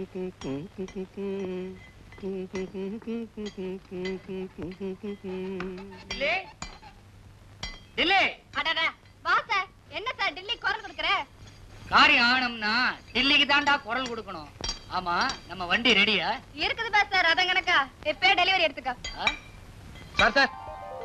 டில்லி டில்லி அடடா வா சார் என்ன சார் டெல்லி குரல் கொடுக்குற காரியம் ஆகணும்னா டில்லிக்கு தான்டா குரல் கொடுக்கணும் ஆமா நம்ம வண்டி ரெடியா இருக்குது பா சார் அதான் கணக்கா எப்பே டெலிவரி எடுத்துக்க சார் சார்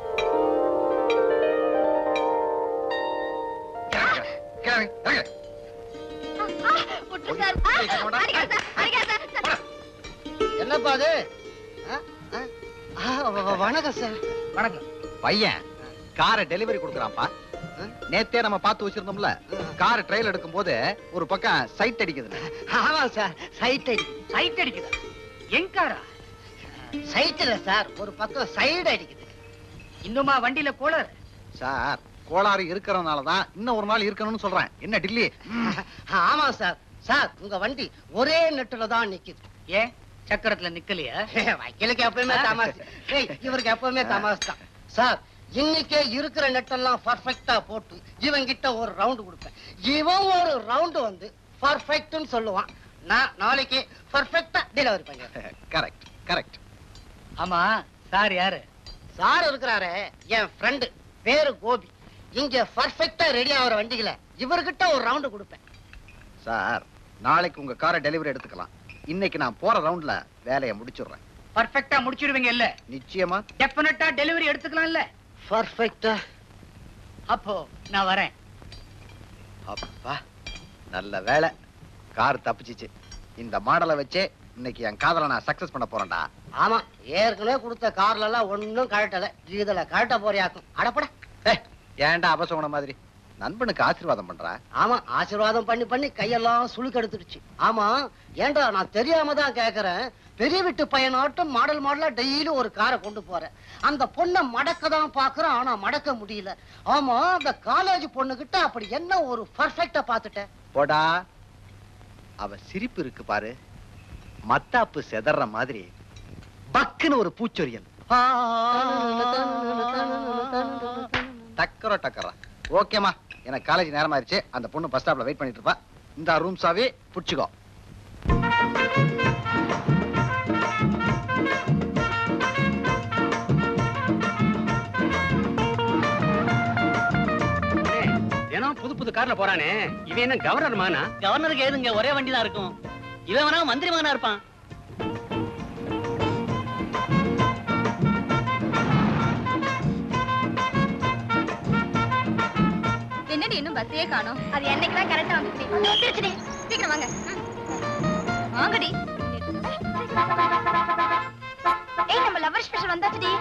விட்டு சார் ஆ, அடிக்காத சார் அடிக்காத சார் சார். என்னப்பா அது ஆ, ஆ, ஆ, வ- வ- வணக்கம் சார் வணக்கம் பையன் காரை டெலிவரி கொடுக்குறான்ப்பா நேத்தே நம்ம பார்த்து வச்சிருந்தோம்ல கார் ட்ரையல் எடுக்கும் போது ஒரு பக்கம் சைட் அடிக்குது ஆமா சார் சைட் அடிக்குது சைட் அடிக்குதா என் காரா சைட்டுல சார் ஒரு பக்கம் சைடு அடிக்குது இன்னுமா வண்டியில கோளர் சார் கோளாறு இருக்கிறதுனால தான் இன்னும் ஒரு நாள் இருக்கணும்னு சொல்றேன் என்ன டில்லி ஆமா சார் சார் உங்க வண்டி ஒரே நெட்டுல தான் நிக்குது ஏன் சக்கரத்துல நிக்கலையா வக்கீலுக்கு எப்பவுமே தமாசு ஏய், இவருக்கு எப்பவுமே தமாசு தான் சார் இன்னைக்கே இருக்கிற நெட்டெல்லாம் பர்ஃபெக்ட்டா போட்டு இவன் கிட்ட ஒரு ரவுண்டு கொடுப்பேன் இவன் ஒரு ரவுண்டு வந்து பர்ஃபெக்ட்னு சொல்லுவான் நான் நாளைக்கு பர்ஃபெக்ட்டா டெலிவரி பண்ணிடுறேன் கரெக்ட் கரெக்ட் ஆமா சார் யாரு சார் இருக்கிறாரே என் ஃப்ரெண்டு பேரு கோபி இங்க பர்ஃபெக்ட்டா ரெடி ஆகிற வண்டிகளை இவர்கிட்ட ஒரு ரவுண்டு கொடுப்பேன் சார் நாளைக்கு உங்க காரை டெலிவரி எடுத்துக்கலாம் இன்னைக்கு நான் போற ரவுண்ட்ல வேலையை முடிச்சிடுறேன் பர்ஃபெக்ட்டா முடிச்சிடுவீங்க இல்ல நிச்சயமா டெஃபினட்டா டெலிவரி எடுத்துக்கலாம்ல பர்ஃபெக்ட்டா அப்போ நான் வரேன் அப்பா நல்ல வேலை கார் தப்பிச்சிச்சு இந்த மாடலை வச்சே இன்னைக்கு என் காதலை நான் சக்சஸ் பண்ண போறேன்டா ஆமா ஏற்கனவே கொடுத்த கார்ல எல்லாம் ஒண்ணும் கழட்டல இதுல கழட்ட போறியாக்கும் அடப்பட ஏய், ஏன்டா அபசகுண மாதிரி நண்பனுக்கு ஆசீர்வாதம் பண்றா ஆமா ஆசீர்வாதம் பண்ணி பண்ணி கையெல்லாம் சுளுக்கு எடுத்துடுச்சு ஆமா ஏன்டா நான் தெரியாம தான் கேக்குறேன் பெரிய வீட்டு பையனாட்டும் மாடல் மாடலா டெய்லி ஒரு காரை கொண்டு போறேன் அந்த பொண்ணை மடக்க தான் பாக்குறேன் ஆனா மடக்க முடியல ஆமா அந்த காலேஜ் பொண்ணுகிட்ட அப்படி என்ன ஒரு பர்ஃபெக்டா பாத்துட்டேன் போடா அவ சிரிப்பு இருக்கு பாரு மத்தாப்பு செதற மாதிரி பக்குன்னு ஒரு பூச்சொரியல் டக்கரோ டக்கரா ஓகேமா எனக்கு காலேஜ் நேரம் ஆயிடுச்சு அந்த பொண்ணு பஸ் ஸ்டாப்ல வெயிட் பண்ணிட்டு இருப்பா இந்த ரூம் சாவி புடிச்சுக்கோ தினம் புது புது கார்ல போறானே இவன் என்ன கவர்னர் மானா கவர்னருக்கு ஏதுங்க ஒரே வண்டி தான் இருக்கும் இவன் வேணா மந்திரி மகனா இருப்பான் என்னடி இன்னும் பஸ்ஸே காணோம் அது என்னைக்கு தான் கரெக்டா வந்துச்சு வந்துருச்சுடி சீக்கிரம் வாங்க ம். வாங்கடி ஏய் நம்ம லவர் ஸ்பெஷல் வந்தாச்சுடி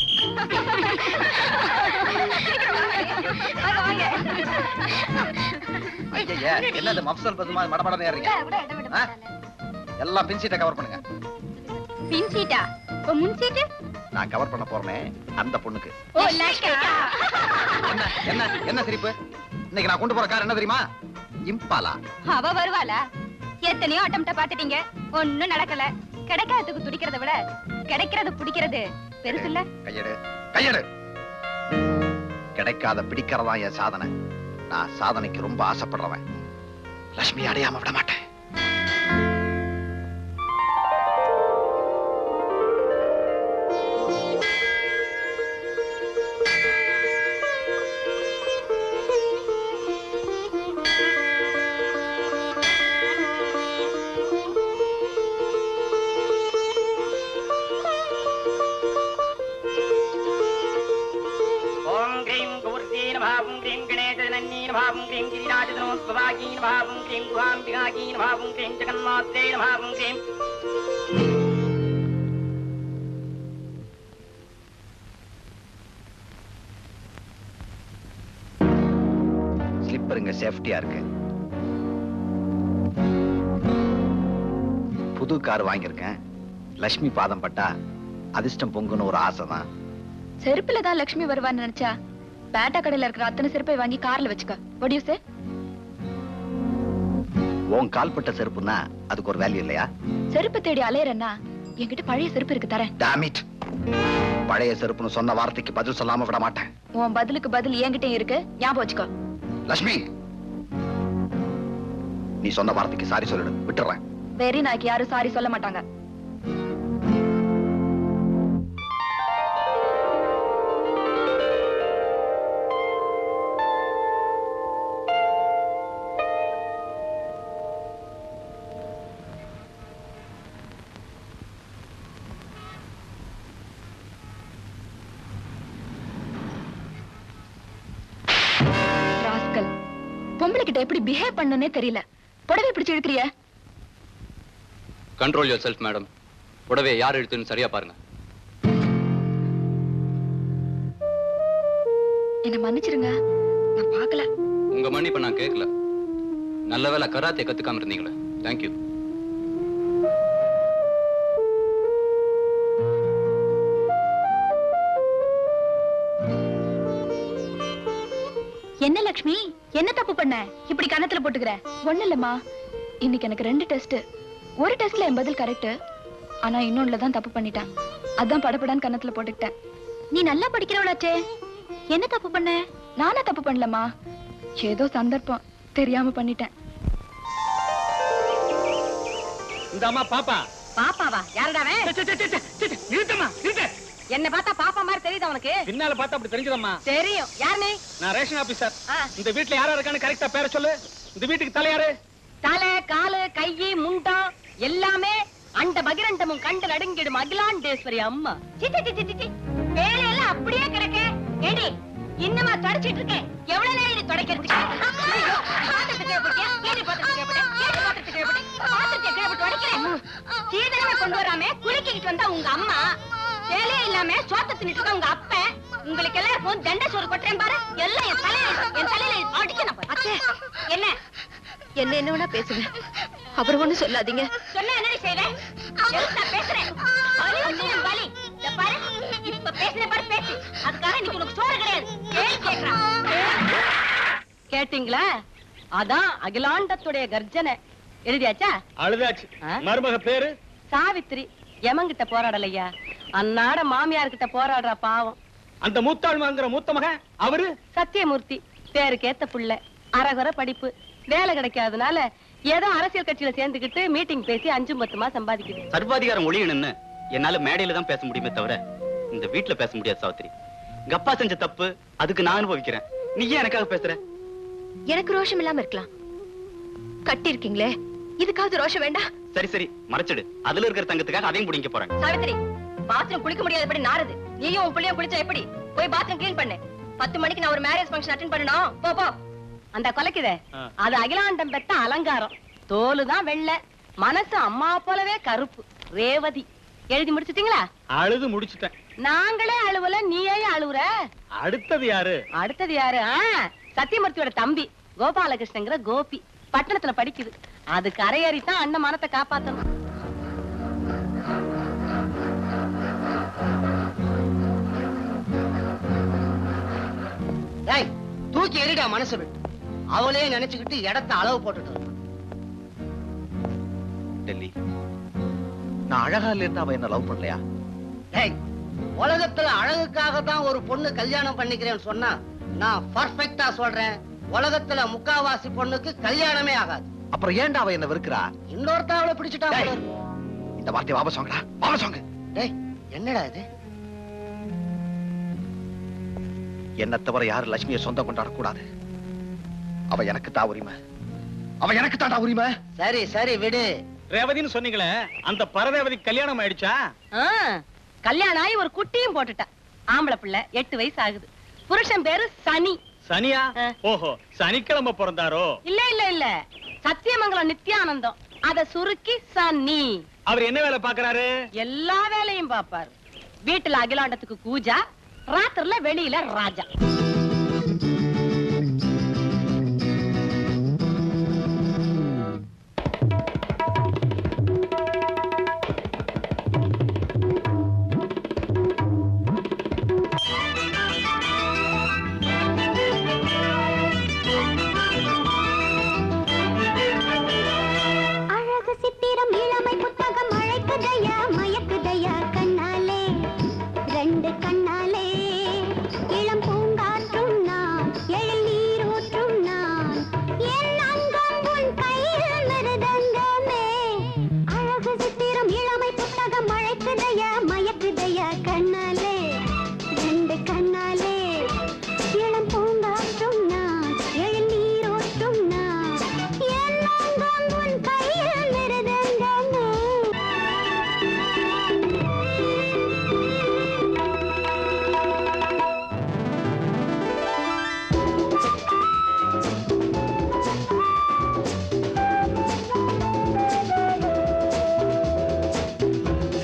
சீக்கிரம் வாங்க. வாங்க வாங்க ஐயா என்னது மப்சல் பசுமா மடமடன்னு ஏறீங்க விட, விட, விட, விட, ஆ? விட. எல்லாம் பின் சீட்டை கவர் பண்ணுங்க பின் சீட்டா இப்போ முன் சீட்டு நான் கவர் பண்ண போறேனே அந்த பொண்ணுக்கு ஓ லைக்கா என்ன என்ன என்ன சிரிப்பு இன்னைக்கு நான் கொண்டு போற கார் என்ன தெரியுமா இம்பாலா அவ வருவாளா எத்தனையோ அட்டம்ட்ட பாத்துட்டீங்க ஒண்ணும் நடக்கல கிடைக்காததுக்கு துடிக்கிறத விட கிடைக்கிறது பிடிக்கிறது பெருசு இல்ல கையெடு கையெடு கிடைக்காத பிடிக்கிறதா என் சாதனை நான் சாதனைக்கு ரொம்ப ஆசைப்படுறவன் லட்சுமி அடையாம விட மாட்டேன் ஓம் க்ரீம் கௌர்தீன பாவம் க்ரீம் கணேசனன்னீன பாவம் க்ரீம் கிரிராஜனோத்பவாகீன பாவம் க்ரீம் குஹாம்பிகாகீன பாவம் க்ரீம் ஜெகன்மாத்ரேன பாவம் க்ரீம் ஸ்லிப்பர் இங்க சேஃப்டியா இருக்கு புது கார் வாங்கியிருக்கேன் லட்சுமி பாதம் பட்டா அதிர்ஷ்டம் பொங்குன்னு ஒரு ஆசை தான் செருப்புல தான் லட்சுமி வருவான்னு நினைச்சா பேட்டா கடையில இருக்கிற அத்தனை செருப்பை வாங்கி கார்ல வச்சுக்க what do you say உன் கால்பட்ட செருப்புன்னா அதுக்கு ஒரு வேல்யூ இல்லையா செருப்பு தேடி அலையறேன்னா என்கிட்ட பழைய செருப்பு இருக்கு தரேன் டாமிட் பழைய செருப்புன்னு சொன்ன வார்த்தைக்கு பதில் சொல்லாம விட மாட்டேன் உன் பதிலுக்கு பதில் என்கிட்டயும் இருக்கு ஞாபகம் வச்சுக்கோ லட்சுமி நீ சொன்ன வார்த்தைக்கு சாரி சொல்லிடு விட்டுறேன் வெறி நாய்க்கு யாரும் சாரி சொல்ல மாட்டாங்க ராஸ்கல் பொம்பளை கிட்ட எப்படி பிஹேவ் பண்ணனே தெரியல புடவை பிடிச்சு இழுக்கிறிய கண்ட்ரோல் யோர் செல்ஃப் மேடம் புடவை யார் எடுத்துன்னு சரியா பாருங்க என்ன மன்னிச்சிருங்க நான் பார்க்கல உங்க மன்னிப்பை நான் கேட்கல நல்ல வேளை கராத்தே கத்துக்காம இருந்தீங்களே தேங்க்யூ என்ன லக்ஷ்மி என்ன தப்பு பண்ண இப்படி கணத்துல போட்டுக்கிற ஒண்ணு இல்லம்மா இன்னைக்கு எனக்கு ரெண்டு டெஸ்ட் ஒரு டெஸ்ட்ல என் பதில் கரெக்ட் ஆனா இன்னொன்னுல தான் தப்பு பண்ணிட்டேன் அதான் படபடான்னு கணத்துல போட்டுக்கிட்டேன் நீ நல்லா படிக்கிறவளாச்சே என்ன தப்பு பண்ண நானா தப்பு பண்ணலம்மா ஏதோ சந்தர்ப்பம் தெரியாம பண்ணிட்டேன் இந்த அம்மா பாப்பா பாப்பாவா யாருடாவே நிறுத்தம்மா நிறுத்த என்ன பார்த்தா பாப்பா மாதிரி தெரியுது அவனுக்கு பின்னால பார்த்தா அப்படி தெரிஞ்சதம்மா தெரியும் யார் நீ நான் ரேஷன் ஆபீசர் ஆ. இந்த வீட்ல யாரா இருக்கான்னு கரெக்டா பேர சொல்லு இந்த வீட்டுக்கு தலையாரு தலை காலு கையி முண்டம் எல்லாமே அண்ட பகிரண்டமும் கண்டு நடுங்கிடும் அகிலாண்டேஸ்வரி அம்மா சிச்சி சிச்சி சிச்சி வேலையெல்லாம் அப்படியே கிடக்க ஏடி இன்னமா தொடச்சிட்டு இருக்கேன் எவ்வளவு நேரம் இது துடைக்கிறதுக்கு ஐயோ, பாத்திரத்தை கீழே ஏடி பாத்திரத்தை கீழே போட்டேன்? ஏடி பாத்திரத்தை கீழே போட்டேன்? பாத்திரத்தை கீழே போட்டு உடைக்கிறேன். சீதனமே கொண்டு வராம குலுக்கிட்டு வந்தா உங்க அம்மா வேலையே இல்லாம சோத்த தின்னுட்டு இருக்க உங்க அப்பன் உங்களுக்கு எல்லாருக்கும் தண்ட சோறு கொட்டுறேன் பாரு எல்லாம் என் தலையில என் தலையில அடிக்கணும் பாரு. என்ன என்ன என்ன வேணா பேசுங்க அப்புறம் ஒண்ணு சொல்லாதீங்க சொன்னா என்னடி செய்வேன் எழுத்தா பேசுறேன் வலி வந்துடும் வலி இத பாரு இப்ப பேசுன பாரு பேச்சு அதுக்காக இன்னைக்கு உனக்கு சோறு கிடையாது ஏன் கேக்குறான் கேட்டீங்களா அதான் அகிலாண்டத்துடைய கர்ஜனை எழுதியாச்சா அழுதாச்சு ஆ? மருமக பேரு சாவித்திரி எமங்கிட்ட போராடலையா அன்னாட மாமியார் கிட்ட போராடுற பாவம் அந்த மூத்தாள்மாங்கிற மூத்த மகன் அவரு சத்தியமூர்த்தி பேருக்கு ஏத்த புள்ள அரகுற படிப்பு வேலை கிடைக்காதனால ஏதோ அரசியல் கட்சியில சேர்ந்துக்கிட்டு மீட்டிங் பேசி அஞ்சும் பத்துமா சம்பாதிக்குது சர்வாதிகாரம் ஒழியணும்னு என்னால மேடையில தான் பேச முடியுமே தவிர இந்த வீட்ல பேச முடியாது சாவித்திரி எங்க அப்பா செஞ்ச தப்பு அதுக்கு நான் அனுபவிக்கிறேன் நீ ஏன் எனக்காக பேசுற எனக்கு ரோஷம் இல்லாம இருக்கலாம் கட்டி இருக்கீங்களே இதுக்காவது ரோஷம் வேண்டாம் சரி சரி மறைச்சிடு அதுல இருக்கிற தங்கத்துக்காக அதையும் பிடிங்க போறேன் சாவித்திரி பாத்ரூம் குளிக்க முடியாதபடி நாறுது நீயும் உன் பிள்ளையும் குளிச்சா எப்படி போய் பாத்ரூம் க்ளீன் பண்ணு பத்து மணிக்கு நான் ஒரு மேரேஜ் ஃபங்க்ஷன் அட்டென்ட் பண்ணணும் போ போ அந்த கொலைக்குதே ஆ. அது அகிலாண்டம் பெத்த அலங்காரம் தோலு தான் வெள்ளை மனசு அம்மா போலவே கருப்பு ரேவதி எழுதி முடிச்சிட்டீங்களா அழுது முடிச்சிட்டேன் நாங்களே அழுவல நீயே அழுவுற அடுத்தது யாரு அடுத்தது யாரு ஆ, சத்தியமூர்த்தியோட தம்பி கோபாலகிருஷ்ணங்கிற கோபி பட்டணத்துல படிக்குது அது கரையேறித்தான் அண்ணன் மனத்தை காப்பாத்தணும் டேய் தூக்கி எறிடா மனசு விட்டு அவளே நினைச்சுக்கிட்டு இடத்த அளவு போட்டுட்டு இருக்கா. டெல்லி நான் அழகா இல்லைன்னு அவ என்ன லவ் பண்ணலையா டேய் உலகத்துல அழகுக்காக தான் ஒரு பொண்ணு கல்யாணம் பண்ணிக்கிறேன்னு சொன்னா நான் பர்ஃபெக்ட்டா சொல்றேன் உலகத்துல முக்காவாசி பொண்ணுக்கு கல்யாணமே ஆகாது அப்புறம் ஏன்டா அவ என்ன வெறுக்கிறா இன்னொருத்தன் அவளை பிடிச்சிட்டா டேய். போல இருக்கு. இந்த வார்த்தையை வாபஸ் வாங்கடா வாபஸ் வாங்க டேய் என்னடா இது என்ன தவிர யாரும் லட்சுமியை சொந்தம் கொண்டாட கூடாது அவ எனக்கு தான் உரிமை அவ எனக்கு தான்டா உரிமை சரி சரி விடு ரேவதின்னு சொன்னீங்களே அந்த பரதேவதி கல்யாணம் ஆயிடுச்சா ஆ, கல்யாணம் ஆகி ஒரு குட்டியும் போட்டுட்டா ஆம்பளை பிள்ளை எட்டு வயசு ஆகுது புருஷன் பேரு சனி சனியா ஆ. ஓஹோ சனிக்கிழமை பிறந்தாரோ இல்ல இல்ல இல்ல சத்தியமங்கலம் நித்யானந்தம் அத சுருக்கி சனி அவர் என்ன வேலை பாக்குறாரு எல்லா வேலையும் பாப்பாரு வீட்டுல அகிலாண்டத்துக்கு கூஜா ராத்திரில வெளியில ராஜா அழகு சித்திரம் இளமை புத்தகம் அழைக்குதையா மயக்குதையா கண்ணாலே ரெண்டு கண்ணாலே இளம் பூங்காற்று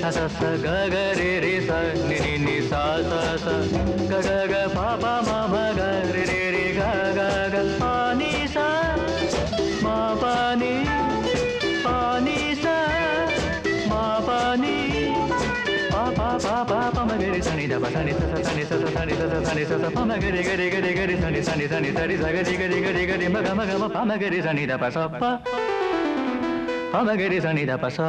sa sa sa ga ga re re sa ni ni ni sa sa sa ga ga ga pa pa ma ma ga re re re ga ga ga pa ni sa ma pa ni pa ni sa ma pa ni pa pa pa pa pa ma ga re sa ni da pa sa ni sa sa sa ni sa sa sa ni sa sa sa ni sa sa pa ma ga re ga re ga re ga re sa ni sa ni sa ni sa ni sa ga re ga re ga re ga re ma ga ma ga ma pa ma ga re sa ni da pa sa pa pa ma ga re sa ni da pa sa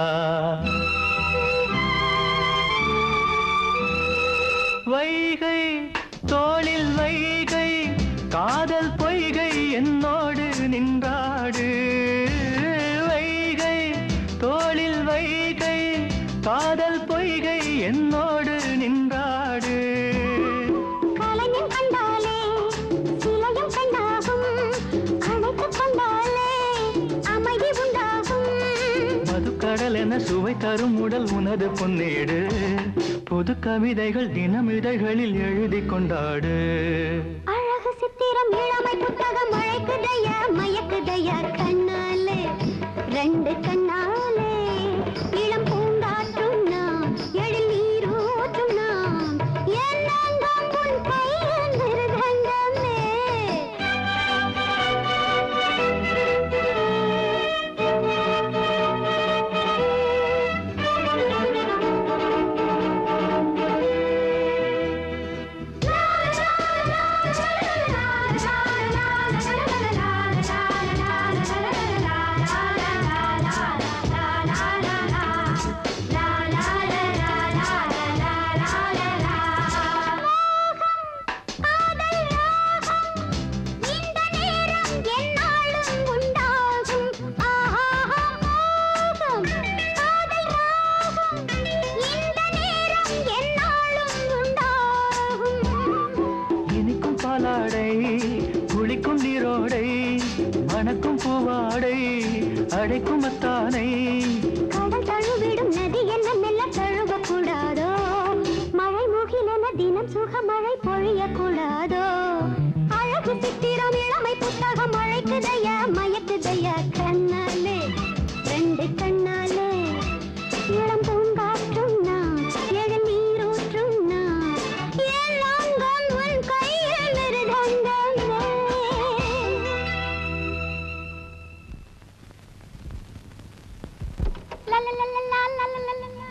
Vaigai தோளில் வைகை காதல் பொய்கை என்னோடு நின்றாடு வைகை தோளில் வைகை காதல் பொய்கை என்னோடு நின்றாடு கலைஞன் கண்டாலே சிலையும் கண்டாகும் அழைத்துக் கொண்டாலே அமைதி உண்டாகும் மதுக்கடல் என சுவை தரும் உடல் உனது பொன்னேடு புது கவிதைகள் தினம் இதழ்களில் எழுதி கொண்டாடு அழகு சித்திரம் இளமை புத்தகம் மழைக்குதைய மயக்குதைய கண்ணாலே ரெண்டு கண்ணாலே இளம் பூங்காற்றும் நாம் எழில் நீரூற்றும் நாம் என்னாங்கம் உன் கையில் மிருதங்கமே இந்த நேரம் எந்நாளும் உண்டாகும் ஆஹா மோகம் காதல் ராகம் இந்த நேரம் எந்நாளும் உண்டாகும் இனிக்கும் பாலாடை குளிக்கும் நீரோடை மணக்கும் பூவாடை அடைக்கும் மத்தானை கடல் தழுவிடும் நதி என்ன மெல்ல தழுவக்கூடாதோ மழை முகிலென தினம் சுக மழை பொழியக்கூடாதோ அழகு சித்திரம் இளமை புத்தகம் மழைக்குதைய மயக்குதைய கண்ணாலே ரெண்டு கண்ணாலே இளம் பூங்காற்றும் நான் ஏழு நீரூற்றும் நான் எல்லாங்கம் உன் கையில் மிருதங்கமே La la la la la la la la la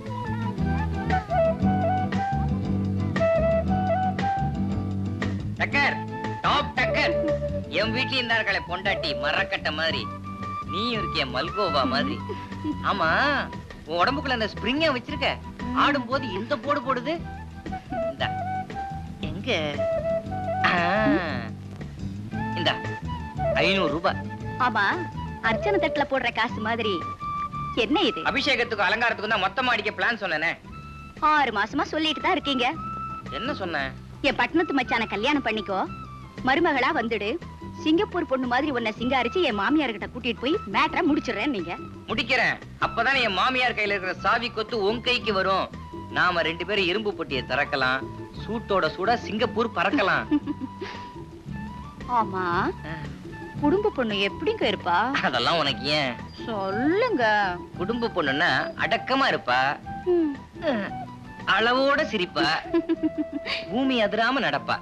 டக்கர் டாப் டக்கர் என் வீட்லயும் இருந்தார்களே பொண்டாட்டி மரக்கட்ட மாதிரி நீயும் இருக்கிய மல்கோவா மாதிரி ஆமா உன் உடம்புக்குள்ள அந்த ஸ்ப்ரிங்க வச்சிருக்க ஆடும்போது இந்த போடு போடுது இந்தா எங்க ஆ, இந்தா ஐநூறு ரூபாய் ஆமா அர்ச்சனை தட்டுல போடுற காசு மாதிரி என்ன இது அபிஷேகத்துக்கும் அலங்காரத்துக்கும் தான் மொத்தமா அடிக்க பிளான் சொன்னேனே ஆறு மாசமா சொல்லிட்டு தான் இருக்கீங்க என்ன சொன்னேன் என் பட்டணத்து மச்சான கல்யாணம் பண்ணிக்கோ மருமகளா வந்துடு சிங்கப்பூர் பொண்ணு மாதிரி உன்னை சிங்காரிச்சு என் மாமியார் கிட்ட கூட்டிட்டு போய் மேட்டரை முடிச்சிடுறேன் நீங்க முடிக்கிறேன் அப்பதானே என் மாமியார் கையில இருக்கிற சாவி கொத்து உன் கைக்கு வரும் நாம ரெண்டு பேரும் இரும்பு பொட்டியை திறக்கலாம் சூட்டோட சூடா சிங்கப்பூர் பறக்கலாம் ஆமா குடும்ப பொண்ணு எப்படிங்க இருப்பா அதெல்லாம் உனக்கு ஏன் சொல்லுங்க குடும்ப பொண்ணுன்னா அடக்கமா இருப்பா ம். அளவோட சிரிப்பா பூமி அதிராம நடப்பா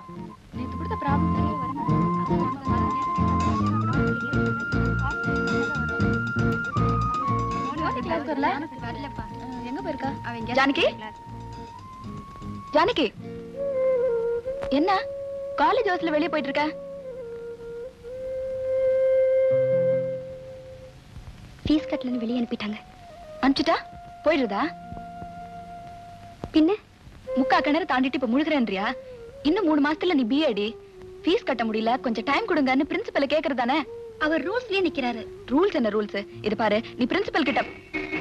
எங்க போயிருக்கா ஜானகி ஜானகி என்ன காலேஜ் ஹவுஸ்ல வெளியே போயிட்டு இருக்க ஃபீஸ் கட்டலன்னு வெளியே அனுப்பிட்டாங்க அனுப்பிச்சிட்டா போயிடுறதா பின்ன முக்கா கிணறு தாண்டிட்டு இப்ப முழுகிறேன்றியா இன்னும் மூணு மாசத்துல நீ பிஏடி ஃபீஸ் கட்ட முடியல கொஞ்சம் டைம் கொடுங்கன்னு பிரின்சிபல கேக்குறதானே அவர் ரூல்ஸ்லயே நிக்கிறாரு ரூல்ஸ் என்ன ரூல்ஸ் இது பாரு நீ பிரின்சிபல் கிட்ட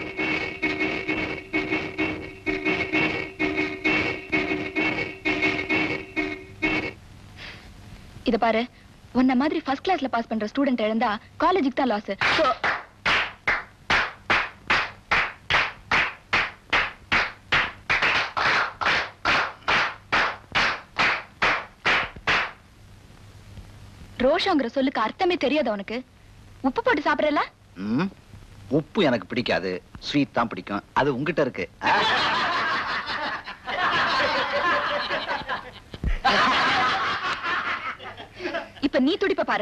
இத பாரு உன்ன மாதிரி ஃபர்ஸ்ட் கிளாஸ்ல பாஸ் பண்ற ஸ்டூடெண்ட் எழுந்தா காலேஜுக்கு தான் லாஸ் ரோஷங்கிற சொல்லுக்கு அர்த்தமே தெரியாது உனக்கு உப்பு போட்டு சாப்பிடல ம் உப்பு எனக்கு பிடிக்காது ஸ்வீட் தான் பிடிக்கும் அது உங்ககிட்ட இருக்கு ஆ? இப்ப நீ துடிப்ப பாரு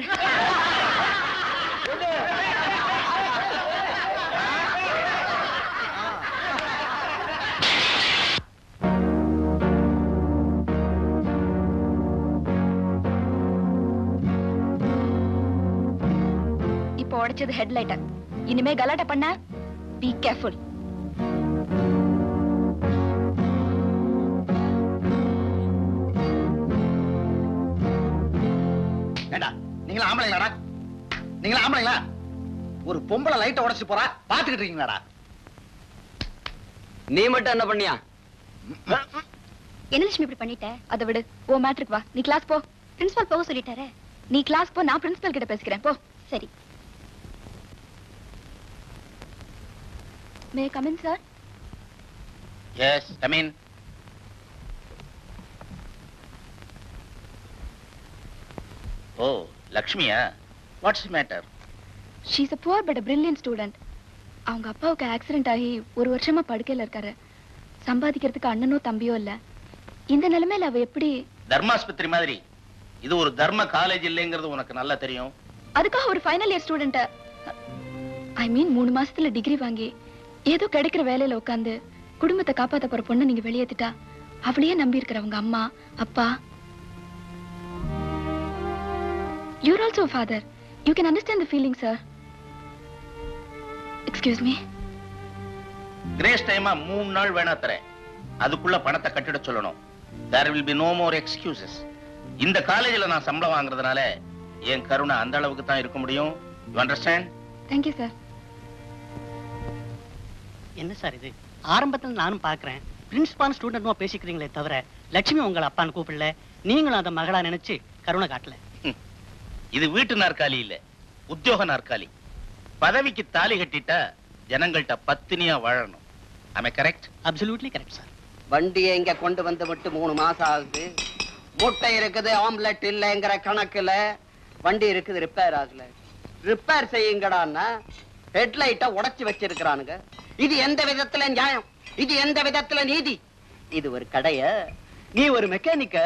இப்போ உடைச்சது ஹெட்லைட்ட இனிமே கலாட்டா பண்ண பி கேர்ஃபுல் ஏண்டா நீங்களா ஆம்பளைங்களாடா நீங்களா ஆம்பளைங்களா ஒரு பொம்பளை லைட்டை உடைச்சு போறா பாத்துக்கிட்டு இருக்கீங்களாடா நீ மட்டும் என்ன பண்ணியா என்ன லட்சுமி இப்படி பண்ணிட்ட அதை விடு ஓ மேட்ருக்கு வா நீ கிளாஸ் போ பிரின்சிபால் போக சொல்லிட்டாரே நீ கிளாஸ் போ நான் பிரின்சிபல் கிட்ட பேசிக்கிறேன் போ சரி may come in sir yes come in ஓ லக்ஷ்மியா what's matter she's a poor but brilliant student அவங்க அப்பாவுக்கு ஆக்சிடென்ட் ஆகி ஒரு வருஷமா படுக்கையில இருக்காரு சம்பாதிக்கிறதுக்கு அண்ணனோ தம்பியோ இல்ல இந்த நிலைமையில அவ எப்படி தர்மாஸ்பத்திரி மாதிரி இது ஒரு தர்ம காலேஜ் இல்லைங்கிறது உனக்கு நல்லா தெரியும் அதுக்காக ஒரு final year student I mean மூணு மாசத்துல டிகிரி வாங்கி ஏதோ கிடைக்கிற வேலையில உட்காந்து குடும்பத்தை காப்பாத்த போற பொண்ணை நீங்க வெளியேத்திட்டா அவளையே நம்பி இருக்கிறவங்க அம்மா அப்பா your also father you can understand the feeling sir excuse me grace டைமா மூணு நாள் வேணா தரேன் அதுக்குள்ள பணத்தை கட்டிட சொல்லணும் there will be no more excuses இந்த காலேஜ்ல நான் சம்பளம் வாங்குறதுனால என் கருணை அந்த அளவுக்கு தான் இருக்க முடியும் யூ அண்டர்ஸ்டாண்ட் தேங்க்யூ சார் என்ன சார் இது ஆரம்பத்துல நானும் பாக்குறேன் பிரின்சிபால் ஸ்டூடெண்ட்மா பேசிக்கிறீங்களே தவிர லட்சுமி உங்களை அப்பான்னு கூப்பிடல நீங்களும் அந்த மகளா நினைச்சு கருணை காட்டல இது வீட்டு நாற்காலி இல்ல உத்தியோக நாற்காலி பதவிக்கு தாலி கட்டிட்டா ஜனங்கள்ட்ட பத்தினியா வாழணும் ஆமே கரெக்ட் அப்சல்யூட்லி கரெக்ட் சார் வண்டியை இங்க கொண்டு வந்து விட்டு மூணு மாசம் ஆகுது முட்டை இருக்குது ஆம்லெட் இல்லைங்கிற கணக்குல வண்டி இருக்குது ரிப்பேர் ஆகல ரிப்பேர் செய்யுங்கடான்னா ஹெட்லைட்ட உடைச்சு வச்சிருக்கிறானுங்க இது எந்த விதத்துல நியாயம் இது எந்த விதத்துல நீதி இது ஒரு கடைய நீ ஒரு மெக்கானிக்க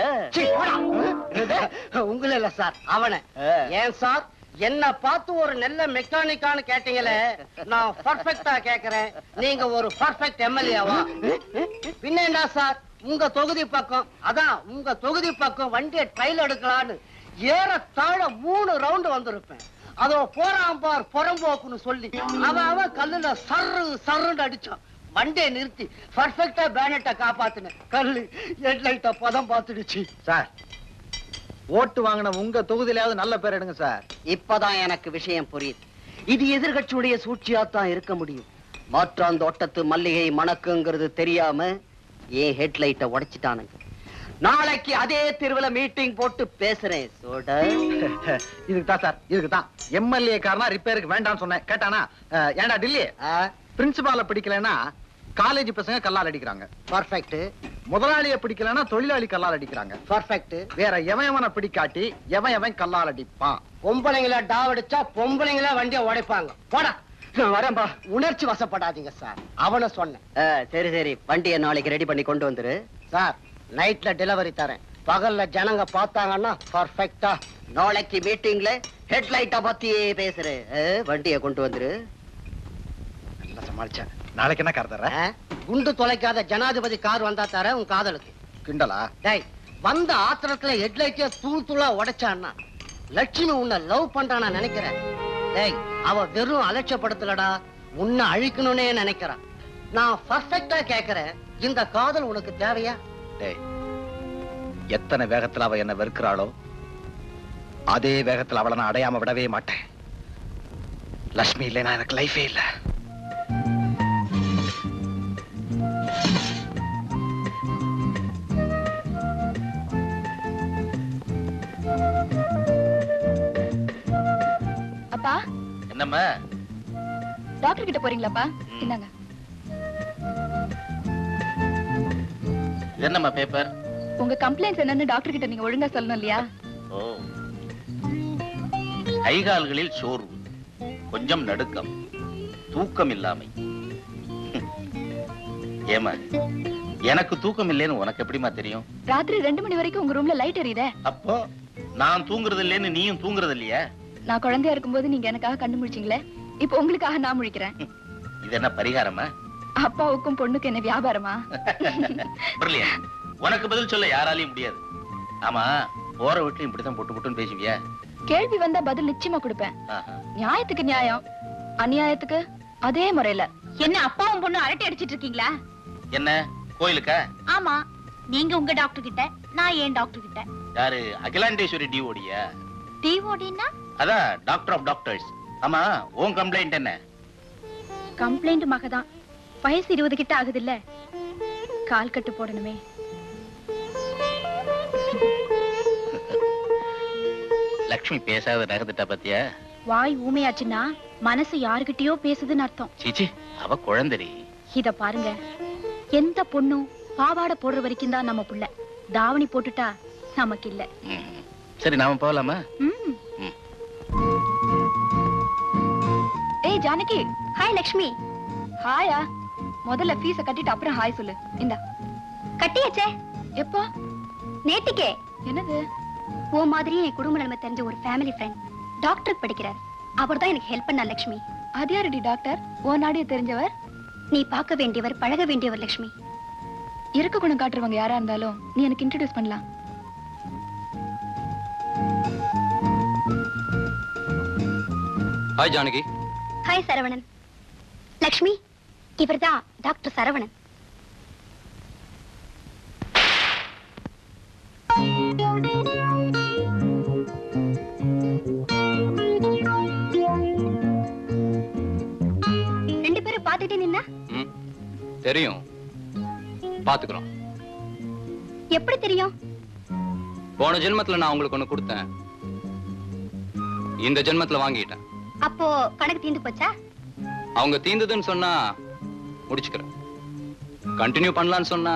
உங்கள இல்ல சார் அவனை ஏன் சார் என்ன பார்த்து ஒரு நல்ல மெக்கானிக்கான்னு கேட்டீங்களே நான் பர்ஃபெக்ட்டா கேக்குறேன் நீங்க ஒரு பர்ஃபெக்ட் எம்எல்ஏவா பின்னேண்டா சார் உங்க தொகுதி பக்கம் அதான் உங்க தொகுதி பக்கம் வண்டியை ட்ரைல் எடுக்கலான்னு ஏறத்தாழ மூணு ரவுண்டு வந்திருப்பேன் அதோ போறான் பார் புறம்போக்குன்னு சொல்லி அவன் அவன் கல்லுல சர்ரு சர்ருன்னு அடிச்சான் வண்டியை நிறுத்தி பர்ஃபெக்டா பேனட்டை காப்பாத்துனேன் கல்லு ஹெட்லைட்ட பதம் பார்த்துடுச்சு சார் ஓட்டு வாங்கின உங்க தொகுதியிலாவது நல்ல பேர் எடுங்க சார் இப்பதான் எனக்கு விஷயம் புரியுது இது எதிர்கட்சியுடைய சூழ்ச்சியாத்தான் இருக்க முடியும் மாற்றாந்தோட்டத்து மல்லிகை மணக்குங்கிறது தெரியாம ஏன் ஹெட்லைட்ட உடைச்சிட்டானுங்க நாளைக்கு அதே தெருவுல மீட்டிங் போட்டு பேசுறேன் சோட இதுக்கு தான் சார் இதுக்கு தான் எம்எல்ஏ காரனா ரிப்பேருக்கு வேண்டாம்னு சொன்னேன் கேட்டானா அஹ், ஏன்டா டில்லி பிரின்சிபால பிடிக்கலன்னா காலேஜ் பசங்க கல்லால் அடிக்கிறாங்க பர்ஃபெக்ட் முதலாளிய பிடிக்கலன்னா தொழிலாளி கல்லால் அடிக்கிறாங்க பர்ஃபெக்ட் வேற எவன் எவனை பிடிக்காட்டி எவன் எவன் கல்லால் அடிப்பான் பொம்பளைங்கள டாவடிச்சா பொம்பளைங்கள வண்டியை உடைப்பாங்க போடா நான் வரேன்பா உணர்ச்சி வசப்படாதீங்க சார் அவனை சொன்னேன் ஆ, சரி சரி வண்டியை நாளைக்கு ரெடி பண்ணி கொண்டு வந்துரு சார் நைட்ல டெலிவரி தரேன் பகல்ல ஜனங்க பார்த்தாங்கன்னா பர்ஃபெக்டா நாளைக்கு மீட்டிங்ல ஹெட்லைட்ட பத்தியே பேசுறேன் ஆ, வண்டியை கொண்டு வந்துரு நல்லா சமாளிச்சேன் நாளைக்கு என்ன கார் தர குண்டு தொலைக்காத ஜனாதிபதி கார் வந்தா தர உன் காதலுக்கு கிண்டலா டேய் வந்த ஆத்திரத்துல ஹெட்லைட்டே தூள் தூளா உடைச்சான்னா லட்சுமி உன்னை லவ் பண்றானா நினைக்கிறேன் டேய் அவ வெறும் அலட்சியப்படுத்தலடா உன்னை அழிக்கணும்னே நினைக்கிறான் நான் பர்ஃபெக்டா கேக்குறேன் இந்த காதல் உனக்கு தேவையா டேய் எத்தனை வேகத்துல அவ என்ன வெறுக்கிறாளோ அதே வேகத்துல அவளை நான் அடையாம விடவே மாட்டேன் லட்சுமி இல்லைன்னா எனக்கு லைஃபே இல்ல அப்பா என்னம்மா டாக்டர் கிட்ட போறீங்களாப்பா இந்தாங்க இது என்னம்மா பேப்பர் உங்க கம்ப்ளைண்ட்ஸ் என்னன்னு டாக்டர் கிட்ட நீங்க ஒழுங்கா சொல்லணும் இல்லையா ஓ கைகால்களில் சோர்வு கொஞ்சம் நடுக்கம் தூக்கம் இல்லாமை ஏமா எனக்கு தூக்கம் இல்லைன்னு உனக்கு எப்படிமா தெரியும் ராத்திரி ரெண்டு மணி வரைக்கும் உங்க ரூம்ல லைட் எரியுதே அப்போ நான் தூங்குறது இல்லைன்னு நீயும் தூங்குறது இல்லையா நான் குழந்தையா இருக்கும்போது நீங்க எனக்காக கண்டு முழிச்சீங்களே இப்போ உங்களுக்காக நான் முழிக்கிறேன் இது என்ன பரிகாரமா அப்பாவுக்கும் பொண்ணுக்கு என்ன வியாபாரமா Brilliant. உனக்கு பதில் சொல்ல யாராலையும் முடியாது ஆமா போற வீட்லயும் இப்படித்தான் பொட்டு பொட்டுன்னு பேசுவியா கேள்வி வந்தா பதில் நிச்சயமா கொடுப்பேன் ஆஹா. நியாயத்துக்கு நியாயம் அநியாயத்துக்கு அதே முறையில என்ன அப்பாவும் பொண்ணு அரட்டை அடிச்சிட்டு இருக்கீங்களா என்ன கோயிலுக்கா ஆமா நீங்க உங்க டாக்டர் கிட்ட நான் ஏன் டாக்டர் கிட்ட யாரு அகிலாண்டேஸ்வரி டிஓடியா டிஓடினா அதான் டாக்டர் ஆஃப் டாக்டர்ஸ் ஆமா உன் கம்ப்ளைண்ட் என்ன கம்ப்ளைண்ட் மகதான் வயசு இருபது கிட்ட ஆகுது இல்ல கால் கட்டு போடணுமே லக்ஷ்மி பேசாத நகர்ந்துட்டா பாத்தியா வாய் ஊமையாச்சுன்னா மனசு யாருகிட்டயோ பேசுதுன்னு அர்த்தம் சீச்சி அவ குழந்தைடி இத பாருங்க எந்த பொண்ணும் பாவாடை போடுற வரைக்கும் தான் நம்ம புள்ள தாவணி போட்டுட்டா நமக்கு இல்ல ம். சரி நாம போகலாமா ம். ம். ஏய் ஜானகி ஹாய் லக்ஷ்மி ஹாயா முதல்ல ஃபீஸ கட்டிட்டு அப்புறம் ஹாய் சொல்லு இந்தா கட்டியாச்சே எப்போ நேத்திக்கே என்னது ஓ மாதிரியே என் குடும்ப நிலைமை தெரிஞ்ச ஒரு ஃபேமிலி ஃப்ரெண்ட் டாக்டர் படிக்கிறார் அவர் தான் எனக்கு ஹெல்ப் பண்ணா லட்சுமி அது யாரடி டாக்டர் ஓ நாடிய தெரிஞ்சவர் நீ பார்க்க வேண்டியவர் பழக வேண்டியவர் லட்சுமி இருக்க குணம் காட்டுறவங்க யாரா இருந்தாலும் நீ எனக்கு இன்ட்ரடியூஸ் பண்ணலாம் ஹாய் ஜானகி ஹாய் சரவணன் லக்ஷ்மி இவர்தான் டாக்டர் சரவணன் ரெண்டு பேரும் பார்த்துட்டே நின்னா ம் தெரியும் பாத்துக்கிறோம் எப்படி தெரியும் போன ஜென்மத்துல நான் உங்களுக்கு ஒண்ணு கொடுத்தேன் இந்த ஜென்மத்துல வாங்கிட்டேன் அப்போ கணக்கு தீந்து போச்சா அவங்க தீந்ததுன்னு சொன்னா முடிச்சுக்கிறேன் கண்டினியூ பண்ணலாம்னு சொன்னா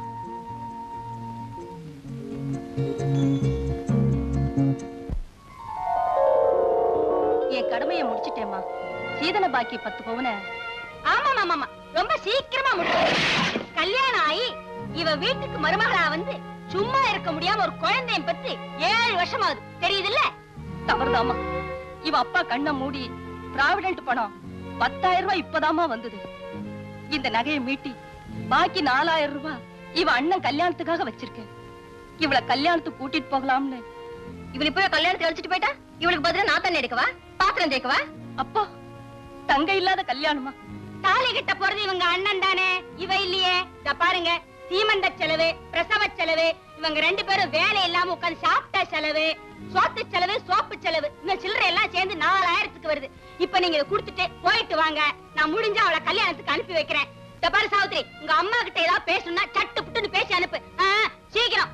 என் கடமையை முடிச்சிட்டேம்மா சீதன பாக்கி பத்து பவுன ஆமா ஆமா ஆமா ரொம்ப சீக்கிரமா முடிச்சு கல்யாணம் ஆகி இவ வீட்டுக்கு மருமகளா வந்து சும்மா இருக்க முடியாம ஒரு குழந்தைய பத்தி ஏழு வருஷம் ஆகுது தெரியுதுல்ல தவறுதாம்மா இவ அப்பா கண்ணை மூடி ப்ராவிடன்ட் பணம் பத்தாயிரம் ரூபாய் இப்பதாம்மா வந்தது இந்த நகையை மீட்டி பாக்கி நாலாயிரம் ரூபாய் இவ அண்ணன் கல்யாணத்துக்காக வச்சிருக்கேன் இவள கல்யாணத்துக்கு கூட்டிட்டு போகலாம்னு இவளை போய் கல்யாணத்தை அழைச்சிட்டு போயிட்டா இவளுக்கு பதிலா நான் தானே எடுக்கவா பாத்திரம் தேக்கவா அப்பா தங்க இல்லாத கல்யாணமா தாலி கிட்ட போறது இவங்க அண்ணன் தானே இவ இல்லையே இத பாருங்க சீமந்த செலவு பிரசவ செலவு இவங்க ரெண்டு பேரும் வேலை இல்லாம உட்கார்ந்து சாப்பிட்ட செலவு சோத்து செலவு சோப்பு செலவு இந்த சில்லறை எல்லாம் சேர்ந்து நாலாயிரத்துக்கு வருது இப்ப நீங்க இதை கொடுத்துட்டு போயிட்டு வாங்க நான் முடிஞ்சா அவளை கல்யாணத்துக்கு அனுப்பி வைக்கிறேன் இத பாரு சாவித்ரி உங்க அம்மா கிட்ட ஏதாவது பேசணும்னா சட்டு புட்டுன்னு பேசி அனுப்பு ஆ, சீக்கிரம்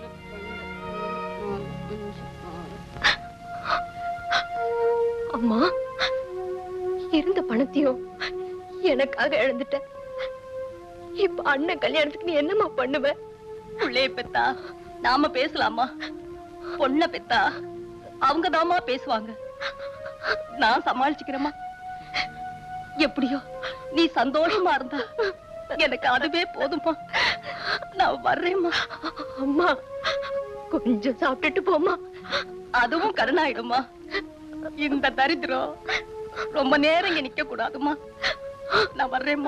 அம்மா இருந்த பணத்தையும் எனக்காக இழந்துட்டேன் இப்ப அண்ணன் கல்யாணத்துக்கு நீ என்னம்மா பண்ணுவ புள்ளைய பெத்தா நாம பேசலாமா பொண்ண பெத்தா அவங்க தாமா பேசுவாங்க நான் சமாளிச்சுக்கிறேம்மா எப்படியோ நீ சந்தோஷமா இருந்தா எனக்கு அதுவே போதுமா நான் வர்றேம்மா அம்மா கொஞ்சம் சாப்பிட்டுட்டு போமா அதுவும் கருணாயிடுமா இந்த தரித்திரம் ரொம்ப நேரம் இங்க நிக்க கூடாதுமா நான் வர்றேம்மா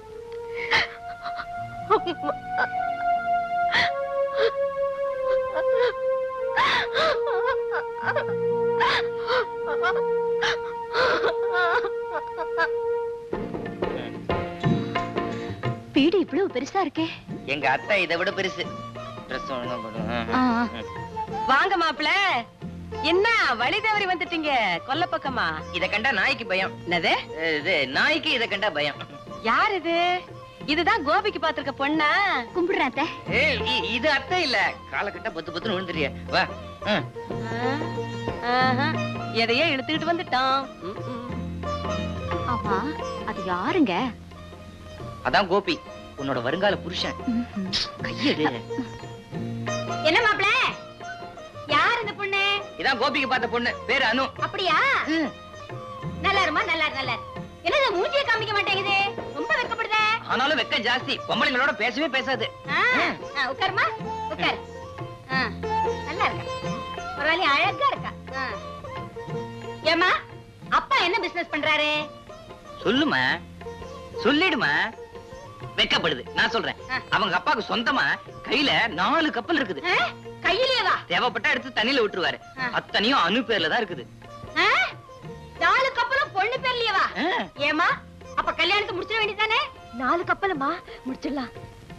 வீடு இவ்வளவு பெருசா இருக்கே எங்க அத்தை இதை விட பெருசு ட்ரெஸ் ஒழுங்கா போடு. ஆ, ஆ, ஆ. வாங்க மாப்பிள என்ன வழி தவறி வந்துட்டீங்க கொல்ல பக்கமா இத கண்டா நாய்க்கு பயம் என்னது அஹ் இது நாய்க்கு இத கண்டா பயம் யார் இது இதுதான் கோபிக்கு பாத்திருக்க பொண்ணா கும்பிடுறேன் அத்தை. ஏய் இ- இது அத்தை இல்ல காலை கட்ட பத்து பத்துன்னு விழுந்துறிய வா ஆ. ஆஹா, எதையோ இழுத்துக்கிட்டு வந்துட்டான் ம், ம். ஆமா அது யாருங்க அதான் கோபி உன்னோட வருங்கால புருஷன் கையெடு என்ன மாப்பிள யார் இந்த பொண்ணு இதான் கோபிக்கு பார்த்த பொண்ணு பேரு அனு அப்படியா நல்லா இருமா நல்லா இரு, நல்லா இரு. என்னது மூஞ்சியை காமிக்க மாட்டேங்குது ரொம்ப வெக்கப்படுதே ஆனாலும் வெக்க ஜாஸ்தி பொம்பளைங்களோட பேசவே பேசாது ஆ, ஆ, உட்காருமா உட்காரு ஆ, நல்லா இருக்கா பரவாயில்ல அழகா இருக்கா ஆ. ஏம்மா அப்பா என்ன பிசினஸ் பண்றாரு சொல்லுமா சொல்லிடுமா வெக்கப்படுது நான் சொல்றேன் அவங்க அப்பாவுக்கு சொந்தமா கையில நாலு கப்பல் இருக்குது ஆ? கையிலேவா தேவைப்பட்டா எடுத்து தண்ணியில விட்டுருவாரு அத்தனையும் அணு பேர்ல தான் இருக்குது ஆ? நாலு கப்பலும் பொண்ணு பேர்லயேவா ஆ. ஏமா அப்ப கல்யாணத்தை முடிச்சிட வேண்டியதானே நாலு கப்பலுமா முடிச்சிடலாம்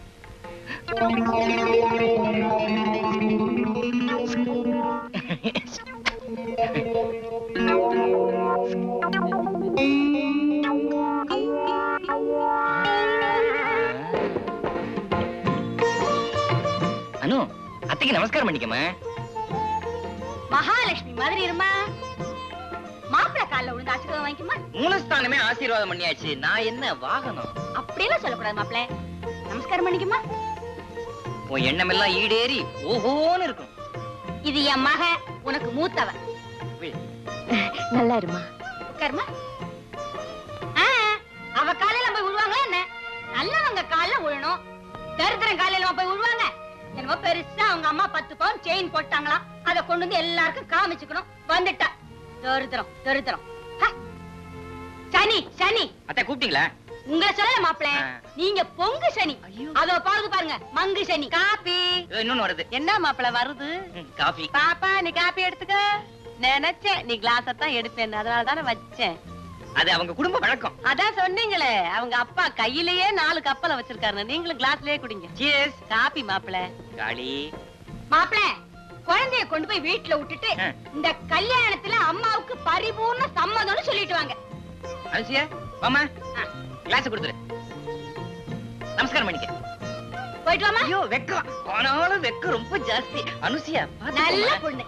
அனு அத்தைக்கு நமஸ்காரம் பண்ணிக்கமா மகாலட்சுமி மாதிரி இருமா மாப்பிள்ளை கால்ல விழுந்து ஆசீர்வாதம் வாங்கிக்குமா மூலஸ்தானமே ஆசீர்வாதம் பண்ணியாச்சு நான் என்ன வாகனம் அப்படியெல்லாம் சொல்லக்கூடாது மாப்பிள்ளை நமஸ்காரம் பண்ணிக்குமா உன் எண்ணம் எல்லாம் ஈடேறி ஓஹோன்னு இருக்கும் இது என் மக உனக்கு மூத்தவ நல்லா இருமா உட்காருமா ஆ, அவ காலையில போய் விழுவாங்களா என்ன நல்லவங்க கால்ல விழணும் தரித்திரம் காலையில போய் விழுவாங்க என்னமோ பெருசா அவங்க அம்மா பத்து பவுன் செயின் போட்டாங்களாம் அத கொண்டு வந்து எல்லாருக்கும் காமிச்சுக்கணும் வந்துட்டா தரித்திரம் தரித்திரம் ஹ! சனி சனி அத்தை கூப்பிட்டீங்களா உங்களை சொல்லல மாப்பிள நீங்க பொங்கு சனி அதோ பாருங்க பாருங்க மங்கு சனி காப்பி இதோ இன்னொன்னு வருது என்ன மாப்பிள வருது காஃபி பாப்பா நீ காப்பி எடுத்துக்க நினைச்சேன் நீ கிளாஸ் தான் எடுப்பேன் அதனால தானே வச்சேன் அது அவங்க குடும்ப வழக்கம் அதான் சொன்னீங்களே அவங்க அப்பா கையிலேயே நாலு கப்பலை வச்சிருக்காரு நீங்களும் கிளாஸ்லயே குடிங்க Cheers. காப்பி மாப்பிள காளி மாப்பிள குழந்தைய கொண்டு போய் வீட்டுல விட்டுட்டு இந்த கல்யாணத்துல அம்மாவுக்கு பரிபூர்ண சம்மதம்னு சொல்லிட்டு வாங்க அனுசியா மாமா கிளாஸ் கொடுத்துரு நமஸ்காரம் பண்ணிக்க போயிட்டு வாமா ஐயோ வெக்கம் ஆனாலும் வெக்கம் ரொம்ப ஜாஸ்தி அனுசியா நல்ல பொண்ணு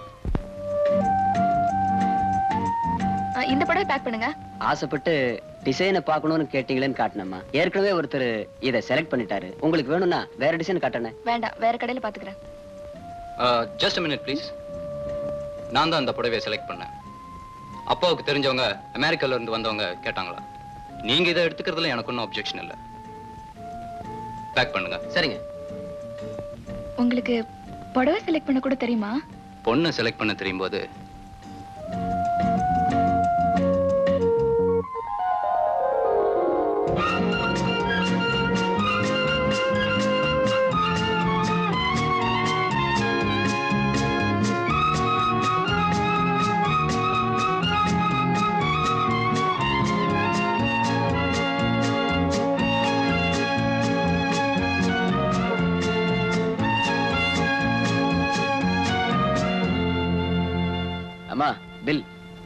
ஆ, இந்த படம் பேக் பண்ணுங்க ஆசைப்பட்டு டிசைனை பார்க்கணும்னு கேட்டீங்களேன்னு காட்டினம்மா ஏற்கனவே ஒருத்தர் இதை செலக்ட் பண்ணிட்டாரு உங்களுக்கு வேணும்னா வேற டிசைன் காட்டணும் வேண்டாம் வேற கடையில பாத்துக்கிறேன் ஜஸ்ட் மினிட் ப்ளீஸ் நான் தான் அந்த புடவையை செலக்ட் பண்ணேன் அப்பாவுக்கு தெரிஞ்சவங்க அமெரிக்கால இருந்து வந்தவங்க கேட்டாங்களா நீங்க இதை எடுத்துக்கிறதுல எனக்கு ஒன்றும் அப்ஜெக்ஷன் இல்லை பேக் பண்ணுங்க சரிங்க உங்களுக்கு புடவை செலக்ட் பண்ண கூட தெரியுமா பொண்ணு செலக்ட் பண்ண தெரியும் போது அம்மா பில்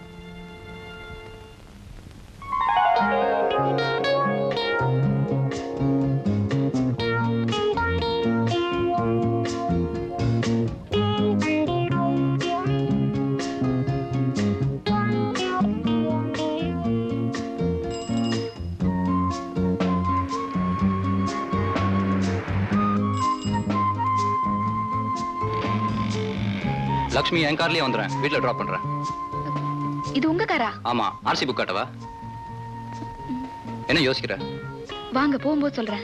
லக்ஷ்மி என் கார்லயே வந்துடுறேன் வீட்டில் ட்ராப் பண்றேன் இது உங்க காரா ஆமா ஆர்சி புக் காட்டவா என்ன யோசிக்கிற வாங்க போகும்போது சொல்றேன்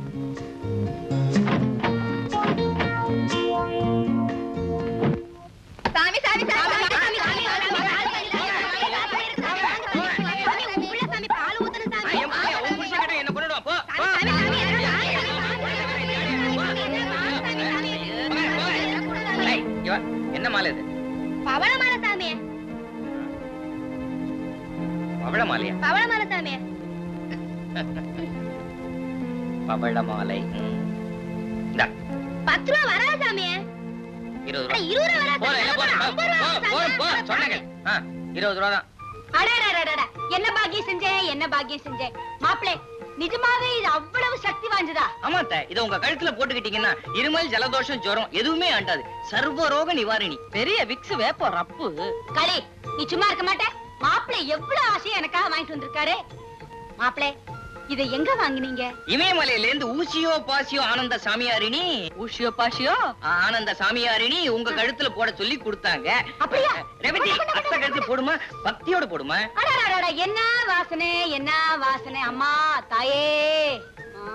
சாமி சாமி சாமி சாமி சாமி என்ன பண்ணிடுவா போ போ. ஏய், இங்க வா. என்ன மாலை இது பவளமான சாமி பவள மாலையா பவளமான சாமி பவள மாலை ம். இந்தா பத்து ரூபா வரா சாமி இருபது அட, ரூபா இருபது ரூபா வரா போதும், சாமி. எல்லாம் போதும். ஐம்பது ரூபா போ, வரா போ, போ, சாமி. சொன்னாங்க. ஆ, இருபது ரூபா தான் அடடடடட, என்ன பாக்கியம் செஞ்சேன் என்ன பாக்கியம் செஞ்சேன் மாப்பிளே நிஜமாவே இது அவ்வளவு சக்தி வாய்ந்ததா ஆமா அத்தை, இதை உங்க கழுத்துல போட்டுக்கிட்டீங்கன்னா இருமல் ஜலதோஷம் ஜுரம் எதுவுமே ஆண்டாது சர்வ ரோக நிவாரணி பெரிய விக்ஸ் வேப்பம் ரப்பு களி நீ சும்மா இருக்க மாட்ட மாப்பிளை எவ்வளவு ஆசையா எனக்காக வாங்கிட்டு வந்திருக்காரு மாப்பிளே இதை எங்க வாங்குனீங்க இமயமலையில இருந்து ஊசியோ பாசியோ ஆனந்த சாமியாரினி ஊசியோ பாசியோ ஆனந்த சாமியாரினி உங்க கழுத்துல போட சொல்லி கொடுத்தாங்க அப்படியா? ரெவதி அத்தை கழுத்துல போடுமா பக்தியோட போடுமா அடடடட, என்ன வாசனை என்ன வாசனை அம்மா தாயே ஆ.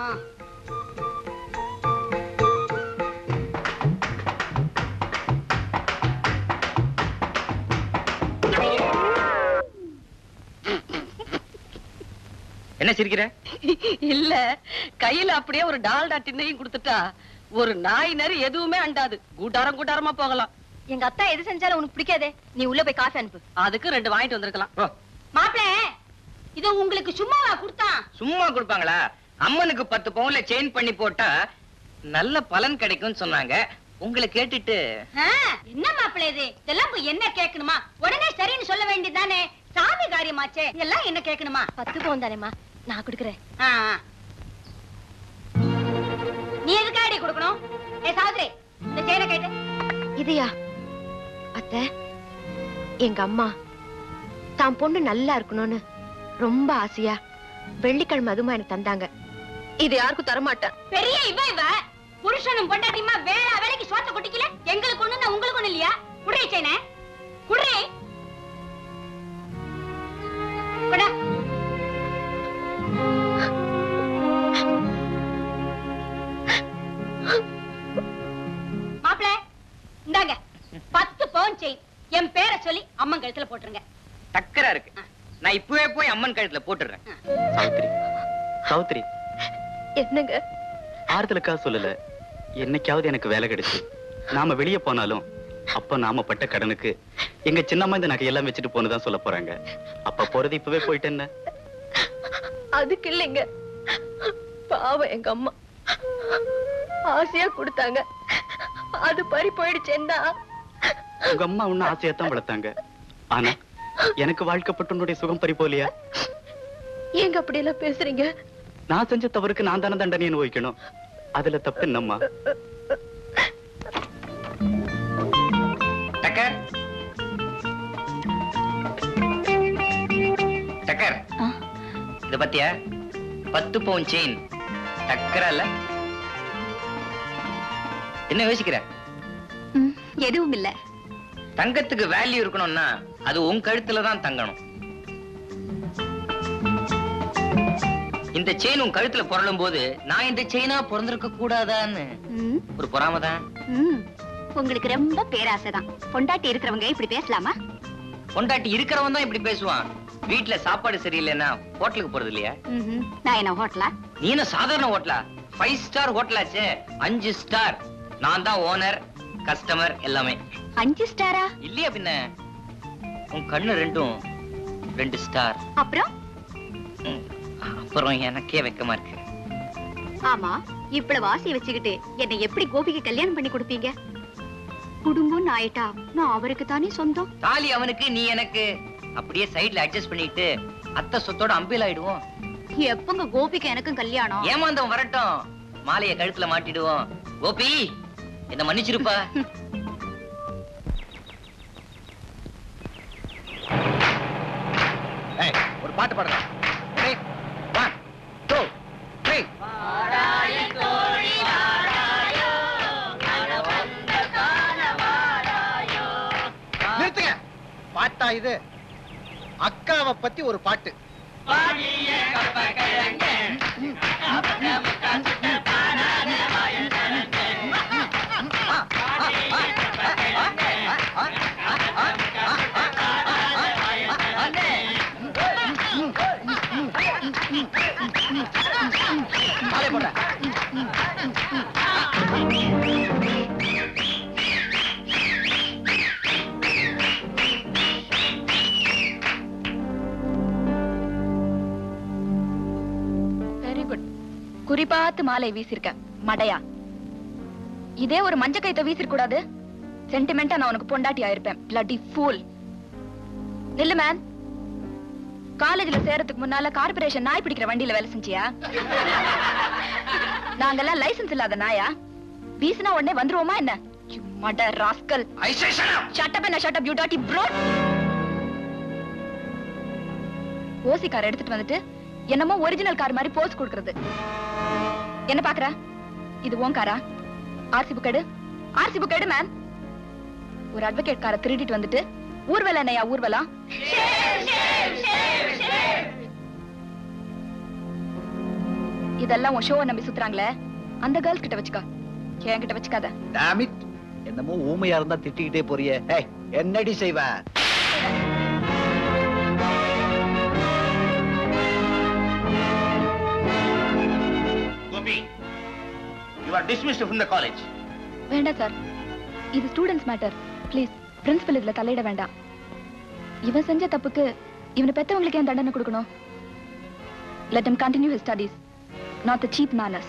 என்ன சிரிக்கிற இல்ல கையில அப்படியே ஒரு டால்டா டின்னையும் கொடுத்துட்டா ஒரு நாய் நரி எதுவுமே அண்டாது கூட்டாரம் கூட்டாரமா போகலாம் எங்க அத்தா எது செஞ்சாலும் உனக்கு பிடிக்காதே நீ உள்ள போய் காஃபி அனுப்பு அதுக்கு ரெண்டு வாங்கிட்டு வந்திருக்கலாம் மாப்பிள இது உங்களுக்கு சும்மாவா கொடுத்தான் சும்மா கொடுப்பாங்களா அம்மனுக்கு பத்து பவுன்ல செயின் பண்ணி போட்டா நல்ல பலன் கிடைக்கும்னு சொன்னாங்க உங்களை கேட்டுட்டு ஆ, என்ன மாப்பிள இது இதெல்லாம் போய் என்ன கேட்கணுமா உடனே சரின்னு சொல்ல வேண்டியதுதானே சாமி காரியமாச்சே இதெல்லாம் என்ன கேட்கணுமா பத்து பவுன் தானேம்மா நான் கொடுக்குறேன் ஆ, ஆ. நீ எதுக்காடி கொடுக்கணும் ஏ சாவித்ரி இந்த செயினை கேட்டு இதையா அத்தை எங்க அம்மா தான் பொண்ணு நல்லா இருக்கணும்னு ரொம்ப ஆசையா வெள்ளிக்கிழமை அதுமா எனக்கு தந்தாங்க இது யாருக்கும் தரமாட்டேன் பெரிய இவ இவ புருஷனும் பொண்டாட்டியுமா வேளா வேலைக்கு சோத்த கொட்டிக்கல எங்களுக்கு ஒண்ணு உங்களுக்கு ஒண்ணு இல்லையா குடுறே செயினை குடுறே குடா மாப்பிள இந்தாங்க பத்து பவுன் செயின் என் பேரை சொல்லி அம்மன் கழுத்துல போட்டுருங்க டக்கரா இருக்கு நான் இப்பவே போய் அம்மன் கழுத்துல போட்டுடுறேன் சாவித்ரி சாவித்ரி என்னங்க ஆறுதலுக்காக சொல்லல என்னைக்காவது எனக்கு வேலை கிடைச்சு நாம வெளியே போனாலும் அப்ப நாம பட்ட கடனுக்கு எங்க சின்னம்மா இந்த நகையெல்லாம் வச்சுட்டு போனதான் சொல்ல போறாங்க அப்ப போறது இப்பவே போயிட்டு என்ன அதுக்கு இல்லைங்க பாவம் எங்க அம்மா ஆசையா கொடுத்தாங்க அது பறி போயிடுச்சேன்னா உங்க அம்மா ஒன்னும் ஆசையாத்தான் வளர்த்தாங்க ஆனா எனக்கு வாழ்க்கப்பட்டுன்னுடைய சுகம் பறி போலியா ஏங்க அப்படி எல்லாம் பேசுறீங்க நான் செஞ்ச தவறுக்கு நான் தானே தண்டனை அனுபவிக்கணும் அதுல தப்பு என்னம்மா டக்கர் டக்கர் இத பத்தியா பத்து பவுன் செயின் டக்கரா இல்ல என்ன யோசிக்கிற எதுவும் இல்ல தங்கத்துக்கு வேல்யூ இருக்கணும்னா அது உன் கழுத்துல தான் தங்கணும் இந்த செயின் உன் கழுத்துல புரளும் போது நான் இந்த செயினா பிறந்திருக்க கூடாதான்னு ம், ஒரு பொறாம தான் ம். உங்களுக்கு ரொம்ப பேராசைதான் பொண்டாட்டி இருக்கிறவங்க இப்படி பேசலாமா பொண்டாட்டி இருக்கிறவன் தான் இப்படி பேசுவான் வீட்டுல சாப்பாடு சரியில்லைன்னா ஹோட்டலுக்கு போறது இல்லையா ம்ஹும். நான் என்ன ஹோட்டலா நீ என்ன சாதாரண ஹோட்டலா ஃபைவ் ஸ்டார் ஹோட்டலாச்சே அஞ்சு ஸ்டார் நான் தான் ஓனர் கஸ்டமர் எல்லாமே அஞ்சு ஸ்டாரா இல்லையா பின்ன உன் கண்ணு ரெண்டும் ரெண்டு ஸ்டார் அப்புறம் அப்புறம் எனக்கே வெக்கமா இருக்கு ஆமா இவ்வளவு ஆசையை வச்சுக்கிட்டு என்னை எப்படி கோபிக்கு கல்யாணம் பண்ணி கொடுப்பீங்க குடும்பம் ஆயிட்டா நான் அவருக்கு தானே சொந்தம் தாலி அவனுக்கு நீ எனக்கு அப்படியே சைடுல அட்ஜஸ்ட் பண்ணிட்டு அத்தை சொத்தோட அம்பில் ஆயிடுவோம் எப்பங்க கோபிக்கு எனக்கும் கல்யாணம் ஏமாந்தவன் வரட்டும் மாலைய கழுத்துல மாட்டிடுவோம் கோபி என்ன மன்னிச்சிருப்பா ஏய், ஒரு பாட்டு பாடுங்க Ready? One, two, three. நிறுத்துங்க பாட்டா இது அக்காவை பத்தி ஒரு பாட்டு மாலை போடுறேன் வெரி குட் குறிபாத்து மாலை வீசிருக்க மடையா இதே ஒரு மஞ்ச கைத்த வீசிருக்க கூடாது சென்டிமெண்டா நான் உனக்கு பொண்டாட்டி ஆயிருப்பேன் bloody fool நில்லு மேன் காலேஜ்ல சேரத்துக்கு முன்னால கார்பரேஷன் நாய் பிடிக்கிற வண்டியில வேலை செஞ்சியா நாங்கெல்லாம் லைசென்ஸ் இல்லாத நாயா வீசினா உடனே வந்துருவோமா என்ன You mother rascal. Shut up and shut up, you dirty brute. ஓசி கார் எடுத்துட்டு வந்துட்டு என்னமோ ஒரிஜினல் கார் மாதிரி போஸ் கொடுக்கறது என்ன பாக்குற இது உன் காரா ஆர்சி புக் எடு ஆர்சி புக் எடு மேன் ஒரு அட்வொகேட் காரை திருடிட்டு வந்துட்டு ஊர்வலம் என்னையா ஊர்வலம் Shame, shame, shame. இதெல்லாம் உன் ஷோவை நம்பி சுத்துறாங்களே அந்த கேர்ள்ஸ் கிட்ட வச்சுக்கோ என்கிட்ட வச்சுக்காத Damn it. என்னமோ ஊமையா இருந்தா திட்டிக்கிட்டே போறியே ஏய் என்னடி செய்வ Gopi you are dismissed from the college வேண்டாம் சார் இது ஸ்டூடெண்ட்ஸ் மேட்டர் ப்ளீஸ் பிரின்சிபல் இதுல தலையிட வேண்டாம் இவன் செஞ்ச தப்புக்கு இவனை பெத்தவங்களுக்கு ஏன் தண்டனை கொடுக்கணும் let him continue his studies not the cheap manners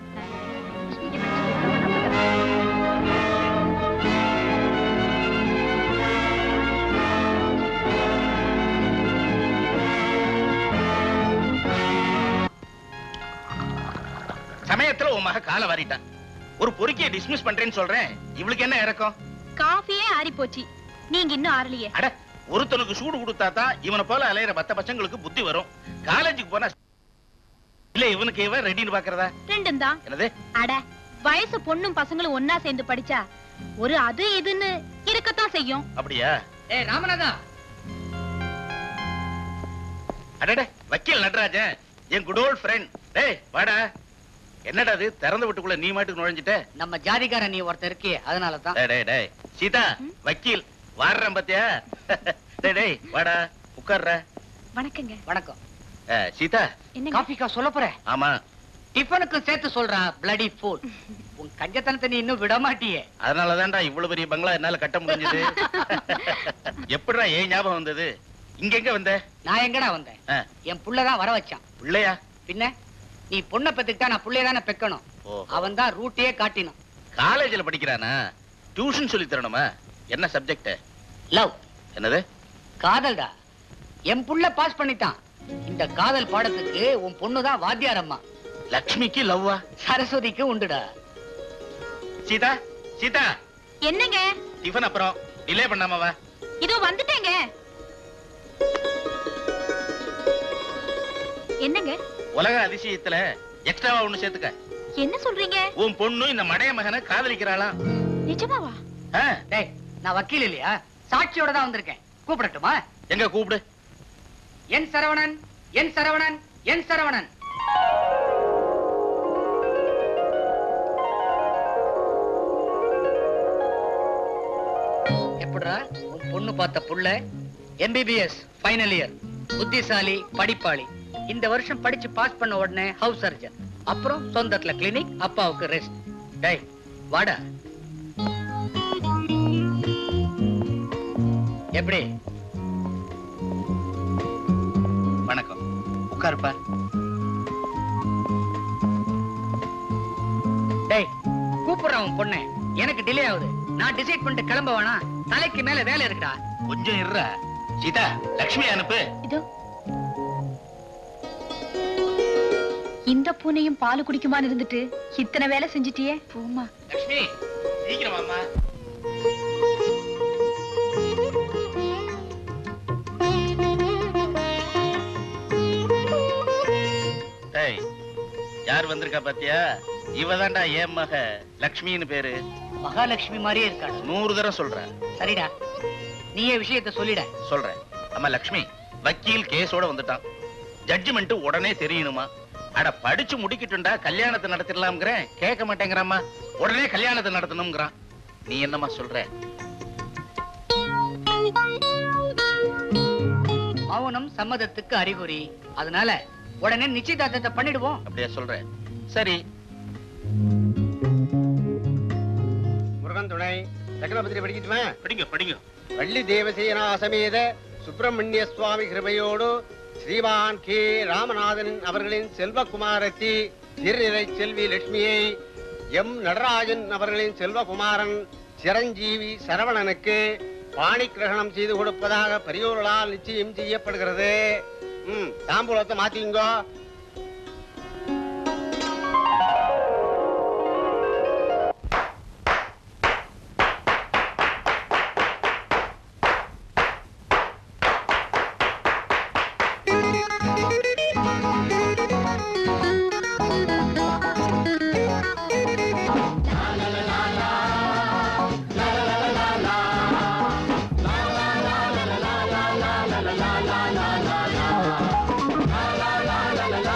சமயத்துல உன் மக காலை வாரிட்டான் ஒரு பொறுக்கிய டிஸ்மிஸ் பண்றேன்னு சொல்றேன் இவளுக்கு என்ன இறக்கம் காஃபியே ஆறி போச்சு நீங்க இன்னும் ஆறலையே அட ஒருத்தனுக்கு சூடு கொடுத்தா தான் இவனை போல அலையிற மத்த பசங்களுக்கு புத்தி வரும் காலேஜுக்கு போனா இல்ல இவனுக்கு இவன் ரெடின்னு பாக்குறதா ரெண்டும் தான் என்னது அட வயசு பொண்ணும் பசங்களும் ஒன்னா சேர்ந்து படிச்சா ஒரு அது இதுன்னு இருக்கத்தான் செய்யும் அப்படியா ஏய் ராமநாதா அடடே வக்கீல் நடராஜன் என் குட் ஓல்ட் ஃப்ரெண்ட் டேய் வாடா என்னடா அது திறந்து விட்டுக்குள்ள நீ மாட்டுக்கு நுழைஞ்சிட்ட நம்ம ஜாதிகாரன் நீ ஒருத்தர் இருக்கே அதனால தான் டேய் டேய் டேய் சீதா வக்கீல் வாடுறேன் பாத்தியா டேய் டேய் வாடா உட்கார்ற வணக்கங்க வணக்கம் அஹ், சீதா என்னங்க காஃபிக்கா சொல்ல போற ஆமா டிஃபனுக்கு சேர்த்து சொல்றான் பிளடி ஃபுல் உன் கஞ்சத்தனத்தை நீ இன்னும் விட மாட்டியே அதனாலதான்டா இவ்வளவு பெரிய பங்களா என்னால கட்ட முடிஞ்சது எப்படிடா ஏன் ஞாபகம் வந்தது இங்க எங்க வந்த நான் எங்கடா வந்தேன் ஆ, என் புள்ளதான் வர வச்சான் பிள்ளையா பின்ன நீ பொண்ணை பெத்துக்கிட்டா நான் புள்ளைய தானே பெக்கணும் ஓ அவன் தான் ரூட்டையே காட்டினான் காலேஜ்ல படிக்கிறானா டியூஷன் சொல்லி தரணுமா என்ன சப்ஜெக்ட் லவ் என்னது காதல்டா என் புள்ள பாஸ் பண்ணிட்டான் இந்த காதல் பாடத்துக்கு உன் பொண்ணு தான் வாத்தியார் அம்மா லக்ஷ்மிக்கு லவ்வா சரஸ்வதிக்கு உண்டுடா சீதா சீதா என்னங்க டிஃபன் அப்புறம் டிலே பண்ணாம வா இதோ வந்துட்டேங்க என்னங்க உலக அதிசயத்துல எக்ஸ்ட்ராவா ஒண்ணு சேர்த்துக்க என்ன சொல்றீங்க உன் பொண்ணு இந்த மடைய மகனை காதலிக்கிறாளாம் நிஜமாவா ஆ, டேய் நான் வக்கீல் இல்லையா சாட்சியோட தான் வந்திருக்கேன் கூப்பிடட்டுமா எங்க கூப்பிடு என் சரவணன் என் சரவணன் என் சரவணன் எப்படிடா உன் பொண்ணு பார்த்த புள்ள எம்பிபிஎஸ் ஃபைனல் இயர் புத்திசாலி படிப்பாளி இந்த வருஷம் படிச்சு பாஸ் பண்ண உடனே ஹவுஸ் சர்ஜன் அப்புறம் சொந்தத்துல கிளினிக் அப்பாவுக்கு ரெஸ்ட் டேய் வாடா எப்படி வணக்கம் உட்காருப்பா டேய் கூப்பிடுறேன் உன் பொண்ணு எனக்கு டிலே ஆகுது நான் டிசைட் பண்ணிட்டு கிளம்ப வேணாம் தலைக்கு மேல வேலை இருக்குடா கொஞ்சம் இருற சீதா லக்ஷ்மி அனுப்பு இதோ இந்த பூனையும் பால் குடிக்குமான்னு இருந்துட்டு இத்தனை வேலை செஞ்சிட்டியே போமா லக்ஷ்மி சீக்கிரம் வாம்மா டேய் யார் வந்திருக்கா பாத்தியா இவதான்டா என் மக லக்ஷ்மின்னு பேரு மகாலட்சுமி மாதிரியே இருக்காடா நூறு தடவை சொல்றேன் சரிடா நீயே விஷயத்த சொல்லிட சொல்றேன் அம்மா லக்ஷ்மி வக்கீல் கேஸோட வந்துட்டான் ஜட்ஜ்மெண்ட் உடனே தெரியணுமா அட படிச்சு முடிக்கட்டும்டா கல்யாணத்தை நடத்திடலாம்ங்கிறேன் கேட்க மாட்டேங்கிறாம்மா உடனே கல்யாணத்தை நடத்தணுங்கிறான் நீ என்னம்மா சொல்ற மௌனம் சம்மதத்துக்கு அறிகுறி அதனால உடனே நிச்சயதார்த்தத்தை பண்ணிடுவோம் அப்படியா சொல்ற சரி முருகன் துணை சக்கரபத்திரி படிக்கட்டுமா படிங்க படிங்க வள்ளி தேவசேனா சமேத சுப்பிரமணிய சுவாமி கிருபையோடு ஸ்ரீமான் கே ராமநாதன் அவர்களின் செல்வகுமாரத்தி திருநிறை செல்வி லட்சுமியை எம் நடராஜன் அவர்களின் செல்வகுமாரன் சிரஞ்சீவி சரவணனுக்கு பாணி கிரகணம் செய்து கொடுப்பதாக பெரியோர்களால் நிச்சயம் செய்யப்படுகிறது ம் தாம்பூலத்தை மாத்திங்கோ la la la la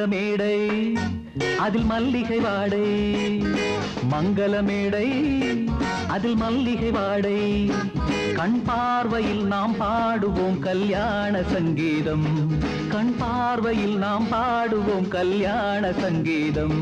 மேடை அதில் மல்லிகை வாடை மங்கள மேடை அதில் மல்லிகை வாடை கண் பார்வையில் நாம் பாடுவோம் கல்யாண சங்கீதம் கண் பார்வையில் நாம் பாடுவோம் கல்யாண சங்கீதம்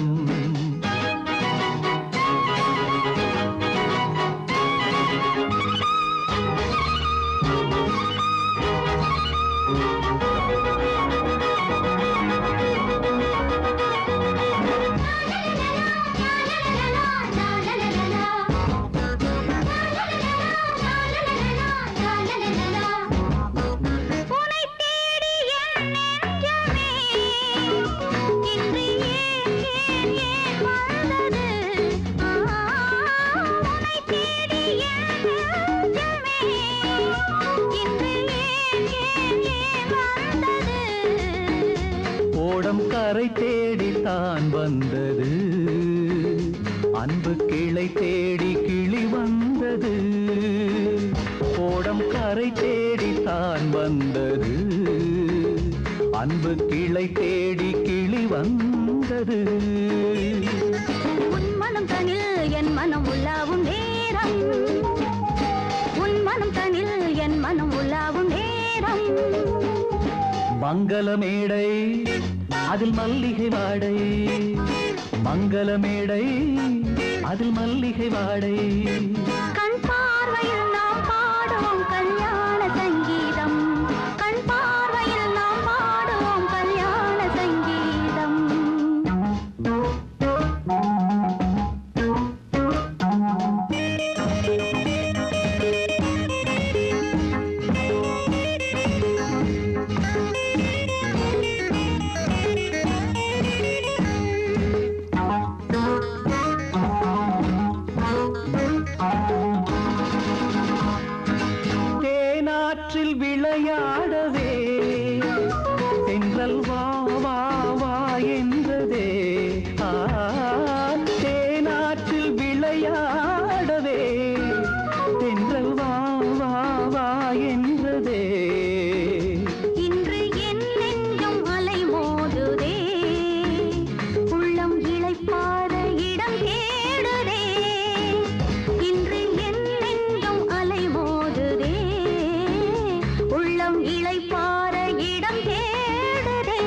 உனை தேடி என் நெஞ்சமே இன்று ஏன் ஏன் ஏன் வந்தது ஆ, உனை தேடி என் நெஞ்சமே இன்று ஏன் ஏன் ஏன் வந்தது ஓடம் கரை தேடித்தான் வந்தது அன்பு கிளை தேடி கிளி வந்தது ஓடம் கரை தேடித்தான் வந்தது அன்பு கிளை தேடி கிளி வந்தது உன் மனம் தனில் என் மனம் உள்ளாவும் நேரம் உன் மனம் தனில் என் மனம் உள்ளாவும் நேரம் மங்கள மேடை அதில் மல்லிகை வாடை மங்கள மேடை அதில் மல்லிகை வாடை கண் பார்வையில் நாம் பாடுவோம் கல்யாண சங்கீதம் கண் பார்வையில் நாம் பாடுவோம் கல்யாண சங்கீதம் தேனாற்றில் விளையாடவே தென்றல் வா வா வா என்றதே ஆ, தேனாற்றில் விளையாடவே தென்றல் வா வா வா என்றதே இன்று என் நெஞ்சம் அலை மோதுதே உள்ளம் இளைப்பாற இடம் தேடுதே இன்று என் நெஞ்சம் அலை மோதுதே உள்ளம் இளைப்பாற இடம் தேடுதே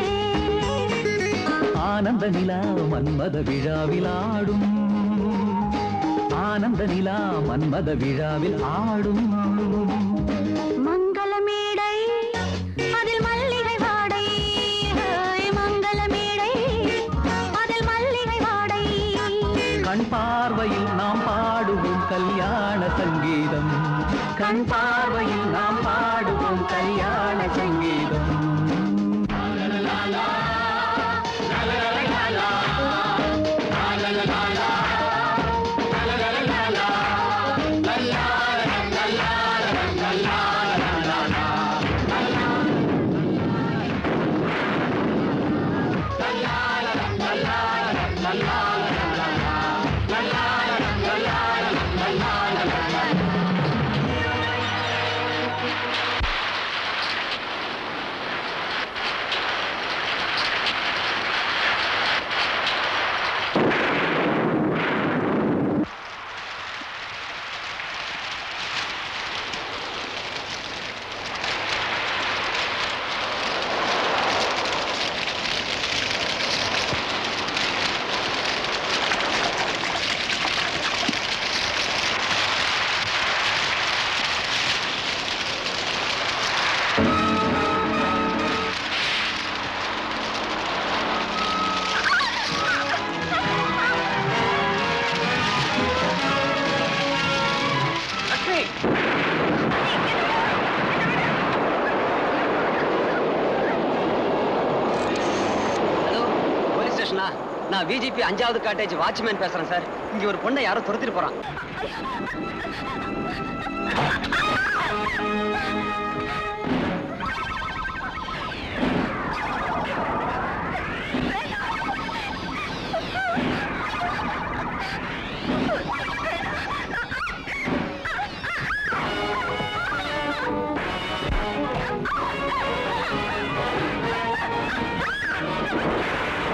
ஆனந்த நிலா மன்மத விழாவில் ஆடும் ஆனந்த நிலா மன்மத விழாவில் ஆடும் மங்கள மேடை அதில் மல்லிகை வாடை ஹே, மங்கள மேடை அதில் மல்லிகை வாடை கண் பார்வையில் நாம் பாடுவோம் கல்யாண சங்கீதம் கண் பார்வையில் நாம் பாடுவோம் கல்யாண சங்கீதம் போலீஸ் ஸ்டேஷனா நான் விஜிபி அஞ்சாவது காட்டேஜ் வாட்ச்மேன் பேசுறேன் சார் இங்க ஒரு பொண்ணை யாரோ துரத்திட்டு போறான் ஆ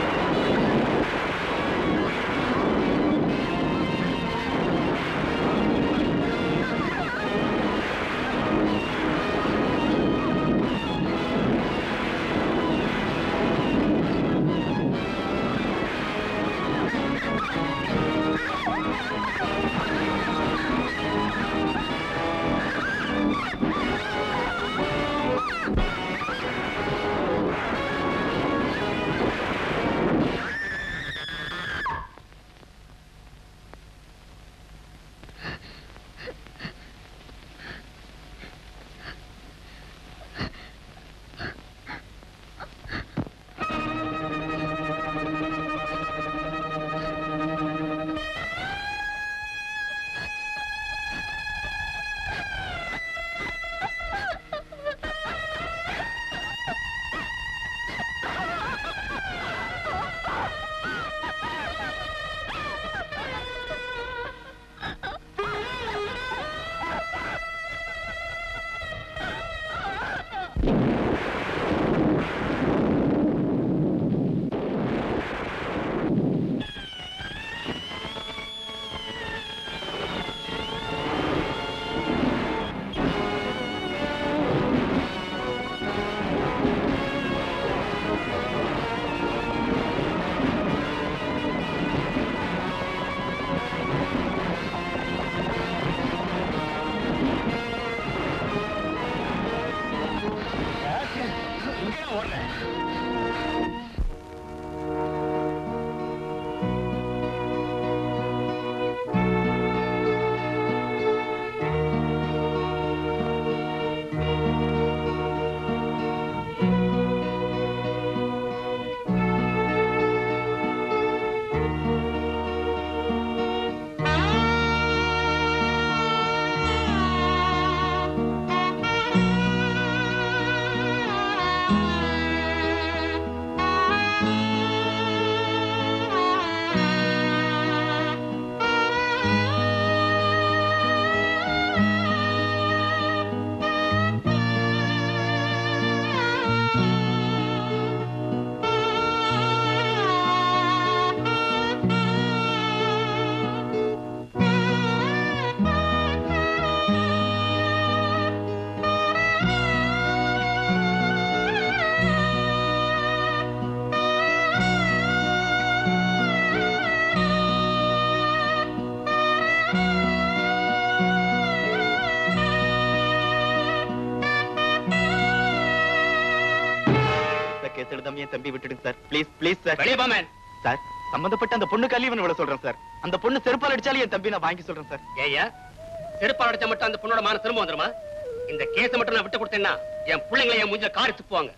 கேஸ் எழுதாம என் தம்பி விட்டுடுங்க சார் ப்ளீஸ் ப்ளீஸ் சார் வெளியே போமேன் சார் சம்பந்தப்பட்ட அந்த பொண்ணு கல்வி விட சொல்றேன் சார் அந்த பொண்ணு செருப்பால் அடிச்சாலும் என் தம்பி நான் வாங்கி சொல்றேன் சார் ஏய்யா செருப்பால் அடிச்சா மட்டும் அந்த பொண்ணோட மான திரும்ப வந்துருமா இந்த கேஸை மட்டும் நான் விட்டு கொடுத்தேன்னா என் பிள்ளைங்களை என் மூஞ்சில காரி துப்புவாங்க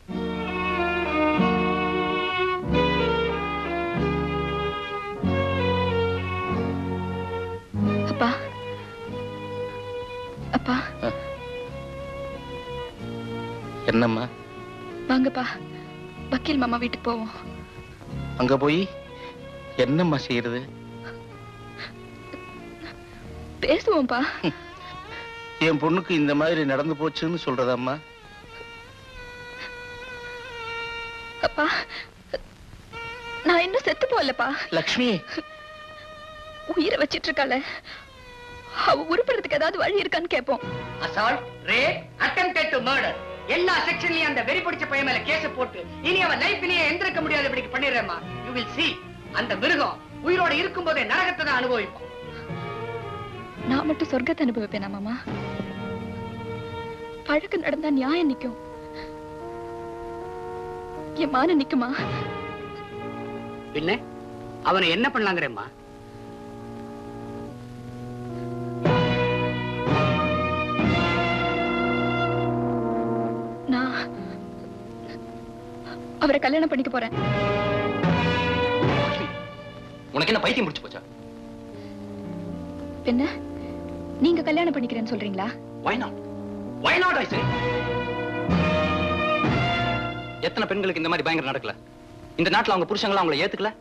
அப்பா அப்பா என்னம்மா வாங்கப்பா வக்கீல் மாமா வீட்டுக்கு போவோம் அங்க போய் என்னம்மா செய்யறது பேசுவோம்ப்பா என் பொண்ணுக்கு இந்த மாதிரி நடந்து போச்சுன்னு சொல்றதாம்மா அப்பா நான் இன்னும் செத்து போகலப்பா லக்ஷ்மி உயிரை வச்சிட்டு இருக்காள அவ உருப்படுறதுக்கு ஏதாவது வழி இருக்கான்னு கேட்போம் assault rape attempted to murder எல்லா செக்ஷன்லயும் அந்த வெறி பிடிச்ச பையன் மேல கேஸ் போட்டு இனி அவன் லைஃப்லயே எந்திருக்க முடியாத இப்படி பண்ணிடுறேம்மா யூ வில் see அந்த மிருகம் உயிரோட இருக்கும்போதே நரகத்தை தான் அனுபவிப்போம் நான் மட்டும் சொர்க்கத்தை அனுபவிப்பேனா மாமா பழக்கம் நடந்தா நியாயம் நிக்கும் என் மான நிக்குமா பின்ன அவனை என்ன பண்ணலாங்கிறேம்மா நான் அவரை கல்யாணம் பண்ணிக்க போறேன் உனக்கு என்ன பைத்தியம் முடிச்சு போச்சா பின்ன நீங்க கல்யாணம் பண்ணிக்கிறேன்னு சொல்றீங்களா why not why not i say எத்தனை பெண்களுக்கு இந்த மாதிரி பயங்கரம் நடக்கல இந்த நாட்டுல அவங்க புருஷங்கள அவங்கள ஏத்துக்கல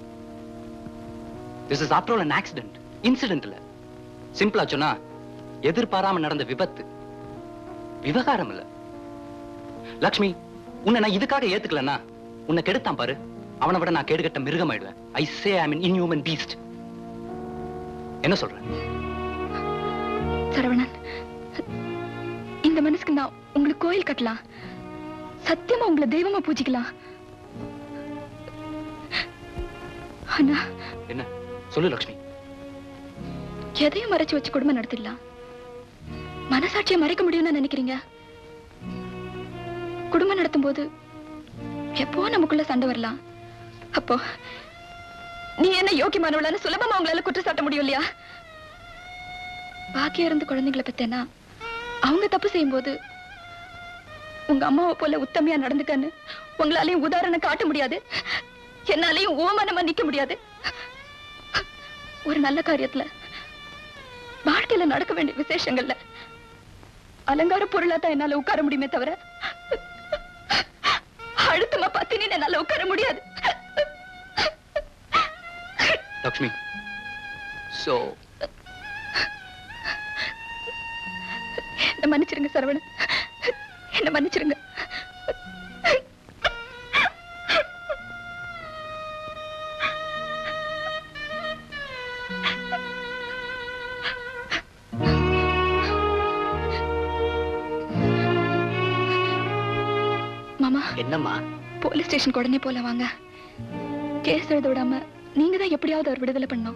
this is after an accident incident இல்ல சிம்பிளா சொன்னா எதிர்பாராம நடந்த விபத்து விவகாரம் இல்ல லக்ஷ்மி உன்னை நான் இதுக்காக ஏத்துக்கலன்னா உன்னை கெடுத்தான் பாரு அவனை விட நான் கேடுகட்ட மிருகம் ஆயிடுவேன் ஐ சே ஐ மீன் இன்ஹியூமன் பீஸ்ட் என்ன சொல்ற சரவணன் இந்த மனசுக்கு நான் உங்களுக்கு கோயில் கட்டலாம் சத்தியமா உங்களை தெய்வமா பூஜிக்கலாம் ஆனா என்ன சொல்லு லக்ஷ்மி எதையும் மறைச்சு வச்சு குடும்பம் நடத்திடலாம் மனசாட்சியை மறைக்க முடியும்னு நினைக்கிறீங்க குடும்பம் நடத்தும் போது எப்போ நமக்குள்ள சண்டை வரலாம் அப்போ நீ என்ன யோக்கியமானவளான்னு சுலபமா உங்களால குற்றம் சாட்ட முடியும் இல்லையா பாக்கியா இருந்து குழந்தைங்களை பெத்தேன்னா அவங்க தப்பு செய்யும்போது உங்க அம்மாவை போல உத்தமையா நடந்துக்கன்னு உங்களாலையும் உதாரணம் காட்ட முடியாது என்னாலையும் ஓமனமா நிக்க முடியாது ஒரு நல்ல காரியத்துல வாழ்க்கையில நடக்க வேண்டிய விசேஷங்கள்ல அலங்கார பொருளா தான் என்னால உட்கார முடியுமே தவிர அழுத்தமா பத்தினி என்னால உட்கார முடியாது லக்ஷ்மி சோ என்ன மன்னிச்சிருங்க சரவணன் என்ன மன்னிச்சிருங்க என்னம்மா போலீஸ் ஸ்டேஷனுக்கு உடனே போல வாங்க கேஸ் எழுத விடாம நீங்க தான் எப்படியாவது அவர் விடுதலை பண்ணணும்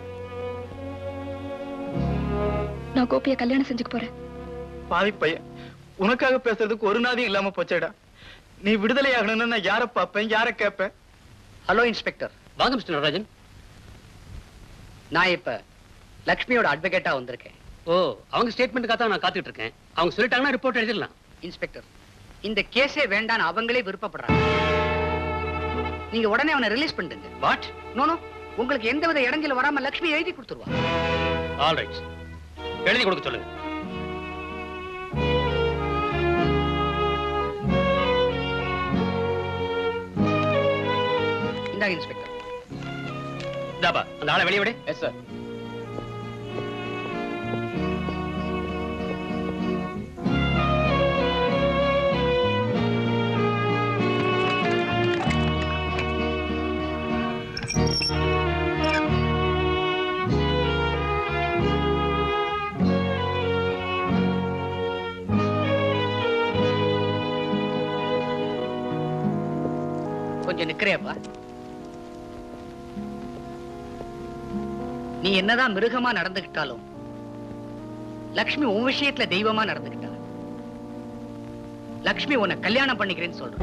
நான் கோபியை கல்யாணம் செஞ்சுக்க போறேன் பாவி பையன் உனக்காக பேசுறதுக்கு ஒரு நாதி இல்லாம போச்சேடா நீ விடுதலை ஆகணும்னு நான் யார பாப்பேன் யார கேட்பேன் ஹலோ இன்ஸ்பெக்டர் வாங்க மிஸ்டர் நடராஜன் நான் இப்ப லக்ஷ்மியோட அட்வொகேட்டா வந்திருக்கேன் ஓ அவங்க ஸ்டேட்மெண்ட்டுக்காக தான் நான் காத்துட்டு இருக்கேன் அவங்க சொல்லிட்டாங்கன்னா ரிப்போர்ட் எழுதிடலாம் இன்ஸ்பெக்டர் இந்த கேஸே வேண்டான்னு அவங்களே விருப்பப்படுறாங்க நீங்க உடனே அவனை ரிலீஸ் பண்ணிடுங்க வாட் நோ நோ உங்களுக்கு எந்தவித இடைஞ்சல் வராம லக்ஷ்மி எழுதி கொடுத்துருவா ஆல் ரைட் எழுதி கொடுக்க சொல்லுங்க இந்தாங்க இன்ஸ்பெக்டர் தாபா அந்த ஆளை வெளியே விடு எஸ் சார் கொஞ்சம் நிக்கிறியாப்பா நீ என்னதான் மிருகமா நடந்துகிட்டாலும் லக்ஷ்மி உன் விஷயத்துல தெய்வமா நடந்துகிட்டா லக்ஷ்மி உன்னை கல்யாணம் பண்ணிக்கிறேன்னு சொல்ற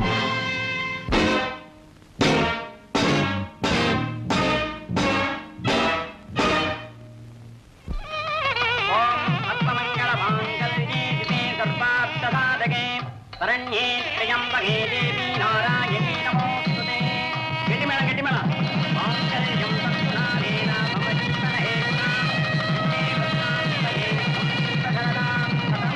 சரண்யே திரியம்பகே தேவி நாராயணி நமோஸ்துதே கெட்டிமேளம் கெட்டிமேளம் மாங்கல்யம் தத்துநாதேன மம ஜீவனஹேதுனா என்னே பிரசாந்தயே சகலதாம்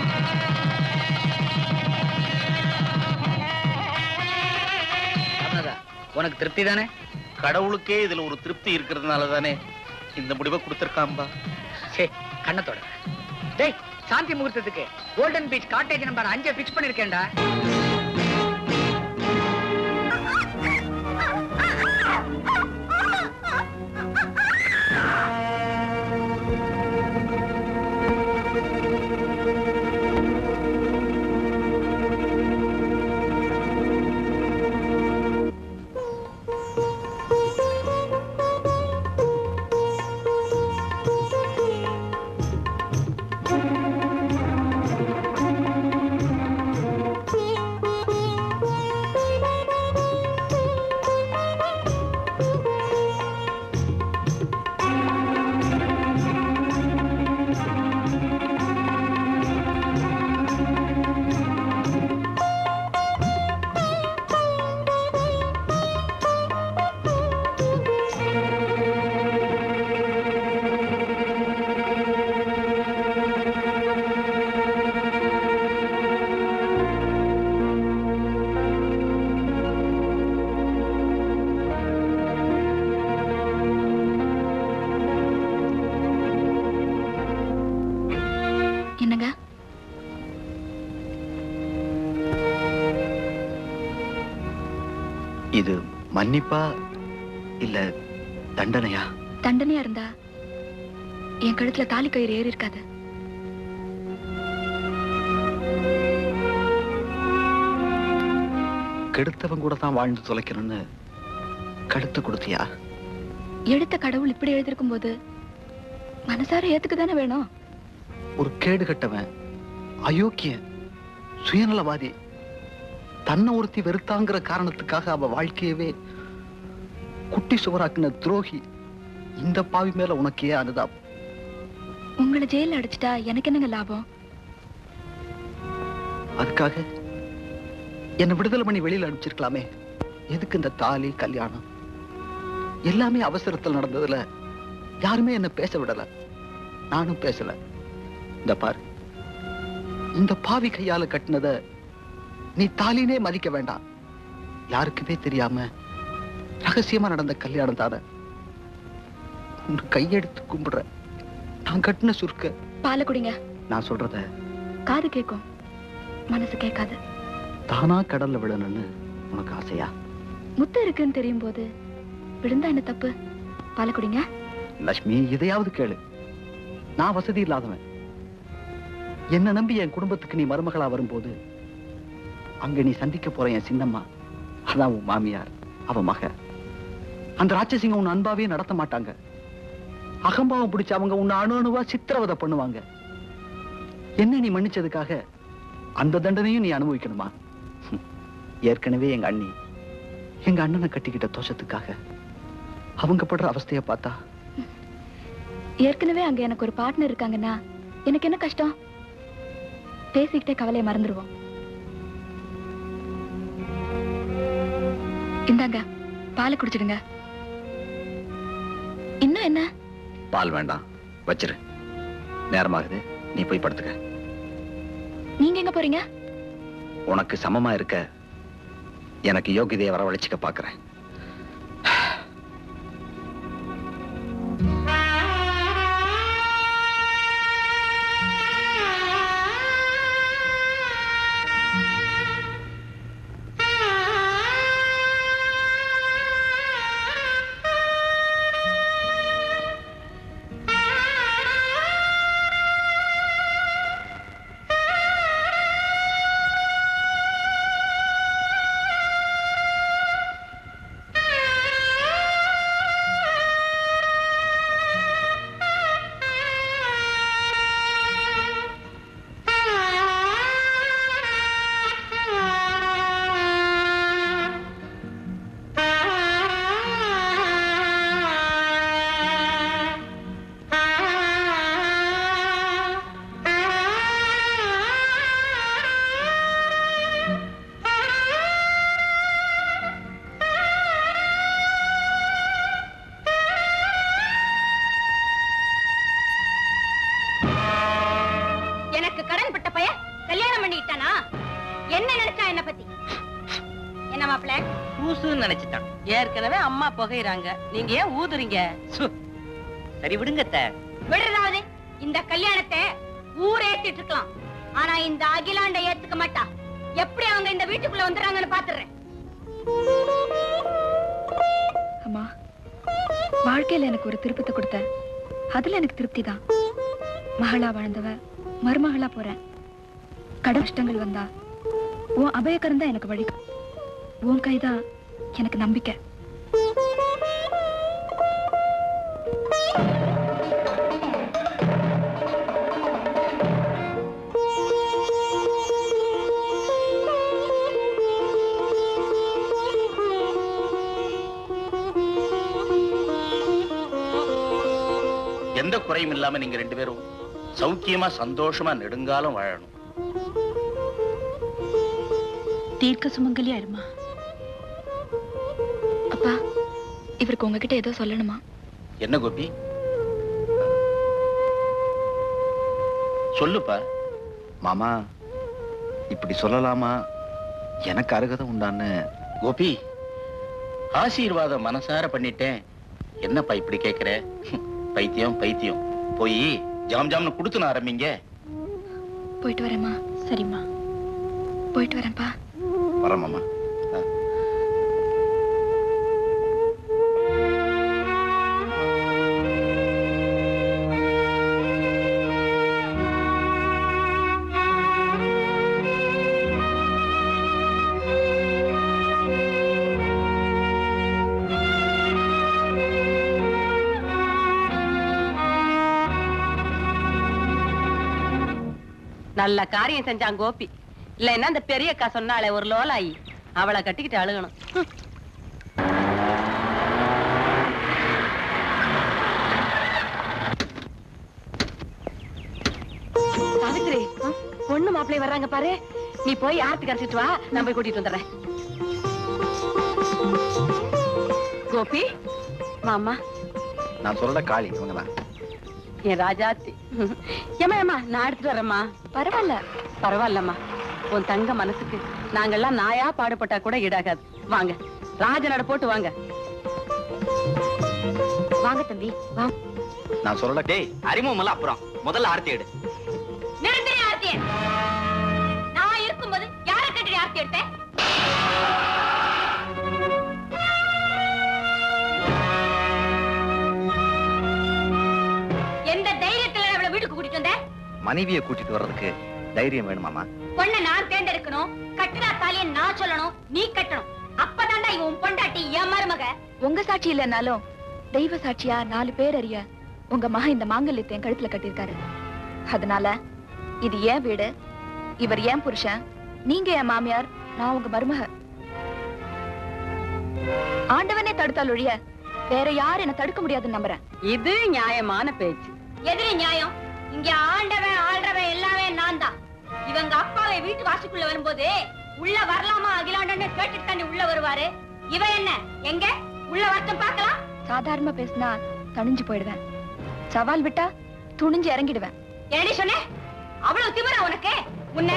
அவ்வளவுதா. உனக்கு திருப்தி தானே கடவுளுக்கே இதுல ஒரு திருப்தி இருக்கிறதுனால தானே இந்த முடிவை கொடுத்திருக்காம்பா சே கண்ணத்தோட டேய் சாந்தி முகூர்த்தத்துக்கு கோல்டன் பீச் காட்டேஜ் நம்பர் அஞ்சை பிக்ஸ் பண்ணிருக்கேன்டா என்னங்க இது மன்னிப்பா இல்ல தண்டனையா தண்டனையா இருந்தா என் கழுத்துல தாலி கயிறு ஏறி இருக்காது கெடுத்தவன் கூட தான் வாழ்ந்து தொலைக்கணும்னு கடுத்து கொடுத்தியா எடுத்த கடவுள் இப்படி எழுதிருக்கும் போது மனசார ஏத்துக்க தானே வேணும் ஒரு கேடு கட்டவன் அயோக்கியன் சுயநலவாதி தன்னை ஒருத்தி வெறுத்தாங்கிற காரணத்துக்காக அவ வாழ்க்கையவே குட்டி சுவராக்குன துரோகி இந்த பாவி மேல உனக்கு ஏன் அனுதாபம் உங்களை ஜெயில அடைச்சிட்டா எனக்கு என்னங்க லாபம் அதுக்காக என்னை விடுதலை பண்ணி வெளியில அனுப்பிச்சிருக்கலாமே எதுக்கு இந்த தாலி கல்யாணம் எல்லாமே அவசரத்தில் நடந்ததுல யாருமே என்ன பேச விடல நானும் பேசல இந்த பாரு இந்த பாவி கையால கட்டினத நீ தாலினே மதிக்க வேண்டாம் யாருக்குமே தெரியாம ரகசியமா நடந்த கல்யாணம் தானே உன் கையெடுத்து கும்பிடுற நான் கட்டின சுருக்க பாலை குடிங்க நான் சொல்றத காது கேட்கும் மனசு கேட்காது தானா கடல்ல விழணும்னு உனக்கு ஆசையா முத்து இருக்குன்னு தெரியும் போது விழுந்தா என்ன தப்பு பாலை குடிங்க லட்சுமி இதையாவது கேளு நான் வசதி இல்லாதவன் என்ன நம்பி என் குடும்பத்துக்கு நீ மருமகளா வரும்போது அங்க நீ சந்திக்க போற என் சின்னம்மா அதான் உன் மாமியார் அவ மக அந்த ராட்சசிங்க உன் அன்பாவே நடத்த மாட்டாங்க அகம்பாவம் பிடிச்ச அவங்க உன்னை அணு அணுவா சித்திரவதை பண்ணுவாங்க என்ன நீ மன்னிச்சதுக்காக அந்த தண்டனையும் நீ அனுபவிக்கணுமா ஹம். ஏற்கனவே எங்க அண்ணி எங்க அண்ணனை கட்டிக்கிட்ட தோஷத்துக்காக அவங்க படுற அவஸ்தைய பார்த்தா ஏற்கனவே அங்க எனக்கு ஒரு பார்ட்னர் இருக்காங்கன்னா எனக்கு என்ன கஷ்டம் பேசிக்கிட்டே கவலையை மறந்துடுவோம் இந்தாங்க பாலை குடிச்சிடுங்க இன்னும் என்ன பால் வேண்டாம் வச்சிரு நேரமாகுது நீ போய் படுத்துக்க நீங்க எங்க போறீங்க உனக்கு சமமா இருக்க எனக்கு யோகிதையை வரவழைச்சுக்க பாக்குறேன் எனக்கு கடன் பட்ட பைய கல்யாணம் பண்ணிக்கிட்டானா என்ன நினைச்சா என்ன பத்தி என்ன மாப்பிள்ள பூசுன்னு நினைச்சிட்டான் ஏற்கனவே அம்மா புகையிறாங்க நீங்க ஏன் ஊதுறீங்க சரி விடுங்க அத்தை. விடுறதாவது இந்த கல்யாணத்தை ஊர் ஏத்திட்டு இருக்கலாம் ஆனா இந்த அகிலாண்ட ஏத்துக்க மாட்டா எப்படி அவங்க இந்த வீட்டுக்குள்ள வந்துடுறாங்கன்னு பாத்துறேன் அம்மா வாழ்க்கையில எனக்கு ஒரு திருப்பத்தை கொடுத்த அதுல எனக்கு திருப்தி தான் மகளா வாழ்ந்தவ மருமகளா போறேன் கடன் கஷ்டங்கள் வந்தா உன் அபயக்கரம் தான் எனக்கு வழி உன் கைதான் எனக்கு நம்பிக்கை எந்த குறையும் இல்லாம நீங்க ரெண்டு பேரும் சௌக்கியமா சந்தோஷமா நெடுங்காலம் வாழணும் தீர்க்க சுமங்கலியா இருமா அப்பா இவருக்கு உங்ககிட்ட ஏதோ சொல்லணுமா என்ன கோபி சொல்லுப்பா மாமா இப்படி சொல்லலாமா எனக்கு அருகதை உண்டான்னு கோபி ஆசீர்வாதம் மனசார பண்ணிட்டேன் என்னப்பா இப்படி கேக்குற பைத்தியம் பைத்தியம் போய் ஜாம் ஜாம்னு கொடுத்துன ஆரம்பிங்க போயிட்டு வரேம்மா சரிம்மா போயிட்டு வரேன்ப்பா வரேன் மாமா நல்ல காரியம் செஞ்சான் கோபி இல்லைன்னா அந்த பெரிய அக்கா சொன்னாலே ஒரு லோலாயி அவளை கட்டிக்கிட்டு அழுகணும் ஹம். சாவித்திரி பொண்ணு மாப்பிள்ளை வர்றாங்க பாரு நீ போய் ஆர்த்தி கரைச்சிட்டு வா நான் போய் கூட்டிட்டு வந்துடுறேன் கோபி மாமா நான் சொல்ற காளி இவங்க தான் என் ராஜாத்தி ஏமா ஏமா நான் எடுத்துட்டு வரேம்மா பரவாயில்ல பரவாயில்லம்மா உன் தங்க மனசுக்கு நாங்கெல்லாம் நாயா பாடுபட்டா கூட ஈடாகாது வாங்க ராஜ நட போட்டு வாங்க வாங்க தம்பி வாங்க நான் சொல்ற டேய் அறிமுகம் எல்லாம் அப்புறம் முதல்ல ஆர்த்தி எடு நிறுத்தினே ஆர்த்திய நான் இருக்கும்போது யார கட்டி ஆர்த்தி எடுத்தேன் எந்த தைரியத்துல அவளை வீட்டுக்கு கூட்டிட்டு வந்த மனைவியை கூட்டிட்டு வர்றதுக்கு தைரியம் வேணுமாமா பொண்ணை நான் தேர்ந்தெடுக்கணும் கட்டுறா தாலியை நான் சொல்லணும் நீ கட்டணும் அப்ப தாண்டா இவன் பொண்டாட்டி என் மருமக உங்க சாட்சி இல்லைன்னாலும் தெய்வ சாட்சியா நாலு பேர் அறிய உங்க மகன் இந்த மாங்கல்யத்தை என் கழுத்துல கட்டியிருக்காரு அதனால இது ஏன் வீடு இவர் ஏன் புருஷன் நீங்க என் மாமியார் நான் உங்க மருமக ஆண்டவனே தடுத்தால் ஒழிய வேற யார் என்ன தடுக்க முடியாதுன்னு நம்புறேன் இது நியாயமான பேச்சு எதிரி நியாயம் இங்க ஆண்டவன் ஆள்றவன் எல்லாமே நான் தான் இவங்க அப்பாவை வீட்டு வாசிக்குள்ள வரும்போது உள்ள வரலாமா அகிலாண்டன்னு கேட்டுட்டு தாண்டி உள்ள வருவாரு இவன் என்ன எங்க உள்ள வரட்டும் பார்க்கலாம் சாதாரணமா பேசினா தணிஞ்சு போயிடுவேன் சவால் விட்டா துணிஞ்சு இறங்கிடுவேன் என்னடி சொன்ன அவ்வளவு திமிரா உனக்கு உன்னை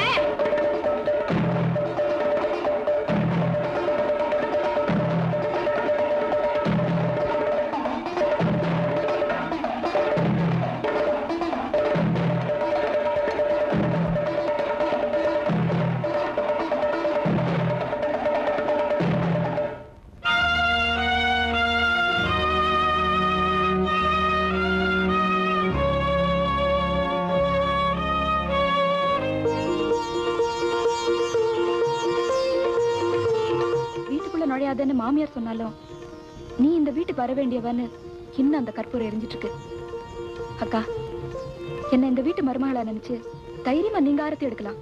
வீட்டுக்குள்ள நுழையாதன்னு மாமியார் சொன்னாலும் நீ இந்த வீட்டுக்கு வர வேண்டியவன்னு இன்னும் அந்த கற்பூரம் எரிஞ்சிட்டு இருக்கு அக்கா என்ன இந்த வீட்டு மருமகளா நினைச்சு தைரியமா நீங்க ஆரத்தி எடுக்கலாம்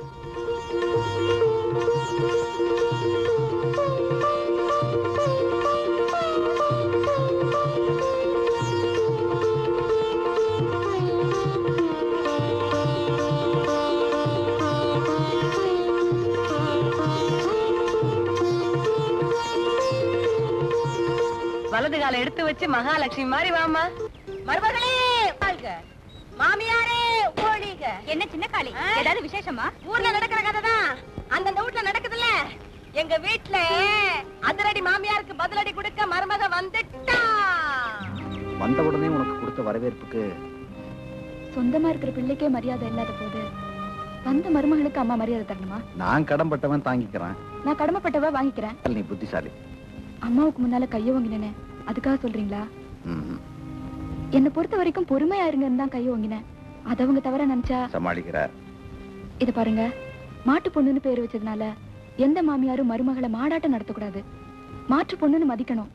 வலது காலை எடுத்து வச்சு மகாலட்சுமி மாதிரி வாமா மருமகளே வாழ்க மாமியாரே ஓடிக என்ன சின்ன காளி ஏதாவது விசேஷமா ஊர்ல நடக்கிற கதை தான் அந்தந்த வீட்ல நடக்குதுல்ல எங்க வீட்ல அதிரடி மாமியாருக்கு பதிலடி கொடுக்க மருமக வந்துட்டா வந்த உடனே உனக்கு கொடுத்த வரவேற்புக்கு சொந்தமா இருக்கிற பிள்ளைக்கே மரியாதை இல்லாத போது வந்த மருமகளுக்கு அம்மா மரியாதை தரணுமா நான் கடன்பட்டவன் தாங்கிக்கிறேன் நான் கடமைப்பட்டவ வாங்கிக்கிறேன் நீ புத்திசாலி அம்மாவுக்கு முன்னால கைய வாங்கினேனே அதுக்காக சொல்றீங்களா ம், என்னை பொறுத்த வரைக்கும் பொறுமையா இருங்கன்னு தான் கைய வாங்கினேன் அது அவங்க தவிர நினைச்சா சமாளிக்கிற இது பாருங்க மாட்டு பொண்ணுன்னு பேர் வச்சதுனால எந்த மாமியாரும் மருமகளை மாடாட்டம் நடத்தக்கூடாது மாற்று பொண்ணுன்னு மதிக்கணும்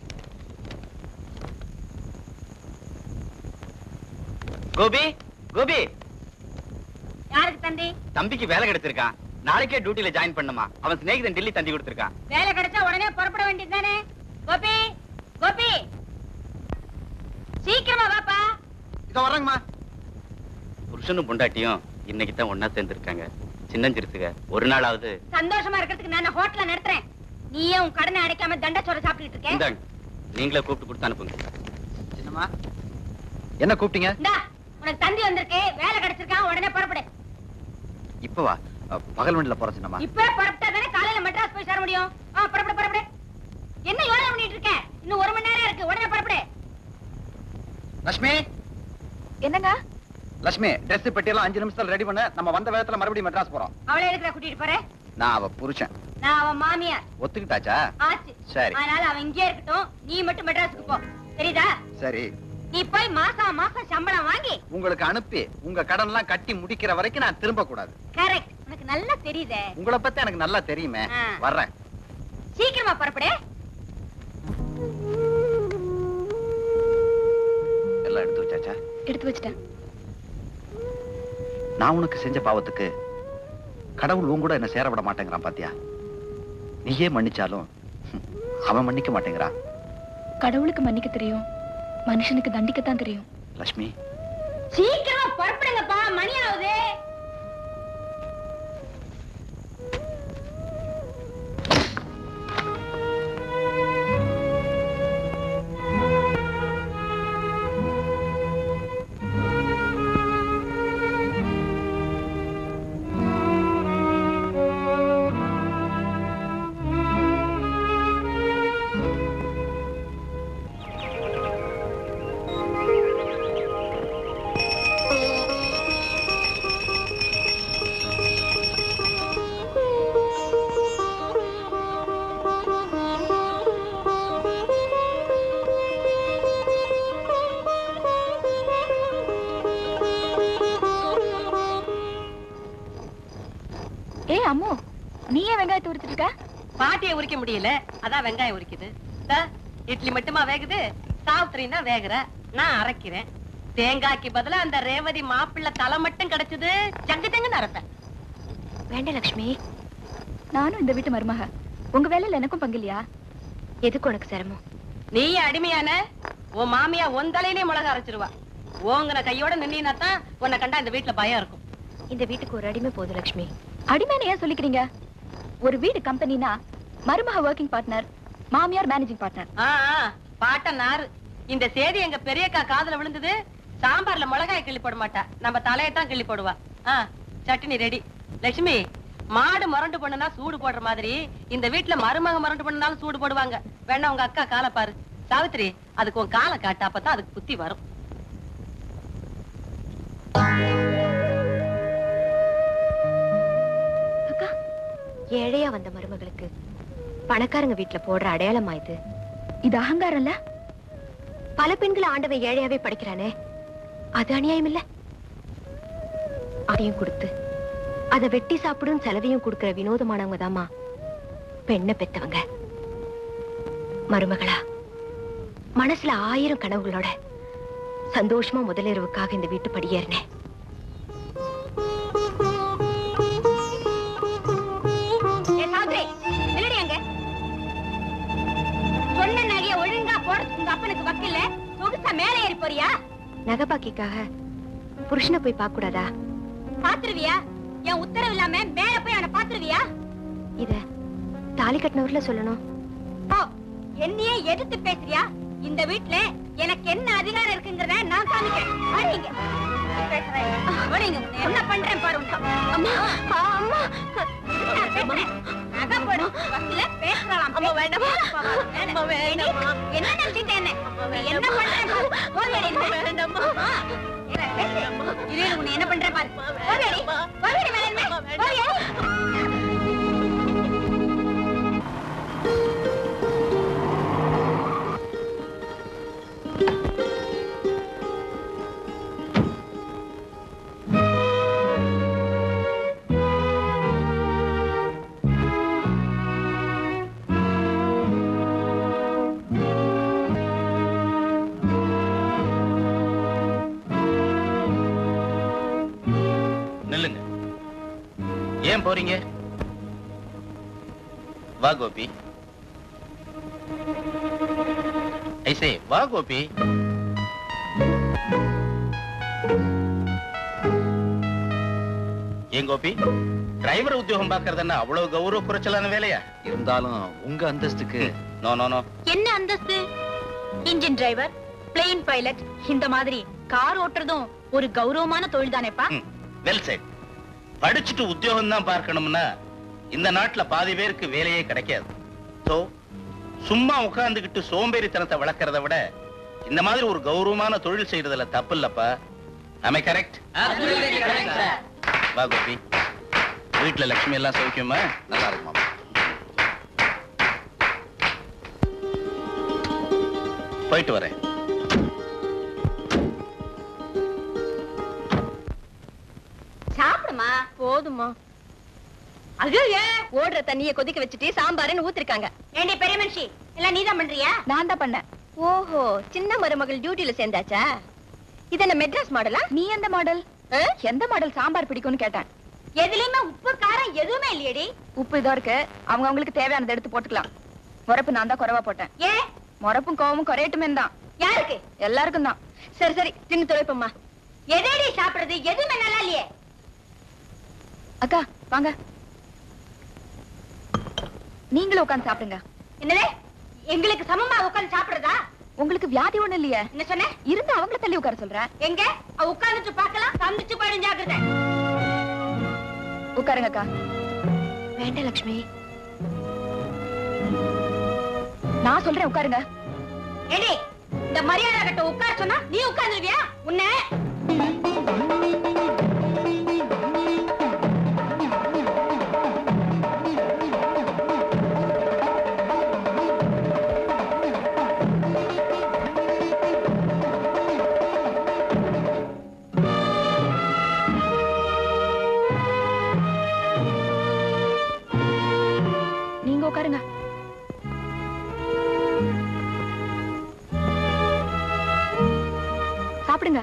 கோபி கோபி யாருக்கு தந்தி தம்பிக்கு வேலை கிடைச்சிருக்கான் நாளைக்கே டியூட்டில ஜாயின் பண்ணுமா அவன் சிநேகிதன் டெல்லி தந்தி கொடுத்திருக்கான் வேலை கிடைச்சா உடனே புறப்பட வேண்டியது தானே கோபி கோபி சீக்கிரமா வாப்பா இதோ வர்றேங்கம்மா புருஷனும் பொண்டாட்டியும் இன்னைக்கு தான் ஒன்னா சேர்ந்திருக்காங்க சின்னஞ்சிருசுக ஒரு நாளாவது சந்தோஷமா இருக்கிறதுக்கு நான் ஹோட்டல நடத்துறேன் நீயே உன் கடனை அடைக்காம தண்டச்சோற சாப்பிட்டுட்டு இருக்க இந்தாங்க நீங்களே கூப்பிட்டு கொடுத்து அனுப்புங்க என்னம்மா என்ன கூப்பிட்டீங்க இந்தா உனக்கு தந்தி வந்திருக்கு வேலை கிடைச்சிருக்கான் உடனே புறப்படு இப்ப வா அஹ், பகல் வண்டியில போற சின்னம்மா இப்பவே புறப்பட்டா தானே காலையில மெட்ராஸ் போய் சேர முடியும் ஆ புறப்படு புறப்படு என்ன யோசனை பண்ணிட்டு இருக்க இன்னும் ஒரு மணி நேரம் இருக்கு உடனே புறப்படு லட்சுமி என்னங்க லட்சுமி Dress பெட்டி எல்லாம் அஞ்சு நிமிஷத்துல ரெடி பண்ண நம்ம வந்த வேகத்துல மறுபடியும் மெட்ராஸ் போறோம் அவளை எதுக்குடா கூட்டிட்டு போறேன் நான் அவ புருஷன் நான் அவன் மாமியார் ஒத்துக்கிட்டாச்சா ஆச்சு சரி அதனால அவன் இங்கே இருக்கட்டும் நீ மட்டும் மெட்ராஸுக்கு போ தெரியுதா சரி நீ போய் மாசம் மாசம் சம்பளம் வாங்கி உங்களுக்கு அனுப்பி உங்க கடன் எல்லாம் கட்டி முடிக்கிற வரைக்கும் நான் திரும்ப கூடாது கரெக்ட் உனக்கு நல்லா தெரியுதே உங்களை பத்தி எனக்கு நல்லா தெரியுமே ஆ. வர்றேன் சீக்கிரமா புறப்படு எல்லாம் எடுத்து வச்சாச்சா எடுத்து வச்சிட்டேன் நான் உனக்கு செஞ்ச பாவத்துக்கு கடவுள் உன் கூட என்ன சேர விட மாட்டேங்கிறான் பாத்தியா நீயே மன்னிச்சாலும் ஹம், அவன் மன்னிக்க மாட்டேங்கிறான் கடவுளுக்கு மன்னிக்க தெரியும் மனுஷனுக்கு தண்டிக்கத்தான் தெரியும் லட்சுமி சீக்கிரமா புறப்படுங்கப்பா மணி ஆகுது ஏய் அம்மு நீ ஏன் வெங்காயத்தை உரிச்சிட்டு இருக்க பாட்டியை உரிக்க முடியல அதான் வெங்காயம் உரிக்குது இந்தா, இட்லி மட்டுமா வேகுது சாவித்திரின்னா வேகுற நான் அரைக்கிறேன் தேங்காய்க்கு பதிலா அந்த ரேவதி மாப்பிள்ளை தலை மட்டும் கிடைச்சது ஜங்கு ஜங்குன்னு அரைப்பேன் வேண்டாம் லக்ஷ்மி நானும் இந்த வீட்டு மருமக உங்க வேலையில எனக்கும் பங்கு இல்லையா எதுக்கு உனக்கு சிரமம் நீ அடிமையான உன் மாமியா உன் தலையிலே மிளகா அரைச்சிருவா ஓங்குன கையோட நின்னா தான் உன்னை கண்டா இந்த வீட்டுல பயம் இருக்கும் இந்த வீட்டுக்கு ஒரு அடிமை போதும் லக்ஷ்மி அடிமைன்னு ஏன் சொல்லிக்கிறீங்க ஒரு வீடு கம்பெனினா மருமக ஒர்க்கிங் பார்ட்னர் மாமியார் மேனேஜிங் பார்ட்னர் ஆ, ஆ, பாட்ட நாறு இந்த செய்தி எங்க பெரியக்கா காதுல விழுந்தது சாம்பார்ல மிளகாய் கிள்ளி போட மாட்டா நம்ம தலையை தான் கிள்ளி போடுவா ஆ சட்னி ரெடி லட்சுமி மாடு முரண்டு பண்ணுனா சூடு போடுற மாதிரி இந்த வீட்டுல மருமக முரண்டு பண்ணாலும் சூடு போடுவாங்க வேணா உங்க அக்கா காலை பாரு சாவித்திரி அதுக்கு உன் காலை காட்டு அப்பதான் அதுக்கு புத்தி வரும் ஏழையா வந்த மருமகளுக்கு பணக்காரங்க வீட்டுல போடுற அடையாளமா இது இது அகங்காரம் இல்ல பல பெண்களை ஆண்டவன் ஏழையாவே படிக்கிறானே அது அநியாயம் இல்ல அதையும் கொடுத்து அத வெட்டி சாப்பிடும் செலவையும் கொடுக்கிற வினோதமானவங்க தாமா பெண்ணை பெத்தவங்க மருமகளா மனசுல ஆயிரம் கனவுகளோட சந்தோஷமா முதலிரவுக்காக இந்த வீட்டு படியேறினேன் ஏ சாவித்ரி, நில்லுடி அங்க. சொன்ன நகைய ஒழுங்கா போடுறதுக்கு உங்க அப்பனுக்கு வக்கில்ல சொகுசா மேல ஏறி போறியா நகைப்பாக்கிக்காக புருஷனை போய் பார்க்க கூடாதா பாத்துருவியா என் உத்தரவு இல்லாம மேல போய் அவனை பாத்துருவியா இத தாலி கட்டினவர்ல சொல்லணும் ஓ என்னையே எதிர்த்து பேசுறியா இந்த வீட்ல எனக்கு என்ன அதிகாரம் இருக்குங்கிறத நான் காமிக்கிறேன் வாடிங்க. பேசுறேன். வாடிங்க, உன்னை என்ன பண்றேன் பாரு உன்னை. அம்மா அம்மா நான் பேசுறேன். நகை போடு. வக்கீல பேசலாம். அம்மா வேண்டாம். என்ன நினைச்சிட்ட என்ன? நீ என்ன பண்றேன் பாரு. போவியாடி என்ன? அம்மா. இரு, பேசு. இரு, இரு, உன்னை என்ன பண்றேன் பாரு. போவியாடி? போவியாடி மேல இருந்து? போவியாடி? நில்லுங்க ஏன் போறீங்க வா கோபி ஐசே வா கோபி ஏன் கோபி டிரைவர் உத்தியோகம் பாக்குறதுன்னா அவ்வளவு கௌரவ குறைச்சலான வேலையா இருந்தாலும் உங்க அந்தஸ்துக்கு நோ நோ நோ என்ன அந்தஸ்து இன்ஜின் டிரைவர் பிளேன் பைலட் இந்த மாதிரி கார் ஓட்டுறதும் ஒரு கௌரவமான தொழில் தானேப்பா வெல் செட் படிச்சுட்டு உத்தியோகம் தான் பார்க்கணும்னா இந்த நாட்டுல பாதி பேருக்கு வேலையே கிடைக்காது சோ சும்மா உட்கார்ந்துகிட்டு சோம்பேறித்தனத்தை வளர்க்கறத விட இந்த மாதிரி ஒரு கௌரவமான தொழில் செய்யறதுல தப்பு இல்லப்பா அமை கரெக்ட் வா கோபி வீட்டுல லட்சுமி எல்லாம் சௌக்கியமா நல்லா இருக்குமா போயிட்டு வரேன் சாப்பிடுமா போதுமா அது ஓடுற தண்ணிய கொதிக்க வச்சுட்டு சாம்பாருன்னு ஊத்திருக்காங்க ஏண்டி பெரிய மனுஷி எல்லாம் நீதான் பண்றியா நான் தான் பண்ணேன் ஓஹோ சின்ன மருமகள் டியூட்டில சேர்ந்தாச்சா இது என்ன மெட்ராஸ் மாடலா நீ எந்த மாடல் எந்த மாடல் சாம்பார் பிடிக்கும்னு கேட்டேன் எதுலயுமே உப்பு காரம் எதுவுமே இல்லையடி உப்பு இதோ இருக்கு அவங்க அவங்களுக்கு தேவையானதை எடுத்து போட்டுக்கலாம் முறப்பு நான் தான் குறைவா போட்டேன் ஏ முறப்பும் கோவமும் குறையட்டுமே தான் யாருக்கு எல்லாருக்கும் தான் சரி சரி தின்னு துளைப்பம்மா எதடி சாப்பிடுறது எதுவுமே நல்லா இல்லையே அக்கா வாங்க நீங்களும் உட்கார்ந்து சாப்பிடுங்க என்னது எங்களுக்கு சமமா உட்கார்ந்து சாப்பிடுறதா உங்களுக்கு வியாதி ஒண்ணு இல்லையே என்ன சொன்ன இருந்து அவங்கள தள்ளி உட்கார சொல்றேன் எங்க அவ உட்கார்ந்துட்டு பார்க்கலாம் சந்திச்சு போயிடும் ஜாக்கிரதை உட்காருங்க அக்கா வேண்டாம் லட்சுமி நான் சொல்றேன் உட்காருங்க ஏடி இந்த மரியாதை கட்ட உட்கார சொன்னா நீ உட்கார்ந்துருவியா உன்னை நீங்க உட்காருங்க சாப்பிடுங்க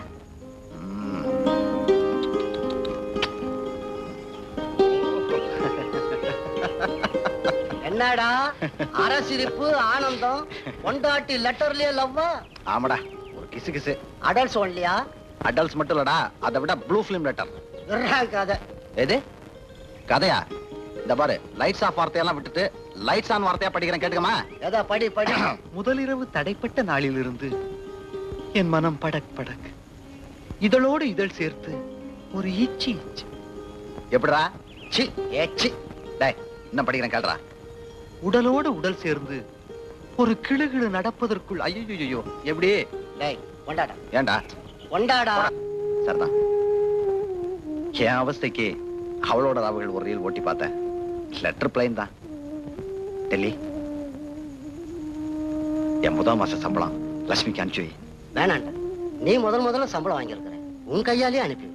என்னடா அரசிரிப்பு ஆனந்தம் பொண்டாட்டி லெட்டர்லயே லவ்வா ஆமாடா ஒரு கிசு கிசு அடல்ஸ் ஒன்லியா அடல்ட்ஸ் மட்டும் இல்லடா அதை விட ப்ளூ ஃபிலிம் லெட்டர் கதை எது கதையா இந்த பாரு லைட்ஸ் ஆஃப் வார்த்தையெல்லாம் விட்டுட்டு லைட்ஸ் ஆன் வார்த்தையா படிக்கிறேன் கேட்டுக்கமா எதா படி படி முதலிரவு தடைப்பட்ட நாளிலிருந்து என் மனம் படக் படக் இதழோடு இதழ் சேர்த்து ஒரு இச்சி இச்சி எப்படிடா சி ஏச்சி டேய் என்ன படிக்கிறேன் கேள்றா உடலோடு உடல் சேர்ந்து ஒரு கிளுகிழு நடப்பதற்குள் ஐயோ எப்படி டேய் கொண்டாடா ஏன்டா கொண்டாடா சரிதான் என் அவஸ்தைக்கு அவளோட ராவுகள் ஒரு ரீல் ஓட்டி பார்த்தேன் லெட்டர் பிளைன் தான் டெல்லி என் முதல் மாச சம்பளம் லட்சுமிக்கு அனுப்பிச்சு வை. வேணாண்டா நீ முதல் முதல்ல சம்பளம் வாங்கியிருக்கிற உன் கையாலே அனுப்பி வை.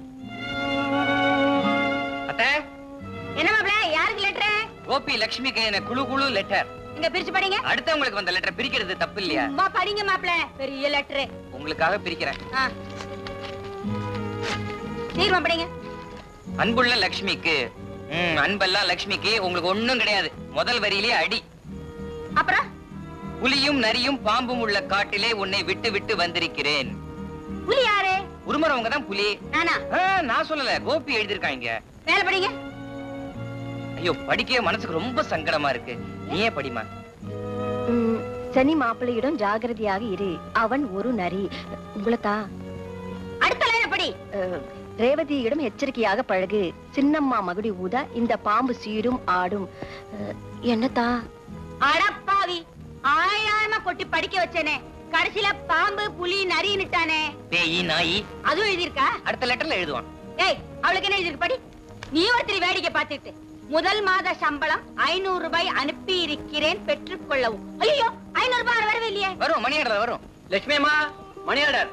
அத்தை என்ன மாப்ள யாருக்கு லெட்டர் கோபி லட்சுமிக்கு என்ன குழு குழு லெட்டர் இங்க பிரிச்சு படிங்க அடுத்தவங்களுக்கு வந்த லெட்டர் பிரிக்கிறது தப்பு இல்லையா வா படிங்க மாப்ள பெரிய லெட்டர் உங்களுக்காக பிரிக்கிறேன் சீக்கிரமா படிங்க அன்புள்ள லட்சுமிக்கு ம், அன்பெல்லாம் லட்சுமிக்கு உங்களுக்கு ஒண்ணும் கிடையாது முதல் வரியிலே அடி அப்புறம் புலியும் நரியும் பாம்பும் உள்ள காட்டிலே உன்னை விட்டு விட்டு வந்திருக்கிறேன் புலி யாரு உருமரவங்க தான் புலி நானா ஆ, நான் சொல்லல கோபி எழுதிருக்காங்க மேல படிங்க ஐயோ படிக்கவே மனசுக்கு ரொம்ப சங்கடமா இருக்கு நீயே படிமா ம், சனி மாப்பிள்ளையிடம் ஜாகிரதையாக இரு அவன் ஒரு நரி உங்களைத்தான் அடுத்த லைன் படி ரேவதியிடம் எச்சரிக்கையாக பழகு சின்னம்மா மகுடி ஊத இந்த பாம்பு சீரும் ஆடும் அஹ், என்னத்தா அடப்பாவி ஆயிரமா கொட்டி படிக்க வச்சேனே கடைசியில பாம்பு புலி நரின்னுட்டானே பேயி நாயி அதுவும் எழுதியிருக்கா அடுத்த லெட்டர்ல எழுதுவான் ஏய் அவளுக்கு என்ன எழுதிருக்கு படி நீ ஒருத்தரி வேடிக்கை பார்த்துட்டு முதல் மாத சம்பளம் ஐநூறு ரூபாய் அனுப்பி இருக்கிறேன் பெற்றுக் கொள்ளவும் ஐயோ ஐநூறு ரூபாய் வரவே இல்லையே வரும் மணி ஆர்டர் வரும் லட்சுமி அம்மா மணி ஆர்டர்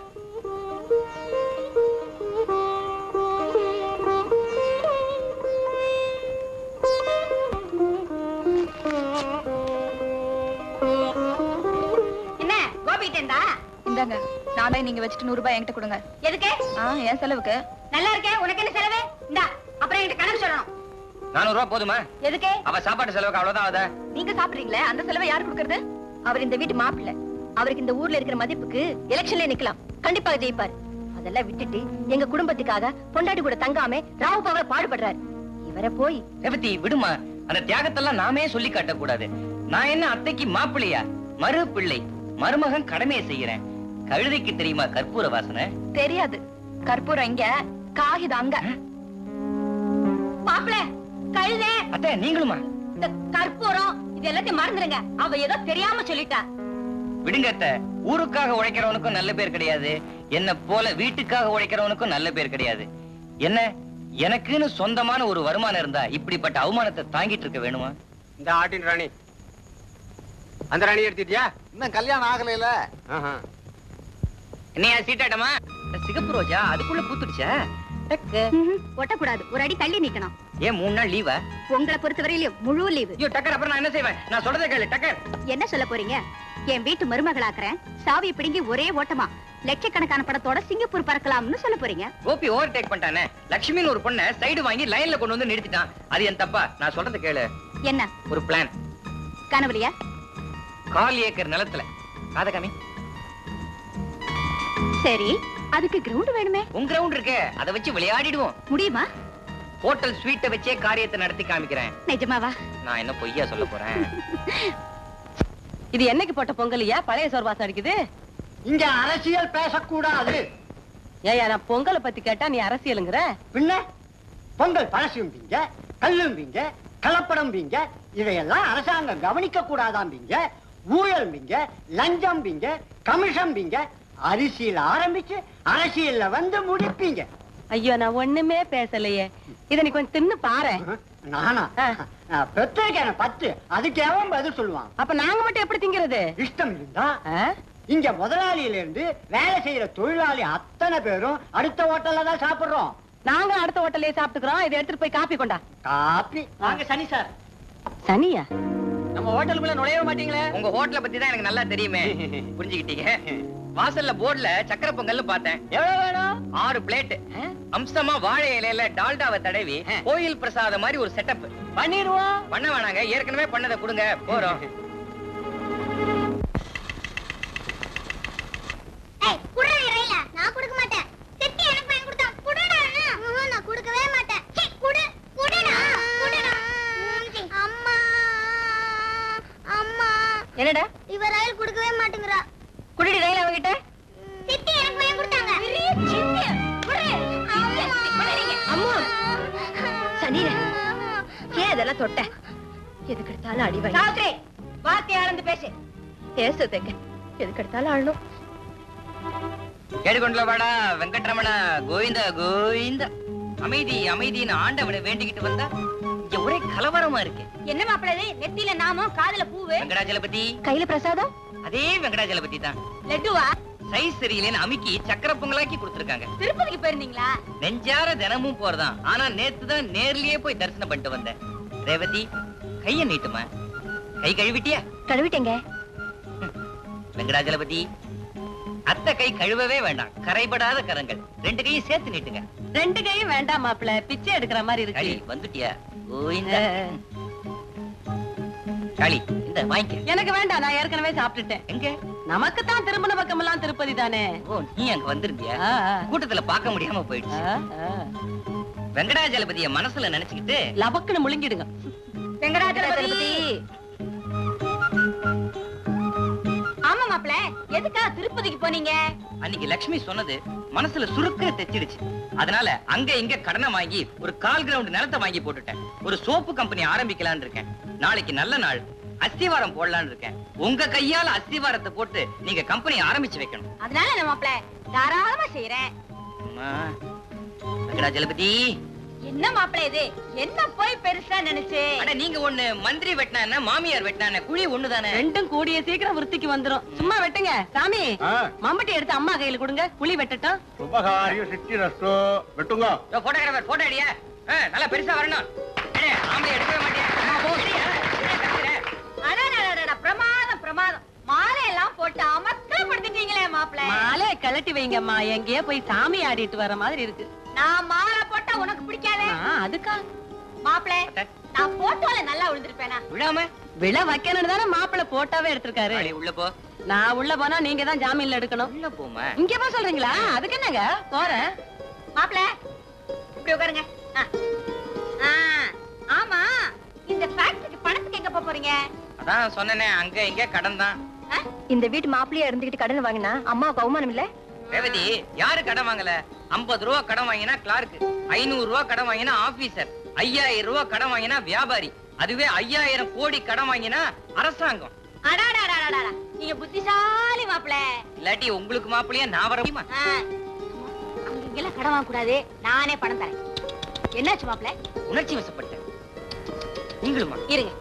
என்ன கோபிட்டேந்தா இந்தாங்க நானே நீங்க வச்சுட்டு நூறு ரூபாய் என்கிட்ட கொடுங்க எதுக்கு ஆ என் செலவுக்கு நல்லா இருக்கே உனக்கு என்ன செலவு இந்தா அப்புறம் என்கிட்ட கணக்கு சொல்லணும் நானூறு ரூபா போதுமா எதுக்கு அவ சாப்பாட்டு செலவுக்கு அவ்வளவுதான் ஆகுதா நீங்க சாப்பிடுறீங்களே அந்த செலவை யார் கொடுக்கறது அவர் இந்த வீட்டு மாப்பிள்ளை அவருக்கு இந்த ஊர்ல இருக்கிற மதிப்புக்கு எலெக்ஷன்ல நிக்கலாம் கண்டிப்பாக ஜெயிப்பார் அதெல்லாம் விட்டுட்டு எங்க குடும்பத்துக்காக பொண்டாட்டி கூட தங்காம ராவு பகல பாடுபடுறாரு இவரை போய் ரேவதி விடுமா அந்த தியாகத்தெல்லாம் நாமே சொல்லி காட்ட கூடாது நான் என்ன அத்தைக்கு மாப்பிள்ளையா மறு பிள்ளை மருமகன் கடமையை செய்யறேன் கழுதைக்கு தெரியுமா கற்பூர வாசனை தெரியாது கற்பூரம் இங்க காகிதம் அங்க மாப்பிள கழுதே அத்தை நீங்களுமா இந்த கற்பூரம் இது எல்லாத்தையும் மறந்துடுங்க அவ ஏதோ தெரியாம சொல்லிட்டா விடுங்க அத்தை ஊருக்காக உழைக்கிறவனுக்கும் நல்ல பேர் கிடையாது என்ன போல வீட்டுக்காக உழைக்கிறவனுக்கும் நல்ல பேர் கிடையாது என்ன எனக்குன்னு சொந்தமான ஒரு வருமானம் இருந்தா இப்படிப்பட்ட அவமானத்தை தாங்கிட்டு இருக்க வேணுமா இந்த ஆட்டின் ராணி அந்த ராணி எடுத்துட்டியா இன்னும் கல்யாணம் ஆகலைல என்னையா சீட்டாட்டமா சிகப்பு ரோஜா அதுக்குள்ள பூத்துடுச்சா ஒட்டக்கூடாது ஒரு அடி தள்ளி நிக்கணும் ஏன் மூணு நாள் லீவா உங்களை பொறுத்தவரையிலும் முழு லீவு ஐயோ டக்கர் அப்புறம் நான் என்ன செய்வேன் நான் சொல்றதை கேளு டக்கர் என்ன சொல்ல போறீங்க என் வீட்டு மருமகளாக்குறேன் சாவி பிடுங்கி ஒரே ஓட்டமா லட்சக்கணக்கான படத்தோட சிங்கப்பூர் பறக்கலாம்னு சொல்ல போறீங்க கோபி ஓவர் டேக் பண்ணிட்டானே லட்சுமின்னு ஒரு பொண்ணை சைடு வாங்கி லைன்ல கொண்டு வந்து நிறுத்திட்டான் அது என் தப்பா நான் சொல்றதை கேளு என்ன ஒரு பிளான் கனவுலையா கால் ஏக்கர் நிலத்துல காத காமி சரி அதுக்கு கிரவுண்ட் வேணுமே உன் கிரவுண்ட் இருக்கு அதை வச்சு விளையாடிடுவோம் முடியுமா ஹோட்டல் ஸ்வீட்டை வச்சே காரியத்தை நடத்தி காமிக்கிறேன் நிஜமாவா நான் என்ன பொய்யா சொல்ல போறேன் இது என்னைக்கு போட்ட பொங்கலியா பழைய சோறு வாசம் அடிக்குது இங்க அரசியல் பேசக்கூடாது ஏயா நான் பொங்கலை பத்தி கேட்டா நீ அரசியலுங்கிற பின்ன பொங்கல் பழசும்பீங்க கல்லும்பீங்க கலப்படம்பீங்க இதையெல்லாம் அரசாங்கம் கவனிக்க கூடாதாம்பீங்க ஊழல்பீங்க லஞ்சம்பீங்க கமிஷன்பீங்க அரிசியில் ஆரம்பிச்சு அரசியல்ல வந்து முடிப்பீங்க ஐயோ நான் ஒண்ணுமே பேசலையே இத நீ கொஞ்சம் தின்னு பாரு நானா நான் பெற்றிருக்கேன் பத்து அதுக்கு எவன் பதில் சொல்லுவான் அப்ப நாங்க மட்டும் எப்படி திங்கிறது இஷ்டம் இருந்தா இங்க முதலாளியில இருந்து வேலை செய்யற தொழிலாளி அத்தனை பேரும் அடுத்த ஹோட்டல்ல தான் சாப்பிடுறோம் நாங்க அடுத்த ஹோட்டல்லே சாப்பிட்டுக்கிறோம் இதை எடுத்துட்டு போய் காப்பி கொண்டா காப்பி வாங்க சனி சார் சனியா நம்ம ஹோட்டலுக்குள்ள நுழையவே மாட்டீங்களே உங்க ஹோட்டலை பத்தி தான் எனக்கு நல்லா தெரியுமே புரிஞ்சுக்கிட்டீங்க வாசல்ல போர்டுல சக்கரை பொங்கல்னு பார்த்தேன் எவ்வளவு வேணும் ஆறு பிளேட் அம்சமா வாழை இலையில டால்டாவை தடவி கோயில் பிரசாதம் மாதிரி ஒரு செட்டப் பண்ணிடுவோம் பண்ண வேணாங்க ஏற்கனவே பண்ணதை கொடுங்க போறோம் நான் கொடுக்க மாட்டேன் சித்தி எனக்கு வாங்கி கொடுத்தா குடுடா நான் கொடுக்கவே மாட்டேன் சீ, குடு குடுடா குடுடா அம்மா அம்மா என்னடா இவ ரயில் கொடுக்கவே மாட்டேங்கிறா குடிடி ரயில் அவகிட்ட சித்தி எனக்கு வாங்கி கொடுத்தாங்க அம்மா சனீர ஏன் இதெல்லாம் தொட்ட எதுக்கு எடுத்தாலும் அடி வாங்கி சாவித்ரி வார்த்தை அளந்து பேசு பேசுதேங்க எதுக்கு எடுத்தாலும் அழணும் கேடுகொண்டல வாடா வெங்கட்ரமணா கோவிந்தா கோவிந்தா அமைதி அமைதின்னு ஆண்டவனை வேண்டிக்கிட்டு வந்தா இங்க ஒரே கலவரமா இருக்கு என்ன மாப்பிள்ளை இது? நெத்தியில நாமம் காதுல பூவு வெங்கடாஜலபதி கையில பிரசாதம் அதே வெங்கடாஜலபதி தான் லட்டுவா சைஸ் சரியில்லைன்னு அமுக்கி சக்கரை பொங்கலாக்கி கொடுத்துருக்காங்க திருப்பதிக்கு போயிருந்தீங்களா நெஞ்சார தினமும் போறதான் ஆனா நேத்து தான் நேர்லயே போய் தரிசனம் பண்ணிட்டு வந்தேன் ரேவதி கைய நீட்டுமா கை கழுவிட்டியா கழுவிட்டேங்க வெங்கடாஜலபதி அத்தை கை கழுவவே வேண்டாம் கரைபடாத கரங்கள் ரெண்டு கையும் சேர்த்து நீட்டுங்க ரெண்டு கையும் வேண்டாம் மாப்பிள பிச்சை எடுக்கிற மாதிரி இருக்கு களி வந்துட்டியா கோவிந்தா களி இந்த வாங்கிக்க எனக்கு வேண்டாம் நான் ஏற்கனவே சாப்பிட்டுட்டேன் எங்க நமக்கு தான் திருமண பக்கம் எல்லாம் திருப்பதி தானே ஓ நீ அங்க வந்திருந்தியா கூட்டத்துல பார்க்க முடியாம போயிடுச்சு வெங்கடாஜலபதிய மனசுல நினைச்சுக்கிட்டு லபக்குன்னு முழுங்கிடுங்க வெங்கடாஜலபதி ஆமா மாப்பிள்ள எதுக்கா திருப்பதிக்கு போனீங்க அன்னைக்கு லக்ஷ்மி சொன்னது மனசுல சுருக்க தெச்சிடுச்சு அதனால அங்க இங்க கடனை வாங்கி ஒரு கால் கிரவுண்ட் நிலத்தை வாங்கி போட்டுட்டேன் ஒரு சோப்பு கம்பெனி ஆரம்பிக்கலாம்னு இருக்கேன் நாளைக்கு நல்ல நாள் அஸ்திவாரம் போடலாம்னு இருக்கேன் உங்க கையால அஸ்திவாரத்தை போட்டு நீங்க கம்பெனி ஆரம்பிச்சு வைக்கணும் அதனால நான் மாப்பிள்ள தாராளமா செய்யறேன் அம்மா, வெங்கடாஜலபதி என்ன மாப்பிள்ள இது என்ன போய் பெருசா நினைச்சு அட நீங்க ஒண்ணு மந்திரி வெட்டினா என்ன மாமியார் வெட்டினா என்ன குழி ஒண்ணுதானே ரெண்டும் கூடிய சீக்கிரம் விருத்திக்கு வந்துரும் சும்மா வெட்டுங்க சாமி மம்பட்டி எடுத்து அம்மா கையில கொடுங்க குழி வெட்டட்டும் சுபகாரியம் சித்தி நஷ்டோ வெட்டுங்க போட்டோகிராஃபர் போட்டோ அடியா ஆ, நல்லா பெருசா வரணும் அடே, ஆம்பளை எடுக்கவே மாட்டியா அம்மா, போ. அடியா, அடியா, கத்துற. அடடடடடட, பிரமாதம் பிரமாதம் மாலை எல்லாம் போட்டு அமக்கப்படுத்திட்டீங்களே மாப்பிள்ள மாலை கழட்டி வைங்கம்மா எங்கேயோ போய் சாமி ஆடிட்டு வர மாதிரி இருக்கு நான் மாலை போட்டா உனக்கு பிடிக்காதே ஆ, அதுக்கா மாப்பிள்ள நான் போட்டோல நல்லா விழுந்திருப்பேனா விடாம விழ வைக்கணும்னு தானே மாப்பிள்ளை போட்டாவே எடுத்திருக்காரு அடி, உள்ள போ நான் உள்ள போனா நீங்க தான் ஜாமீன்ல எடுக்கணும் உள்ள போமா இங்க போ சொல்றீங்களா அதுக்கு என்னங்க போறேன் மாப்பிள்ள இப்படி உட்காருங்க ஆ. ஆ, ஆமா இந்த ஃபேக்டரிக்கு பணத்துக்கு எங்க போப் போறீங்க அதான் சொன்னேனே அங்க இங்க கடன் தான் இந்த வீட்டு மாப்பிள்ளையா இருந்துகிட்டு கடன் வாங்கினா அம்மாவுக்கு அவமானம் இல்ல ரேவதி யாரு கடன் வாங்கல 50 ரூபா கடன் வாங்கினா கிளார்க் ஐநூறு ரூபா கடன் வாங்கினா ஆபீசர் ஐயாயிரம் ரூபா கடன் வாங்கினா வியாபாரி அதுவே ஐயாயிரம் கோடி கடன் வாங்கினா அரசாங்கம் அடாடாடாடாடா நீங்க புத்திசாலி மாப்பிள்ள இல்லாட்டி உங்களுக்கு மாப்பிள்ளையா நான் வர முடியுமா ஆ, அங்க இங்கெல்லாம் கடன் வாங்க கூடாது நானே பணம் தரேன் என்னாச்சு மாப்பிள்ள உணர்ச்சி வசப்பட்டேன் நீங்களுமா இருங்க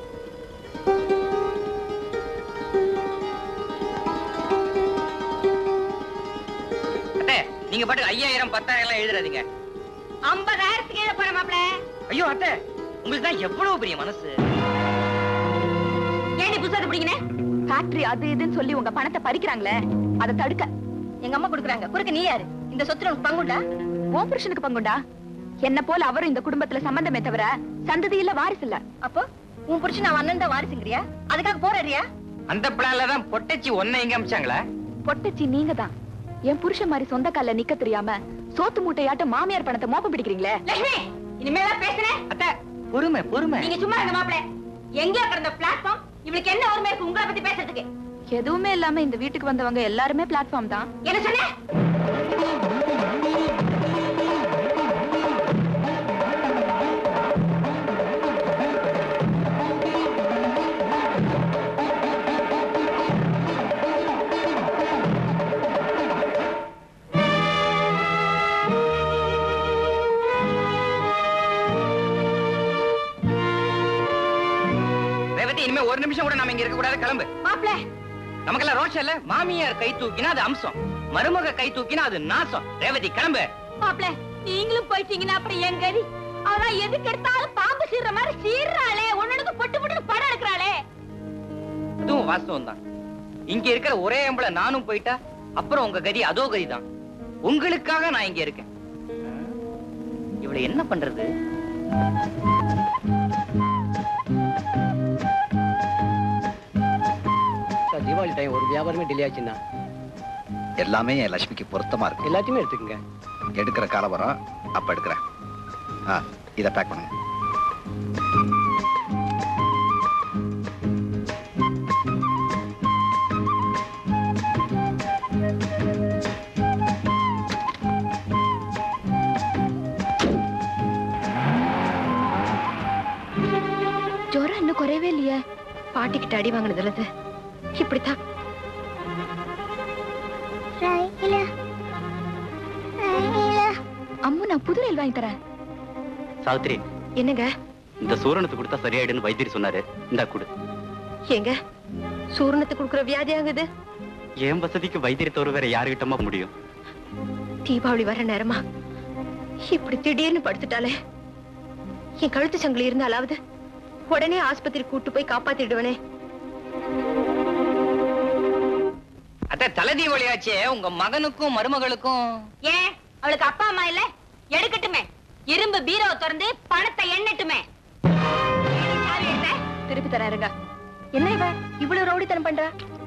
அத்தை நீங்க பாட்டு ஐயாயிரம் பத்தாயிரம் எல்லாம் எழுதுறாதீங்க ஐம்பதாயிரத்துக்கு எழுத போறேன் மாப்பிள்ள ஐயோ அத்தை உங்களுக்கு தான் எவ்வளவு பெரிய மனசு ஏன் நீ புத்தகத்தை பிடிக்கினேன் ஃபேக்டரி அது இதுன்னு சொல்லி உங்க பணத்தை பறிக்கிறாங்களே அதை தடுக்க எங்க அம்மா கொடுக்குறாங்க குறுக்க நீ யாரு இந்த சொத்துல உனக்கு பங்குண்டா உன் புருஷனுக்கு பங்குண்டா என்ன போல அவரும் இந்த குடும்பத்துல சம்பந்தமே தவிர சந்ததி இல்ல வாரிசு இல்ல அப்போ உன் புருஷன் நான் அண்ணன் தான் வாரிசுங்கிறியா அதுக்காக போறியா அந்த பிளான்ல தான் பொட்டச்சி ஒன்ன இங்க அமிச்சாங்களா பொட்டச்சி நீங்க தான் என் புருஷன் மாதிரி சொந்த கால்ல நிக்க தெரியாம சோத்து மூட்டையாட்டம் மாமியார் பணத்தை மோப்பம் பிடிக்கிறீங்களே லட்சுமி இனிமேலாம் பேசுறேன் அத்தை பொறுமை பொறுமை நீங்க சும்மா இருங்க மாப்பிள்ள எங்க கிடந்த பிளாட்ஃபார்ம் இவளுக்கு என்ன உரிமை இருக்கு உங்களை பத்தி பேசுறதுக்கு எதுவுமே இல்லாம இந்த வீட்டுக்கு வந்தவங்க எல்லாருமே பிளாட்ஃபார்ம் தான் என்ன சொன்ன ரேவதி இனிமே ஒரு நிமிஷம் கூட நாம இங்க இருக்க கூடாது கிளம்பு மாப்பிள்ள நமக்கெல்லாம் ரோஷம் இல்ல மாமியார் கை தூக்கினா அது அம்சம் மருமக கை தூக்கினா அது நாசம் ரேவதி கிளம்பு மாப்பிள்ள நீங்களும் போயிட்டீங்கன்னா அப்புறம் என் கதி அவனா எதுக்கு எடுத்தாலும் பாம்பு சீர்ற மாதிரி சீர்றாளே ஒன்னொன்னு பொட்டு பொட்டு படம் எடுக்கிறாளே அதுவும் வாஸ்தவம் தான் இங்க இருக்கிற ஒரே எம்பளை நானும் போயிட்டா அப்புறம் உங்க கதி அதோ கதிதான் உங்களுக்காக நான் இங்க இருக்கேன் இவளை என்ன பண்றது சார் தீபாவளி டைம் ஒரு வியாபாரமே டிலே ஆச்சுன்னா எல்லாமே என் லட்சுமிக்கு பொருத்தமா இருக்கு எல்லாத்தையுமே எடுத்துக்கங்க எடுக்கிற காலம் வரும் அப்ப எடுக்கிறேன் ஆ இதை பேக் பண்ணுங்க ஜுரம் இன்னும் குறையவே இல்லையே பாட்டிக்கிட்ட அடி வாங்கினதுல இருந்து இப்படித்தான் அம்மு நான் புது ரயில் வாங்கி தரேன் சாவித்ரி என்னங்க இந்த சூரணத்தை கொடுத்தா சரியாயிடுன்னு வைத்தியர் சொன்னாரு இந்தா கொடு ஏங்க சூரணத்தை குடுக்குற வியாதி ஆகுது என் வசதிக்கு வைத்தியரை தவிர வேற யாருகிட்டமா முடியும் தீபாவளி வர நேரமா இப்படி திடீர்னு படுத்துட்டாலே என் கழுத்து சங்கிலி இருந்தாலாவது உடனே ஆஸ்பத்திரி கூட்டு போய் காப்பாத்திடுவனே அத்த தலை தீபாவளியாச்சே உங்க மகனுக்கும் மருமகளுக்கும் ஏன் அவளுக்கு அப்பா அம்மா இல்ல எடுக்கட்டுமே இரும்பு பீரோ திறந்து பணத்தை எண்ணட்டுமே சாவி எடுத்த? திருப்பி தராருங்க என்ன இவ இவ்வளவு ரவுடித்தனம் பண்ற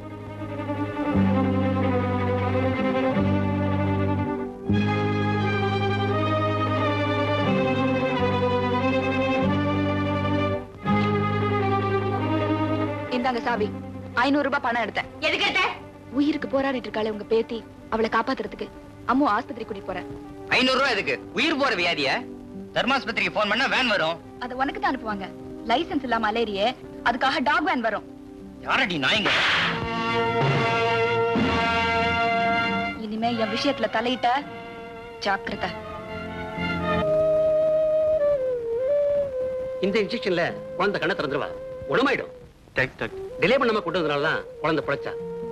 இந்தாங்க சாவி ஐநூறு ரூபாய் பணம் எடுத்தேன் எதுக்கு எடுத்த உயிருக்கு போராடிட்டு இருக்காளே உங்க பேத்தி அவளை காப்பாத்துறதுக்கு அம்மு ஆஸ்பத்திரி கூட்டிட்டு போறேன் ஐநூறு ரூபாய் எதுக்கு உயிர் போற வியாதிய தர்மாஸ்பத்திரிக்கு போன் பண்ணா வேன் வரும் அத உனக்கு தான் அனுப்புவாங்க லைசென்ஸ் இல்லாம அலேரியே அதுக்காக டாக் வேன் வரும் யாரடி நாய்ங்க இனிமே என் விஷயத்துல தலையிட்ட ஜாக்கிரதை இந்த இன்ஜெக்ஷன்ல குழந்தை கண்ணை திறந்துருவா குணமாயிடும் டிலே பண்ணாம கொண்டு வந்தனால தான் குழந்தை பிழைச்சா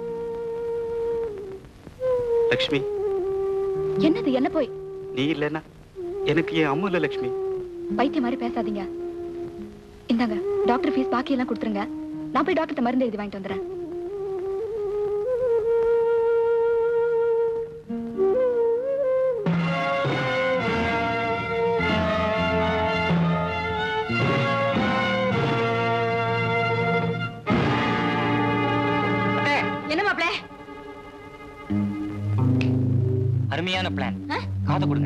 லக்ஷ்மி என்னது என்ன போய் நீ இல்லைன்னா எனக்கு என் அம்மா இல்ல லக்ஷ்மி பைத்தியம் மாதிரி பேசாதீங்க இந்தாங்க டாக்டர் ஃபீஸ் பாக்கி எல்லாம் கொடுத்துருங்க நான் போய் டாக்டர் மருந்து எழுதி வாங்கிட்டு வந்துடுறேன் என்ன மாப்பிள அருமையான பிளான் காதை கொடுங்க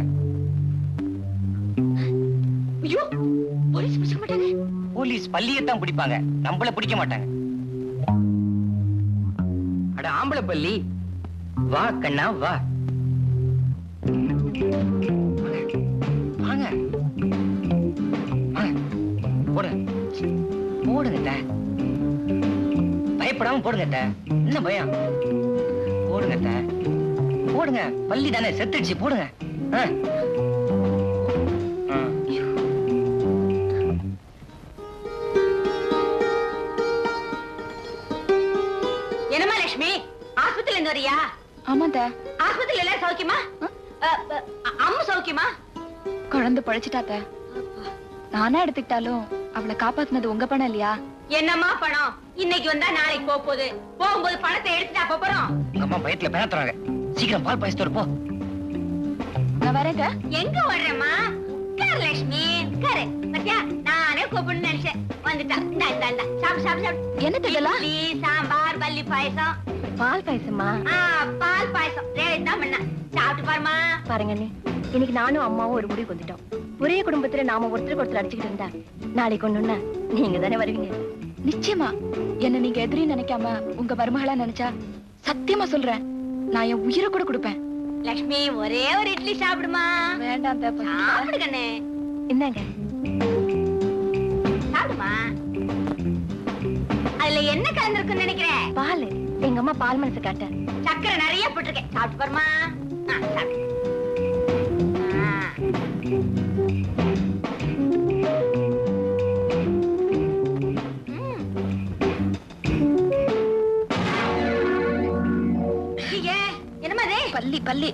ஐயோ போலீஸ் பிடிச்சிக்க மாட்டாங்க போலீஸ் பள்ளியத்தான் பிடிப்பாங்க நம்மள பிடிக்க மாட்டாங்க அட ஆம்பளை பள்ளி வா கண்ணா வா வாங்க வாங்க போடுங்க போடுங்க அத்தை. பயப்படாம போடுங்க அத்தை. என்ன பயம் போடுங்க அத்தை. போடுங்க பள்ளி தானே செத்துடுச்சு போடுங்க ஆ. ஆ. என்னம்மா லட்சுமி ஆஸ்பத்திரில இருந்து வரியா ஆமாண்டா ஆஸ்பத்திரியில எல்லாரும் சௌக்கியமா அ, அ, அம்மு சௌக்கியமா குழந்தை பழைச்சிட்டாத்த நானா எடுத்துக்கிட்டாலும் அவளை காப்பாத்துனது உங்க பணம் இல்லையா என்னம்மா பணம் இன்னைக்கு வந்தா நாளைக்கு போக போகுது போகும்போது பணத்தை எடுத்துட்டா போறோம் உங்க அம்மா பயத்துல பேத்துறாங்க சீக்கிரம் பால் பாயசத்தோட போ நான் வரேங்க எங்க வர்றேம்மா உட்காரு லட்சுமி உட்காரு பத்தியா நானே கூப்பிடணும்னு நினைச்சேன் வந்துட்டா இந்தா இந்தா இந்தா சாப்பிடு சாப்பிடு சாப்பிடு என்னது இதெல்லாம்? இட்லி சாம்பார் பல்லி பாயசம் பால் பாயசமா ஆ பால் பாயசம் ரேட் தான் பண்ண சாப்பிட்டு பாருமா பாருங்க அண்ணே இன்னைக்கு நானும் அம்மாவும் ஒரு முடிவு வந்துட்டோம் ஒரே குடும்பத்துல நாம ஒருத்தருக்கு ஒருத்தர் அடிச்சுக்கிட்டு இருந்தா நாளைக்கு ஒண்ணுன்னா நீங்க தானே வருவீங்க நிச்சயமா என்ன நீங்க எதிரி நினைக்காம உங்க மருமகளா நினைச்சா சத்தியமா சொல்றேன் நான் என் உயிரை கூட கொடுப்பேன் லட்சுமி ஒரே ஒரு இட்லி சாப்பிடுமா வேண்டாம் சாப்பிடு கண்ணு என்னங்க சாப்பிடுமா அதுல என்ன கலந்துருக்குன்னு நினைக்கிறேன் பால் எங்க அம்மா பால் மனசு காட்ட சக்கரை நிறைய போட்டிருக்கேன் சாப்பிட்டு பாருமா ஆ, சாப்பிடு. ஆ. ம். ஐயே, என்னம்மா இது பள்ளி பள்ளி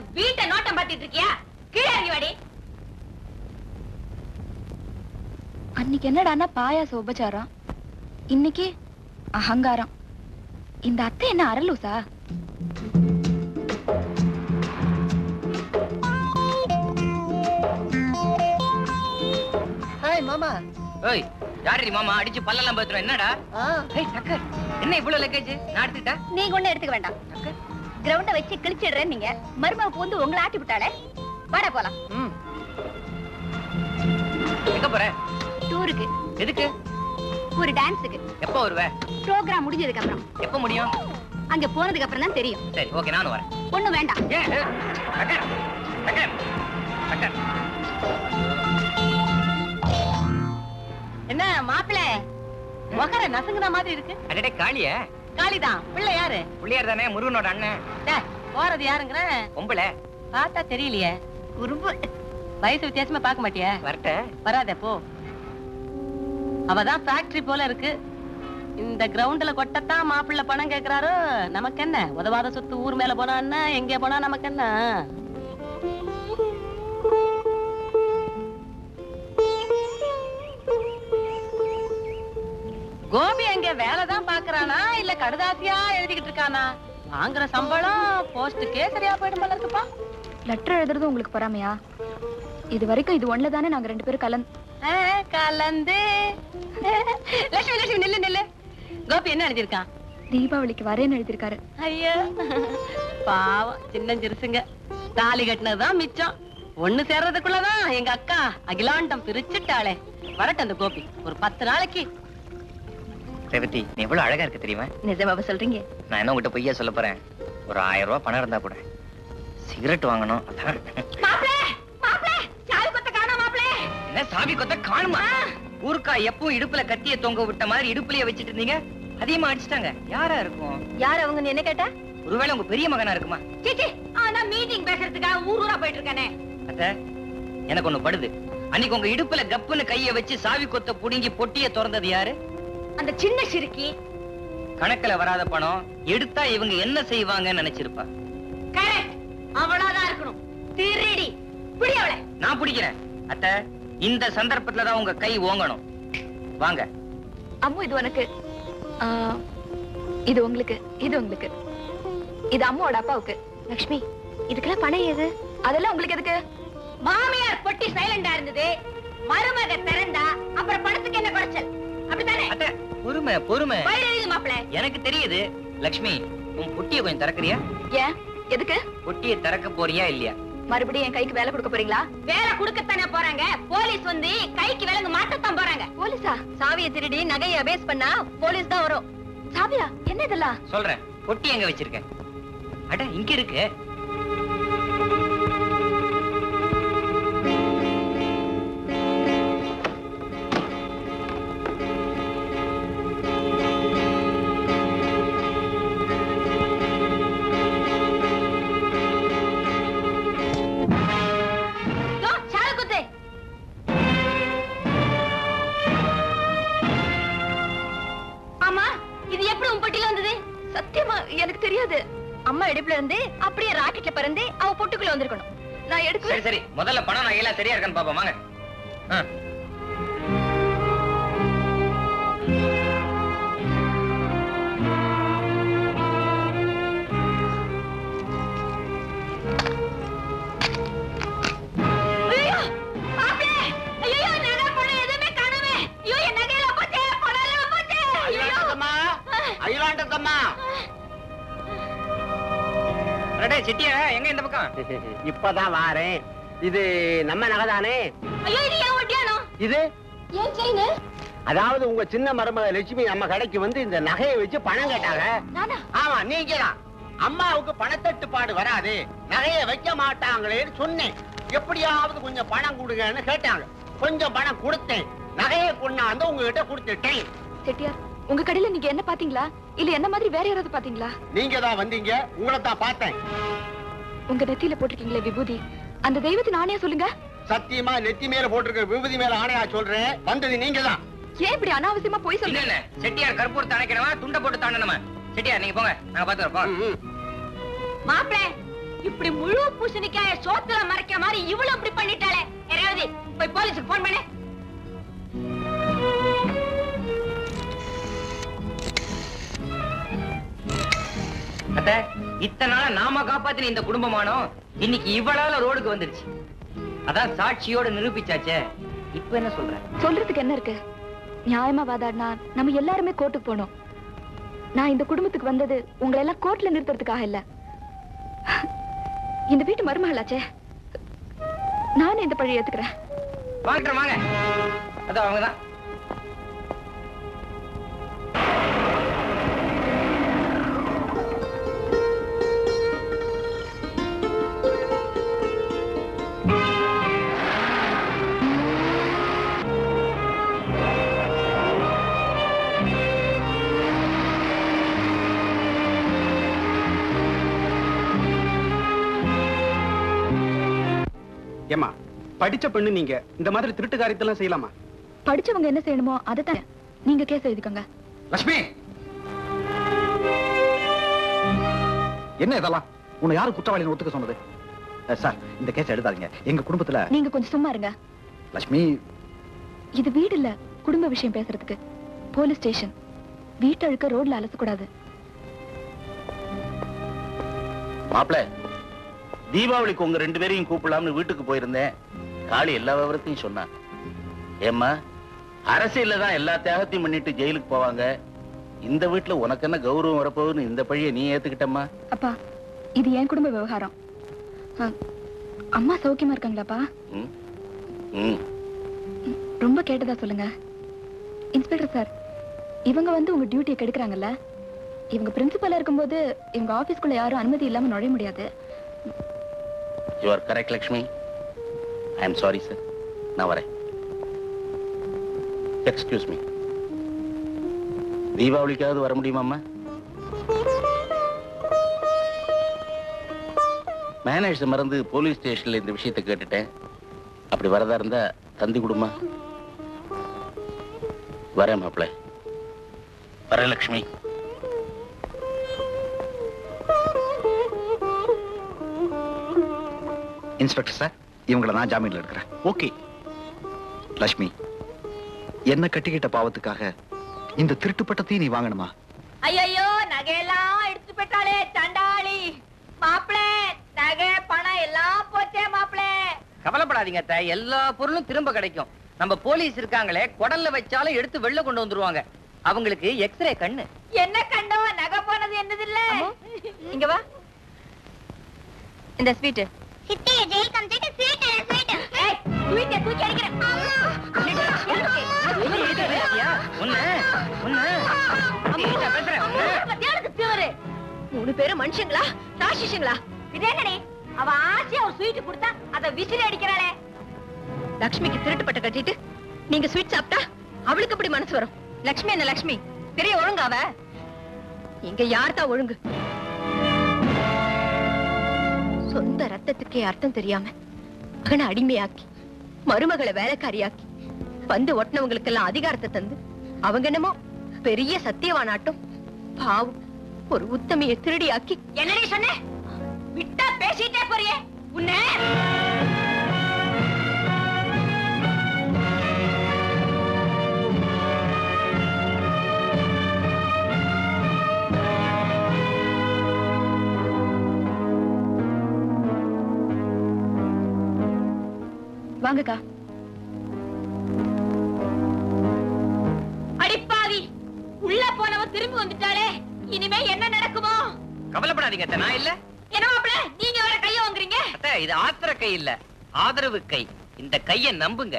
வீட்டை நோட்டம் பார்த்துட்டு இருக்கியா கீழே இறங்கி வாடி அன்னைக்கு என்னடான்னா பாயாச உபச்சாரம் இன்னைக்கு அகங்காரம் இந்த அத்தை என்ன அரலூசா ஹாய் மாமா ஏய் யாரடி மாமா அடிச்சு பல்லெல்லாம் பேத்துறோம் என்னடா ஏய் டக்கர் என்ன இவ்வளவு லக்கேஜ் நான் எடுத்துட்டா நீங்க ஒண்ணு எடுத்துக்க வேண்டாம் கிரவுண்ட வச்சு கிழிச்சிடுறேன் நீங்க மருமக பூந்து உங்களை ஆட்டி விட்டாளே வாடா போலாம் எங்க போற டூருக்கு எதுக்கு ஒரு டான்ஸுக்கு எப்போ வருவ ப்ரோக்ராம் முடிஞ்சதுக்கு அப்புறம் எப்போ முடியும் அங்க போனதுக்கு அப்புறம் தான் தெரியும் சரி ஓகே நானும் வரேன் ஒண்ணும் வேண்டாம் ஏன் ஏய், டக்கர் டக்கர் டக்கர் என்ன மாப்பிள முகர நசுங்குன மாதிரி இருக்கு அடடே காளிய காளிதான் பிள்ளை யாரு புள்ளியார் தானே முருகனோட அண்ணன் டே, போறது யாருங்கிற பொம்பளை பார்த்தா தெரியலையே குறும்பு வயசு வித்தியாசமா பார்க்க மாட்டியா வரட்ட வராதே போ அவதான் ஃபேக்டரி போல இருக்கு இந்த கிரவுண்ட்ல கொட்டத்தான் மாப்பிள்ளை பணம் கேக்குறாரு நமக்கு என்ன உதவாத சொத்து ஊர் மேல போனா என்ன எங்க போனா நமக்கு என்ன கோபி அங்க வேலைதான் பாக்குறானா இல்ல கடுதாசியா எழுதிக்கிட்டு இருக்கானா வாங்குற சம்பளம் போஸ்டுக்கே சரியா போயிடும் போல இருக்குப்பா லெட்டர் எழுதுறது உங்களுக்கு பொறாமையா இது வரைக்கும் இது ஒண்ணுல தானே நாங்க ரெண்டு பேரும் கலந்து ஆ, கலந்து லட்சுமி லட்சுமி நில்லு நில்லு கோபி என்ன எழுதியிருக்கான் தீபாவளிக்கு வரேன்னு எழுதியிருக்காரு ஐயோ பாவம் சின்ன சிறுசுங்க தாலி கட்டினதுதான் மிச்சம் ஒண்ணு சேர்றதுக்குள்ளதான் எங்க அக்கா அகிலாண்டம் பிரிச்சுட்டாளே வரட்டும் அந்த கோபி ஒரு பத்து நாளைக்கு ரேவதி நீ எவ்வளவு அழகா இருக்க தெரியுமா நிஜமாவ சொல்றீங்க நான் என்ன உங்ககிட்ட பொய்யா சொல்ல போறேன் ஒரு ஆயிரம் ரூபாய் பணம் இருந்தா கூட சிகரெட் வாங்கணும் அதான் சாவி கொத்த காணோம் மாப்பிள என்ன சாவி கொத்த காணுமா ஊருக்கா எப்பவும் இடுப்புல கத்திய தொங்க விட்ட மாதிரி இடுப்புலயே வச்சிட்டு இருந்தீங்க அதிகமா அடிச்சிட்டாங்க யாரா இருக்கும் யார் அவங்க என்ன கேட்டா ஒருவேளை உங்க பெரிய மகனா இருக்குமா சீச்சி ஆனா மீட்டிங் பேசுறதுக்காக ஊர் ஊரா போயிட்டு இருக்கானே அத்த எனக்கு ஒண்ணு படுது அன்னைக்கு உங்க இடுப்புல கப்புன்னு கைய வச்சு சாவி கொத்த புடுங்கி பொட்டிய திறந்தது யாரு அந்த சின்ன சிறுக்கி கணக்குல வராத பணம் எடுத்தா இவங்க என்ன செய்வாங்கன்னு நினைச்சிருப்பா கரெக்ட் அவ்வளவுதான் இருக்கணும் திருடி பிடி அவளை நான் பிடிக்கிறேன் அத்த இந்த சந்தர்ப்பத்துல தான் உங்க கை ஓங்கணும் வாங்க அம்மு இது உனக்கு ஆ, இது உங்களுக்கு இது உங்களுக்கு இது அம்மாவோட அப்பாவுக்கு லக்ஷ்மி இதுக்கெல்லாம் பணம் ஏது அதெல்லாம் உங்களுக்கு எதுக்கு மாமியார் பொட்டி சைலண்டா இருந்தது மருமக திறந்தா அப்புறம் பணத்துக்கு என்ன குறைச்சல் அப்படித்தானே அத்த பொறுமை பொறுமை வயிறு எரியுது மாப்பிள எனக்கு தெரியுது லக்ஷ்மி உன் பொட்டிய கொஞ்சம் திறக்கறியா ஏன் எதுக்கு பொட்டிய திறக்க போறியா இல்லையா மறுபடியும் என் கைக்கு வேலை கொடுக்க போறீங்களா வேலை குடுக்கத்தானே போறாங்க போலீஸ் வந்து கைக்கு விலங்கு மாட்டத்தான் போறாங்க போலீஸா சாவியை திருடி நகையை அபேஸ் பண்ணா போலீஸ் தான் வரும் சாவியா என்ன இதெல்லாம் சொல்றேன் பொட்டி எங்க வச்சிருக்க அட இங்க இருக்கு யோ, சாவி குத்து ஆமா இது எப்படி உன் பொட்டில வந்தது சத்தியமா எனக்கு தெரியாது அம்மா இடுப்புல இருந்து அப்படியே ராக்கெட்ல பறந்து அவ பொட்டுக்குள்ள வந்திருக்கணும் நான் எடுக்கல சரி சரி முதல்ல பணம் நகையெல்லாம் சரியா இருக்கான்னு பாப்போம் வாங்க ஆ. ஐயோ மாப்பிள ஐயோ நகை பொண்ணு எதுவுமே காணுமே ஐயோ என் நகையில போச்சே பணம் போச்சே ஐயோ அகிலாண்டத்தம்மா அடடே சிட்டியா எங்க இந்த பக்கம் இப்பதான் வாரேன் இது நம்ம நகைதானே ஐயோ இது ஏன் ஒட்டியானோ இது ஏன் செயின் அதாவது உங்க சின்ன மருமக லட்சுமி நம்ம கடைக்கு வந்து இந்த நகையை வச்சு பணம் கேட்டாங்க நானா ஆமா நீங்க தான் அம்மாவுக்கு பணத்தட்டுப்பாடு வராது நகையை வைக்க மாட்டாங்களேன்னு சொன்னேன் எப்படியாவது கொஞ்சம் பணம் கொடுங்கன்னு கேட்டாங்க கொஞ்சம் பணம் கொடுத்தேன் நகையை கொண்டாந்து உங்ககிட்ட கொடுத்துட்டேன் செட்டியார் உங்க கடையில நீங்க என்ன பாத்தீங்களா இல்ல என்ன மாதிரி வேற யாராவது பாத்தீங்களா நீங்க தான் வந்தீங்க உங்களை தான் பார்த்தேன் உங்க நெத்தியில போட்டிருக்கீங்களே விபூதி அந்த தெய்வத்தை நானே சொல்லுங்க சத்தியமா நெத்தி மேல போட்டிருக்க விபூதி மேல ஆணையா சொல்றேன் வந்தது நீங்க தான் ஏன் இப்படி அனாவசியமா போய் இல்ல சொல்றீங்க இல்ல செட்டியார் கற்பூரத்தை அணைக்கணுமா துண்டை போட்டு தாண்டணுமா செட்டியார் நீங்க போங்க நாங்க பாத்து வரப்போம் மாப்பிள இப்படி முழு பூசணிக்காய சோத்துல மறைக்க மாதிரி இவ்வளவு இப்படி பண்ணிட்டாளே யாராவது போய் போலீஸுக்கு போன் பண்ணு அத்த இத்தனை நாளா நாம காப்பாத்தின இந்த குடும்பமானோ இன்னைக்கு இவ்வளவு ரோடுக்கு வந்துருச்சு அதான் சாட்சியோட நிரூபிச்சாச்சே இப்ப என்ன சொல்ற சொல்றதுக்கு என்ன இருக்கு நியாயமா வாதாடினா நம்ம எல்லாருமே கோர்ட்டுக்கு போனோம் நான் இந்த குடும்பத்துக்கு வந்தது உங்களை எல்லாம் கோர்ட்ல நிறுத்துறதுக்காக இல்ல இந்த வீட்டு மருமகளாச்சே நானே இந்த பழி ஏத்துக்கிறேன் வாங்க வாங்க அதான் அவங்கதான் ஏமா படிச்ச பெண்ணு நீங்க இந்த மாதிரி திருட்டு காரியத்தெல்லாம் செய்யலாமா படிச்சவங்க என்ன செய்யணுமோ அதை தான் நீங்க கேஸ் எழுதிக்கோங்க லட்சுமி என்ன இதெல்லாம் உன்னை யாரு குற்றவாளின்னு ஒத்துக்க சொன்னது அஹ், சார் இந்த கேஸ் எழுதாதீங்க எங்க குடும்பத்துல நீங்க கொஞ்சம் சும்மா இருங்க லட்சுமி இது வீடு இல்ல குடும்ப விஷயம் பேசுறதுக்கு போலீஸ் ஸ்டேஷன் வீட்டு அழுக்க ரோட்ல அலசக்கூடாது மாப்பிள தீபாவளிக்கு உங்க ரெண்டு பேரையும் கூப்பிடலாம்னு வீட்டுக்கு போயிருந்தேன் காளி எல்லா விவரத்தையும் சொன்னா ஏம்மா அரசியல்ல தான் எல்லா தியாகத்தையும் பண்ணிட்டு ஜெயிலுக்கு போவாங்க இந்த வீட்டுல உனக்கு என்ன கௌரவம் வரப்போகுதுன்னு இந்த பழிய நீ ஏத்துக்கிட்டம்மா அப்பா இது என் குடும்ப விவகாரம் அஹ், அம்மா சௌக்கியமா இருக்காங்களாப்பா ம் ரொம்ப கேட்டதா சொல்லுங்க இன்ஸ்பெக்டர் சார் இவங்க வந்து உங்க டியூட்டியை கெடுக்குறாங்கல்ல இவங்க பிரின்சிபலா இருக்கும்போது இவங்க ஆபீஸ்க்குள்ள யாரும் அனுமதி இல்லாம நுழைய முடியாது you are correct Lakshmi I am sorry sir நான் வரேன் எக்ஸ்கியூஸ் மீ தீபாவளிக்காவது வர முடியுமாம்மா மேனேஜர் மறந்து போலீஸ் ஸ்டேஷன்ல இந்த விஷயத்தை கேட்டுட்டேன் அப்படி வரதா இருந்தா தந்தி கொடுமா வரேன் மாப்பிள்ள வரேன் லக்ஷ்மி இன்ஸ்பெக்டர் சார் இவங்களை நான் ஜாமீன்ல எடுக்கிறேன் ஓகே லட்சுமி என்ன கட்டிக்கிட்ட பாவத்துக்காக இந்த திருட்டு பட்டத்தையும் நீ வாங்கணுமா ஐயோ நகையெல்லாம் எடுத்து போயிட்டாளே சண்டாளி மாப்பிளே நகை பணம் எல்லாம் போச்சே மாப்பிளே கவலைப்படாதீங்க அத்தை எல்லா பொருளும் திரும்ப கிடைக்கும் நம்ம போலீஸ் இருக்காங்களே குடல்ல வச்சாலும் எடுத்து வெளில கொண்டு வந்துருவாங்க அவங்களுக்கு எக்ஸ்ரே கண்ணு என்ன கண்டோம் நகை போனது என்னது இல்ல இங்க வா இந்த ஸ்வீட் சித்தி ஜெயில் காமிச்சிட்டு ஸ்வீட் ஸ்வீட் ஏய் ஸ்வீட்டை தூக்கி அடிக்கிறேன் மூணு பேரும் மனுஷங்களா ராட்சசங்களா இது என்னடி அவ ஆசையா ஒரு ஸ்வீட் கொடுத்தா அத விசில் அடிக்கிறாளே லக்ஷ்மிக்கு திருட்டு பட்ட கட்டிட்டு நீங்க ஸ்வீட் சாப்பிட்டா அவளுக்கு எப்படி மனசு வரும் லக்ஷ்மி என்ன லக்ஷ்மி பெரிய ஒழுங்கா அவ இங்க யார் தான் ஒழுங்கு சொந்த ரத்தத்துக்கே அர்த்தம் தெரியாம மகனை அடிமையாக்கி மருமகளை வேலைக்காரியாக்கி வந்து ஒட்டினவங்களுக்கெல்லாம் அதிகாரத்தை தந்து அவங்க என்னமோ பெரிய சத்தியவானாட்டம் பாவம் ஒரு உத்தமையை திருடியாக்கி என்னடி சொன்ன விட்டா பேசிட்டே போறியே உன்னை வாங்கக்கா அடிப்பாவி உள்ள போனவ திரும்பி வந்துட்டாளே இனிமே என்ன நடக்குமோ கவலைப்படாதீங்க அத்தை நான் இல்ல என்ன மாப்பிள நீங்க வேற கைய வாங்குறீங்க அத்தை இது ஆத்திர கை இல்ல ஆதரவு கை இந்த கைய நம்புங்க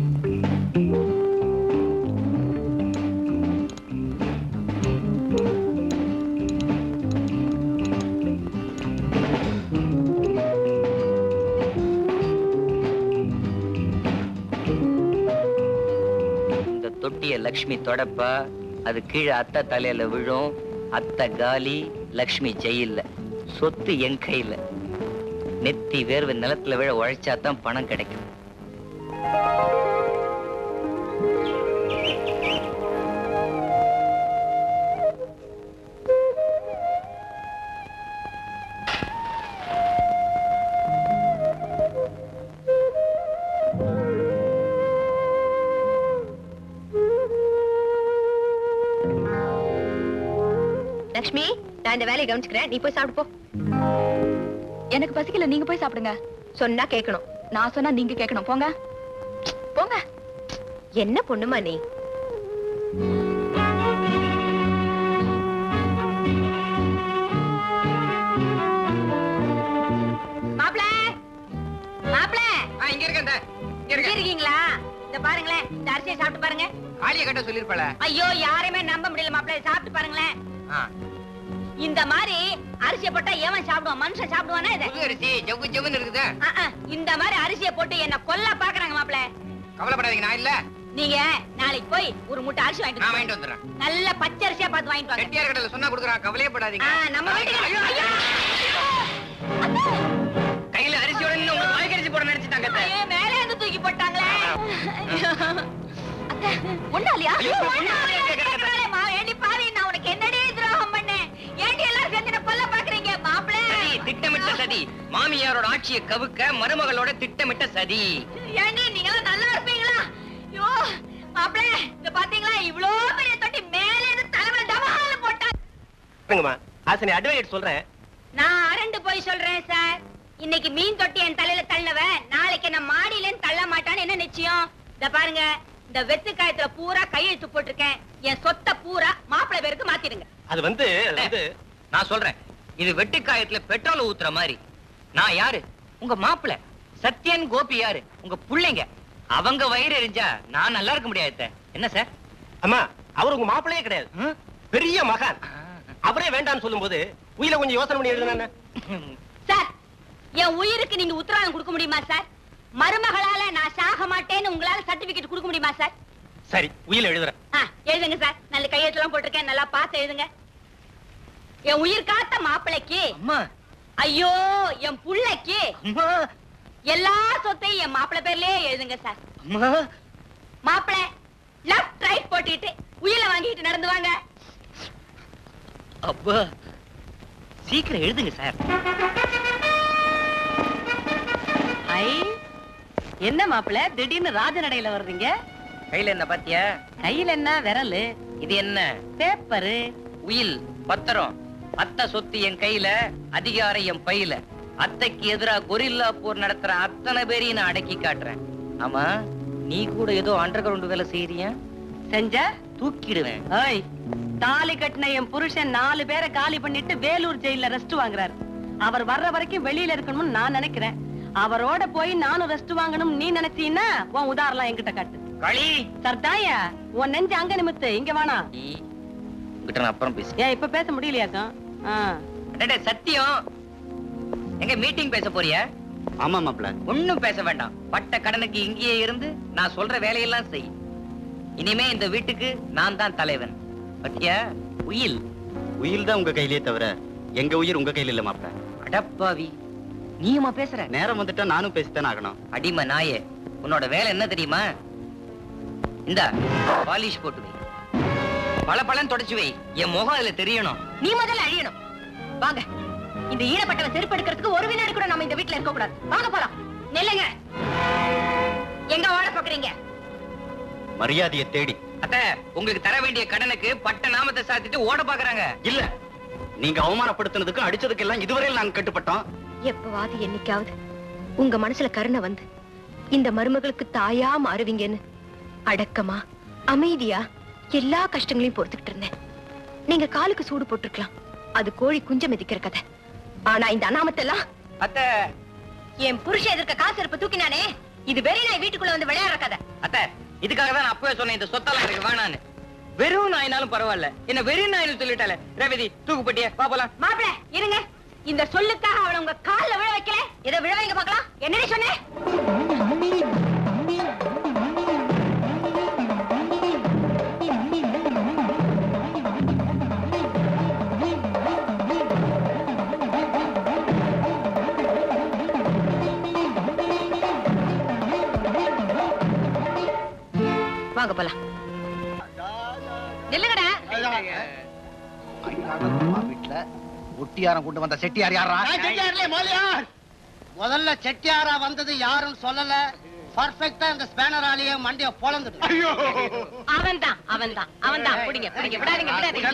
இந்த தொட்டிய லக்ஷ்மி தொடப்பா அது கீழே அத்தை தலையில விழும் அத்தை காலி லக்ஷ்மி ஜெயில்ல சொத்து என் கையில நெத்தி வேர்வை நிலத்துல விழ உழைச்சாதான் பணம் கிடைக்கும் லக்ஷ்மி நான் இந்த வேலையை கவனிச்சுக்கிறேன் நீ போய் சாப்பிட்டு போ எனக்கு பசிக்கல நீங்க போய் சாப்பிடுங்க சொன்னா கேட்கணும் நான் சொன்னா நீங்க கேட்கணும் போங்க போங்க என்ன பொண்ணுமா நீ மாப்பிள மாப்பிள இங்க இருக்கேன் இங்க இங்க இருக்கீங்களா இந்த பாருங்களேன் இந்த அரிசியை சாப்பிட்டு பாருங்க காளிய கட்ட சொல்லிருப்பல ஐயோ யாரையுமே நம்ப முடியல மாப்பிள சாப்பிட்டு பாருங்களேன் இந்த மாதிரி அரிசியை போட்டா எவன் சாப்பிடுவான் மனுஷன் சாப்பிடுவானா இது புது அரிசி ஜவ்வு ஜவ்வுன்னு இருக்குது ஆ, ஆ, இந்த மாதிரி அரிசியை போட்டு என்ன கொல்ல பாக்குறாங்க மாப்பிள கவலைப்படாதீங்க நான் இல்ல நீங்க நாளைக்கு போய் ஒரு மூட்டை அரிசி வாங்கிட்டு நான் வாங்க. வாங்கிட்டு வந்துடுறேன் நல்ல பச்சை அரிசியா பார்த்து வாங்கிட்டு வாங்க செட்டியார் கடையில சொன்னா கொடுக்குறான் கவலையப்படாதீங்க ஆ, நம்ம வீட்டுக்கு ஐயோ, ஐயோ, கையில அரிசியோட நின்னு உங்களுக்கு வாய்க்கரிசி போட நினைச்சிட்டாங்க அத்தை. ஐயோ, மேலே இருந்து தூக்கி போட்டாங்களே ஒண்ணு இல்லையா ஐயோ, ஒண்ணு இல்லையா கேக்குறாளே, மா, ஏண்டி பாவி, நான் உனக்கு என்னடி துரோகம் பண்ணேன்? ஏண்டி எல்லாரும் சேர்ந்து என்னை கொல்ல பாக்குறீங்க, மாப்பிளை? சதி, திட்டமிட்ட சதி மாமியாரோட ஆட்சியை கவுக்க மருமகளோட திட்டமிட்ட சதி ஏண்டி, நீங்கெல்லாம் நல்லா இருப்பீங்களா? ஐயோ, மாப்பிளை, இங்க பாத்தீங்களா, இவ்ளோ பெரிய தொட்டி மேலே இருந்து தலைமையில டமால்னு போட்டா. இருங்கம்மா ஆசனி அட்வொகேட் சொல்றேன் நான் அரண்டு போய் சொல்றேன் சார் இன்னைக்கு மீன் தொட்டி என் தலையில தள்ளவன் நாளைக்கு என்ன மாடியில இருந்து தள்ள மாட்டான்னு என்ன நிச்சயம் இத பாருங்க இந்த வெத்து காயத்துல பூரா கையெழுத்து போட்டிருக்கேன் என் சொத்தை பூரா மாப்பிள்ளை பேருக்கு மாத்திடுங்க அது வந்து அது வந்து நான் சொல்றேன் இது வெட்டுக்காயத்துல பெட்ரோல் ஊத்துற மாதிரி நான் யாரு உங்க மாப்பிள சத்யன் கோபி யாரு உங்க புள்ளைங்க அவங்க வயிறு எரிஞ்சா நான் நல்லா இருக்க முடியாது அத்தை. என்ன சார் அம்மா அவர் உங்க மாப்பிள்ளையே கிடையாது பெரிய மகான் அவரே வேண்டாம்னு சொல்லும்போது உயிரை கொஞ்சம் யோசனை பண்ணி எழுதுனா சார் என் உயிருக்கு நீங்க உத்தரவாதம் கொடுக்க முடியுமா சார் மருமகளால நான் சாக மாட்டேன்னு உங்களால சர்டிபிகேட் கொடுக்க முடியுமா சார் சரி உயிரை எழுதுறேன் ஆ, எழுதுங்க சார் நல்ல கையெழுத்துலாம் போட்டிருக்கேன் நல்லா பார்த்து எழுதுங்க என் உயிர் காத்த மாப்பிளைக்கு ஐயோ என் புள்ளைக்கு எல்லா சொத்தையும் என் மாப்பிள்ளை பேர்லயே எழுதுங்க சார் மாப்பிள்ளை லெஃப்ட் ரைட் போட்டுக்கிட்டு உயிரை வாங்கிட்டு நடந்து வாங்க அப்பா சீக்கிரம் எழுதுங்க சார் ஐ என்ன மாப்பிள திடீர்னு ராஜநடையில வர்றீங்க கையில என்ன பாத்தியா கையில என்ன விரலு இது என்ன பேப்பரு உயில் பத்திரம் அத்தை சொத்து என் கையில அதிகாரம் என் பையில அத்தைக்கு எதிரா கொரில்லா போர் நடத்துற அத்தனை பேரையும் நான் அடக்கி காட்டுறேன் ஆமா நீ கூட ஏதோ அண்டர் கிரவுண்ட் வேலை செய்யறியா செஞ்சா தூக்கிடுவேன் ஏய் தாலி கட்டின என் புருஷன் நாலு பேரை காலி பண்ணிட்டு வேலூர் ஜெயில ரெஸ்ட் வாங்குறாரு அவர் வர்ற வரைக்கும் வெளியில இருக்கணும்னு நான் நினைக்கிறேன் அவரோட போய் நானும் ரெஸ்ட் வாங்கணும் நீ நினைச்சீன்னா உன் உதாரணம் என்கிட்ட காட்டு களி சர்தாயா உன் நெஞ்சு அங்க நிமித்து இங்க வேணாம் உங்ககிட்ட நான் அப்புறம் பேச ஏன் இப்ப பேச முடியலையாக்கும் ஆ. டேய், சத்தியம் எங்க மீட்டிங் பேச போறியா ஆமா மாப்ள ஒண்ணும் பேச வேண்டாம் பட்ட கடனுக்கு இங்கேயே இருந்து நான் சொல்ற வேலையெல்லாம் செய் இனிமே இந்த வீட்டுக்கு நான் தான் தலைவன் பத்தியா உயில் உயில் தான் உங்க கையிலே தவிர எங்க உயிர் உங்க கையில இல்ல மாப்ள அடப்பாவி நீயுமா பேசுற நேரம் வந்துட்டா நானும் பேசித்தானே ஆகணும் அடிமை நாயே உன்னோட வேலை என்ன தெரியுமா இந்த பாலிஷ் போட்டு வை பல பழம் தொடச்சு வை என் முகம் அதுல தெரியணும் நீ முதல்ல அழியணும் வாங்க இந்த ஈனப்பட்டவன் செருப்பு எடுக்கிறதுக்கு ஒரு வினாடி கூட நம்ம இந்த வீட்டுல இருக்க கூடாது வாங்க போலாம் நெல்லுங்க எங்க ஓட பாக்குறீங்க மரியாதையை தேடி அத்த உங்களுக்கு தர வேண்டிய கடனுக்கு பட்ட நாமத்தை சாத்திட்டு ஓட பாக்குறாங்க இல்ல நீங்க அவமானப்படுத்தினதுக்கும் அடிச்சதுக்கெல்லாம் இதுவரையில் நாங்க கட்டுப்பட்டோம் எப்பவாது என்னைக்காவது உங்க மனசுல கருணை வந்து இந்த மருமகளுக்கு தாயா மாறுவீங்கன்னு அடக்கமா அமைதியா எல்லா கஷ்டங்களையும் பொறுத்துக்கிட்டு இருந்தேன் நீங்க காலுக்கு சூடு போட்டிருக்கலாம் அது கோழி குஞ்ச மிதிக்கிற கதை ஆனா இந்த அனாமத்தெல்லாம் அத்த என் புருஷன் எதிர்க்க காசு இருப்ப தூக்கினானே இது வெறி நாய் வீட்டுக்குள்ள வந்து விளையாடுற கதை அத்த இதுக்காக தான் நான் அப்பவே சொன்னேன் இந்த சொத்தெல்லாம் எனக்கு வேணான்னு வெறும் நாயினாலும் பரவாயில்ல என்ன வெறும் நாயின்னு சொல்லிட்டால ரேவதி தூக்குப்பட்டிய பாப்பலாம் மாப்பிள இருங்க இந்த சொல்லுக்காக அவளை உங்க கால்ல விழ வைக்கல இதை விழ வைங்க பார்க்கலாம் என்னடி சொன்னேன் வாங்க போலாம் நில்லுங்கடா வீட்டுல ஒட்டியாரம் கொண்டு வந்த செட்டியார் யாரா முதல்ல செட்டியாரா வந்தது யாரும் சொல்லல பர்ஃபெக்ட்டா இந்த ஸ்பேனராலேயே மண்டைய பொளந்துடு ஐயோ அவன்தான் அவன்தான் அவன்தான் பிடிங்க பிடிங்க விடாதீங்க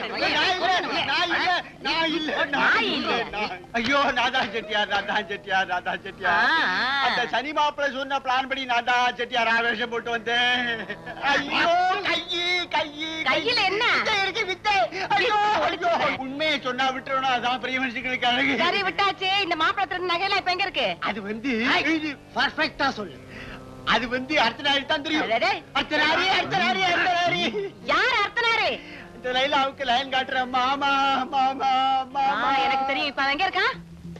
விடாதீங்க ஐயோ நாதா செட்டியார் நாதா செட்டியார் நாதா செட்டியார் அந்த சனி மாப்பிள சொன்ன பிளான் படி நாதா செட்டியார் ஆவேசம் போட்டு வந்தேன் ஐயோ கையி கையி கையில என்ன? வித்தை இருக்கு வித்தை ஐயோ ஐயோ உண்மையை சொன்னா விட்டுறணும் அதான் பெரிய மனுஷங்களுக்கு அழகு சரி விட்டாச்சு இந்த மாப்பிளத்துல நகையெல்லாம் இப்ப எங்க இருக்கு அது வந்து பர்ஃபெக்ட்டா சொல்லு அது வந்து அடுத்த நாள் தான் தெரியும் அடடே. அர்த்தநாரி அர்த்தநாரி அர்த்தநாரி யார் அர்த்தனாரு இந்த லைலாவுக்கு லைன் காட்டுற மாமா மாமா மாமா எனக்கு தெரியும் இப்ப அவன் எங்க இருக்கான்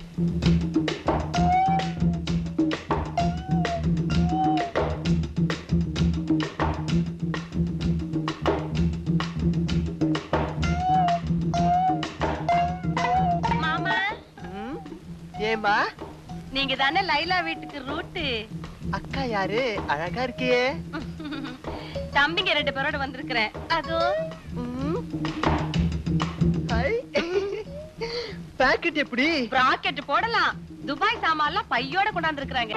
மாமா ஏமா நீங்க தானே லைலா வீட்டுக்கு ரூட்டு அக்கா யாரு அழகா இருக்கியே தம்பிங்க ரெண்டு பேரோட வந்திருக்கிறேன் அதோ பாக்கெட் எப்படி ராக்கெட் போடலாம் துபாய் சாமான்லாம் பையோட கொண்டாந்து இருக்கிறாங்க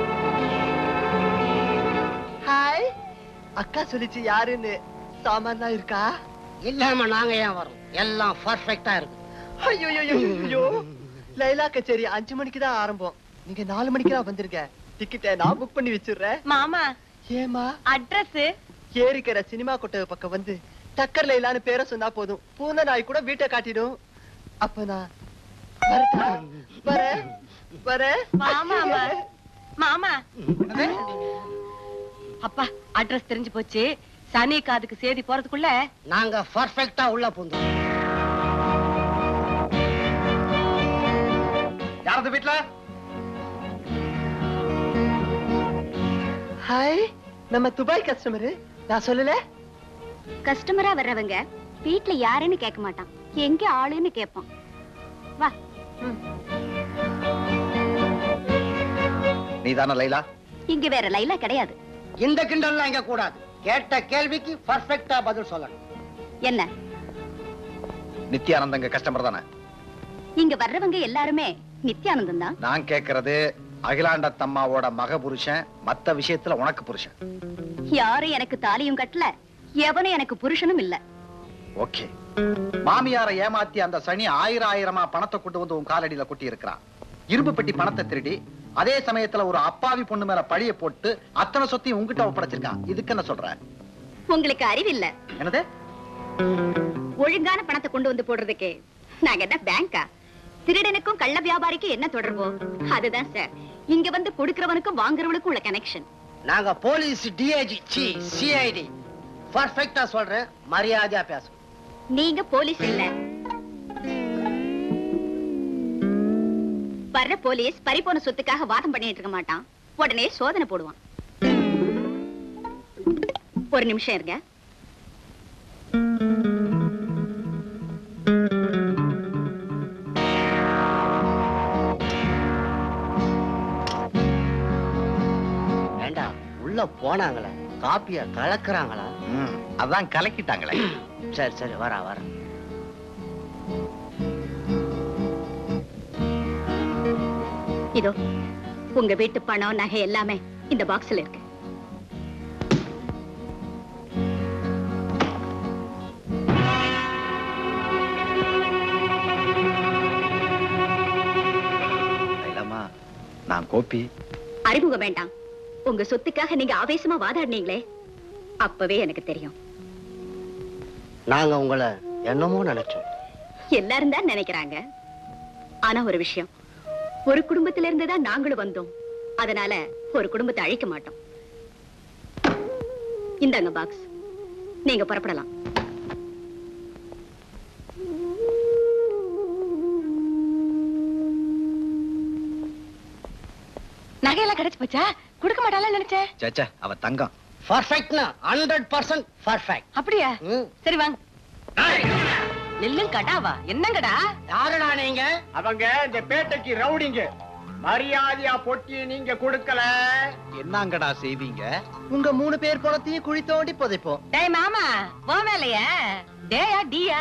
ஹாய் அக்கா சொல்லிச்சு யாருன்னு சாமான்லாம் இருக்கா இல்லாம நாங்க ஏன் வரோம் எல்லாம் பர்ஃபெக்ட்டா இருக்கு ஐயோ ஐயோ ஐயோ லைலா கச்சேரி அஞ்சு மணிக்கு தான் ஆரம்பம் நீங்க நாலு மணிக்கு தான் வந்திருக்க டிக்கெட்டை நான் புக் பண்ணி வச்சிடுறேன் மாமா ஏமா அட்ரஸ் ஏரிக்கிற சினிமா கொட்டை பக்கம் வந்து டக்கர் லைலான்னு பேரை சொன்னா போதும் பூனை நாய் கூட வீட்டை காட்டிடும் அப்ப நான் வரட்டா? வரேன் வரேன் மாமா மாமா அப்பா அட்ரஸ் தெரிஞ்சு போச்சு சனி காதுக்கு சேதி போறதுக்குள்ள நாங்க பர்ஃபெக்ட்டா உள்ள பூந்தோம் யாரது வீட்டுல ஹாய் நம்ம துபாய் கஸ்டமரு நான் சொல்லல கஸ்டமரா வர்றவங்க வீட்ல யாருன்னு கேட்க மாட்டான் எங்க ஆளுன்னு கேட்பான் வா நீ தானே லைலா இங்க வேற லைலா கிடையாது இந்த கிண்டல்லாம் இங்க கூடாது கேட்ட கேள்விக்கு பர்ஃபெக்ட்டா பதில் சொல்லணும் என்ன நித்யானந்தங்க கஸ்டமர் தானே இங்க வர்றவங்க எல்லாருமே நித்யானந்தம் தான் நான் கேக்குறது அகிலாண்ட தம்மாவோட மக புருஷன் மத்த விஷயத்துல உனக்கு புருஷன் யாரும் எனக்கு தாலியும் கட்டல எவனும் எனக்கு புருஷனும் இல்ல ஓகே மாமியாரை ஏமாத்தி அந்த சனி ஆயிரம் ஆயிரமா பணத்தை கொண்டு வந்து உன் காலடியில கொட்டி இருக்கிறான் இரும்பு பெட்டி பணத்தை திருடி அதே சமயத்துல ஒரு அப்பாவி பொண்ணு மேல பழிய போட்டு அத்தனை சொத்தையும் உங்ககிட்ட ஒப்படைச்சிருக்கான் இதுக்கு என்ன சொல்ற உங்களுக்கு அறிவில்ல என்னது ஒழுங்கான பணத்தை கொண்டு வந்து போடுறதுக்கு நாங்க என்ன பேங்கா திருடனுக்கும் கள்ள வியாபாரிக்கும் என்ன தொடர்போ அதுதான் சார் இங்க வந்து கொடுக்கறவனுக்கும் வாங்குறவனுக்கும் உள்ள கனெக்ஷன் நாங்க போலீஸ் டிஐஜி சி சிஐடி பர்ஃபெக்ட்டா சொல்றேன் மரியாதையா பேசு நீங்க போலீஸ் இல்ல வர்ற போலீஸ் பறிபோன சொத்துக்காக வாதம் பண்ணிட்டு இருக்க மாட்டான் உடனே சோதனை போடுவான் ஒரு நிமிஷம் இருங்க ஏண்டா உள்ள போனாங்களே காப்பிய கலக்குறாங்களா அதான் கலக்கிட்டாங்களே சரி சரி வரா வர இதோ உங்க வீட்டு பணம் நகை எல்லாமே இந்த பாக்ஸ்ல இருக்கு லைலாமா நான் கோபி அறிமுகம் வேண்டாம் உங்க சொத்துக்காக நீங்க ஆவேசமா வாதாடினீங்களே அப்பவே எனக்கு தெரியும் நாங்க உங்களை என்னமோ நினைச்சோம் எல்லாரும் தான் நினைக்கிறாங்க ஆனா ஒரு விஷயம் ஒரு குடும்பத்தில இருந்து தான் நாங்களும் வந்தோம் அதனால ஒரு குடும்பத்தை அழிக்க மாட்டோம் இந்தாங்க பாக்ஸ் நீங்க புறப்படலாம் நகையெல்லாம் கிடைச்சு போச்சா கொடுக்க மாட்டாளா நினைச்சேன் சேச்சா அவ தங்கம் பர்ஃபெக்ட்னா ஹண்ட்ரட் பர்சன்ட் பர்ஃபெக்ட் அப்படியா சரி வாங்க நெல்லும் கடாவா என்னங்கடா யாருடா நீங்க அவங்க இந்த பேட்டைக்கு ரவுடிங்க மரியாதையா பொட்டி நீங்க கொடுக்கல என்னங்கடா செய்வீங்க உங்க மூணு பேர் பணத்தையும் குழி தோண்டி புதைப்போம் டேய் மாமா போ மேலையா டேயா டியா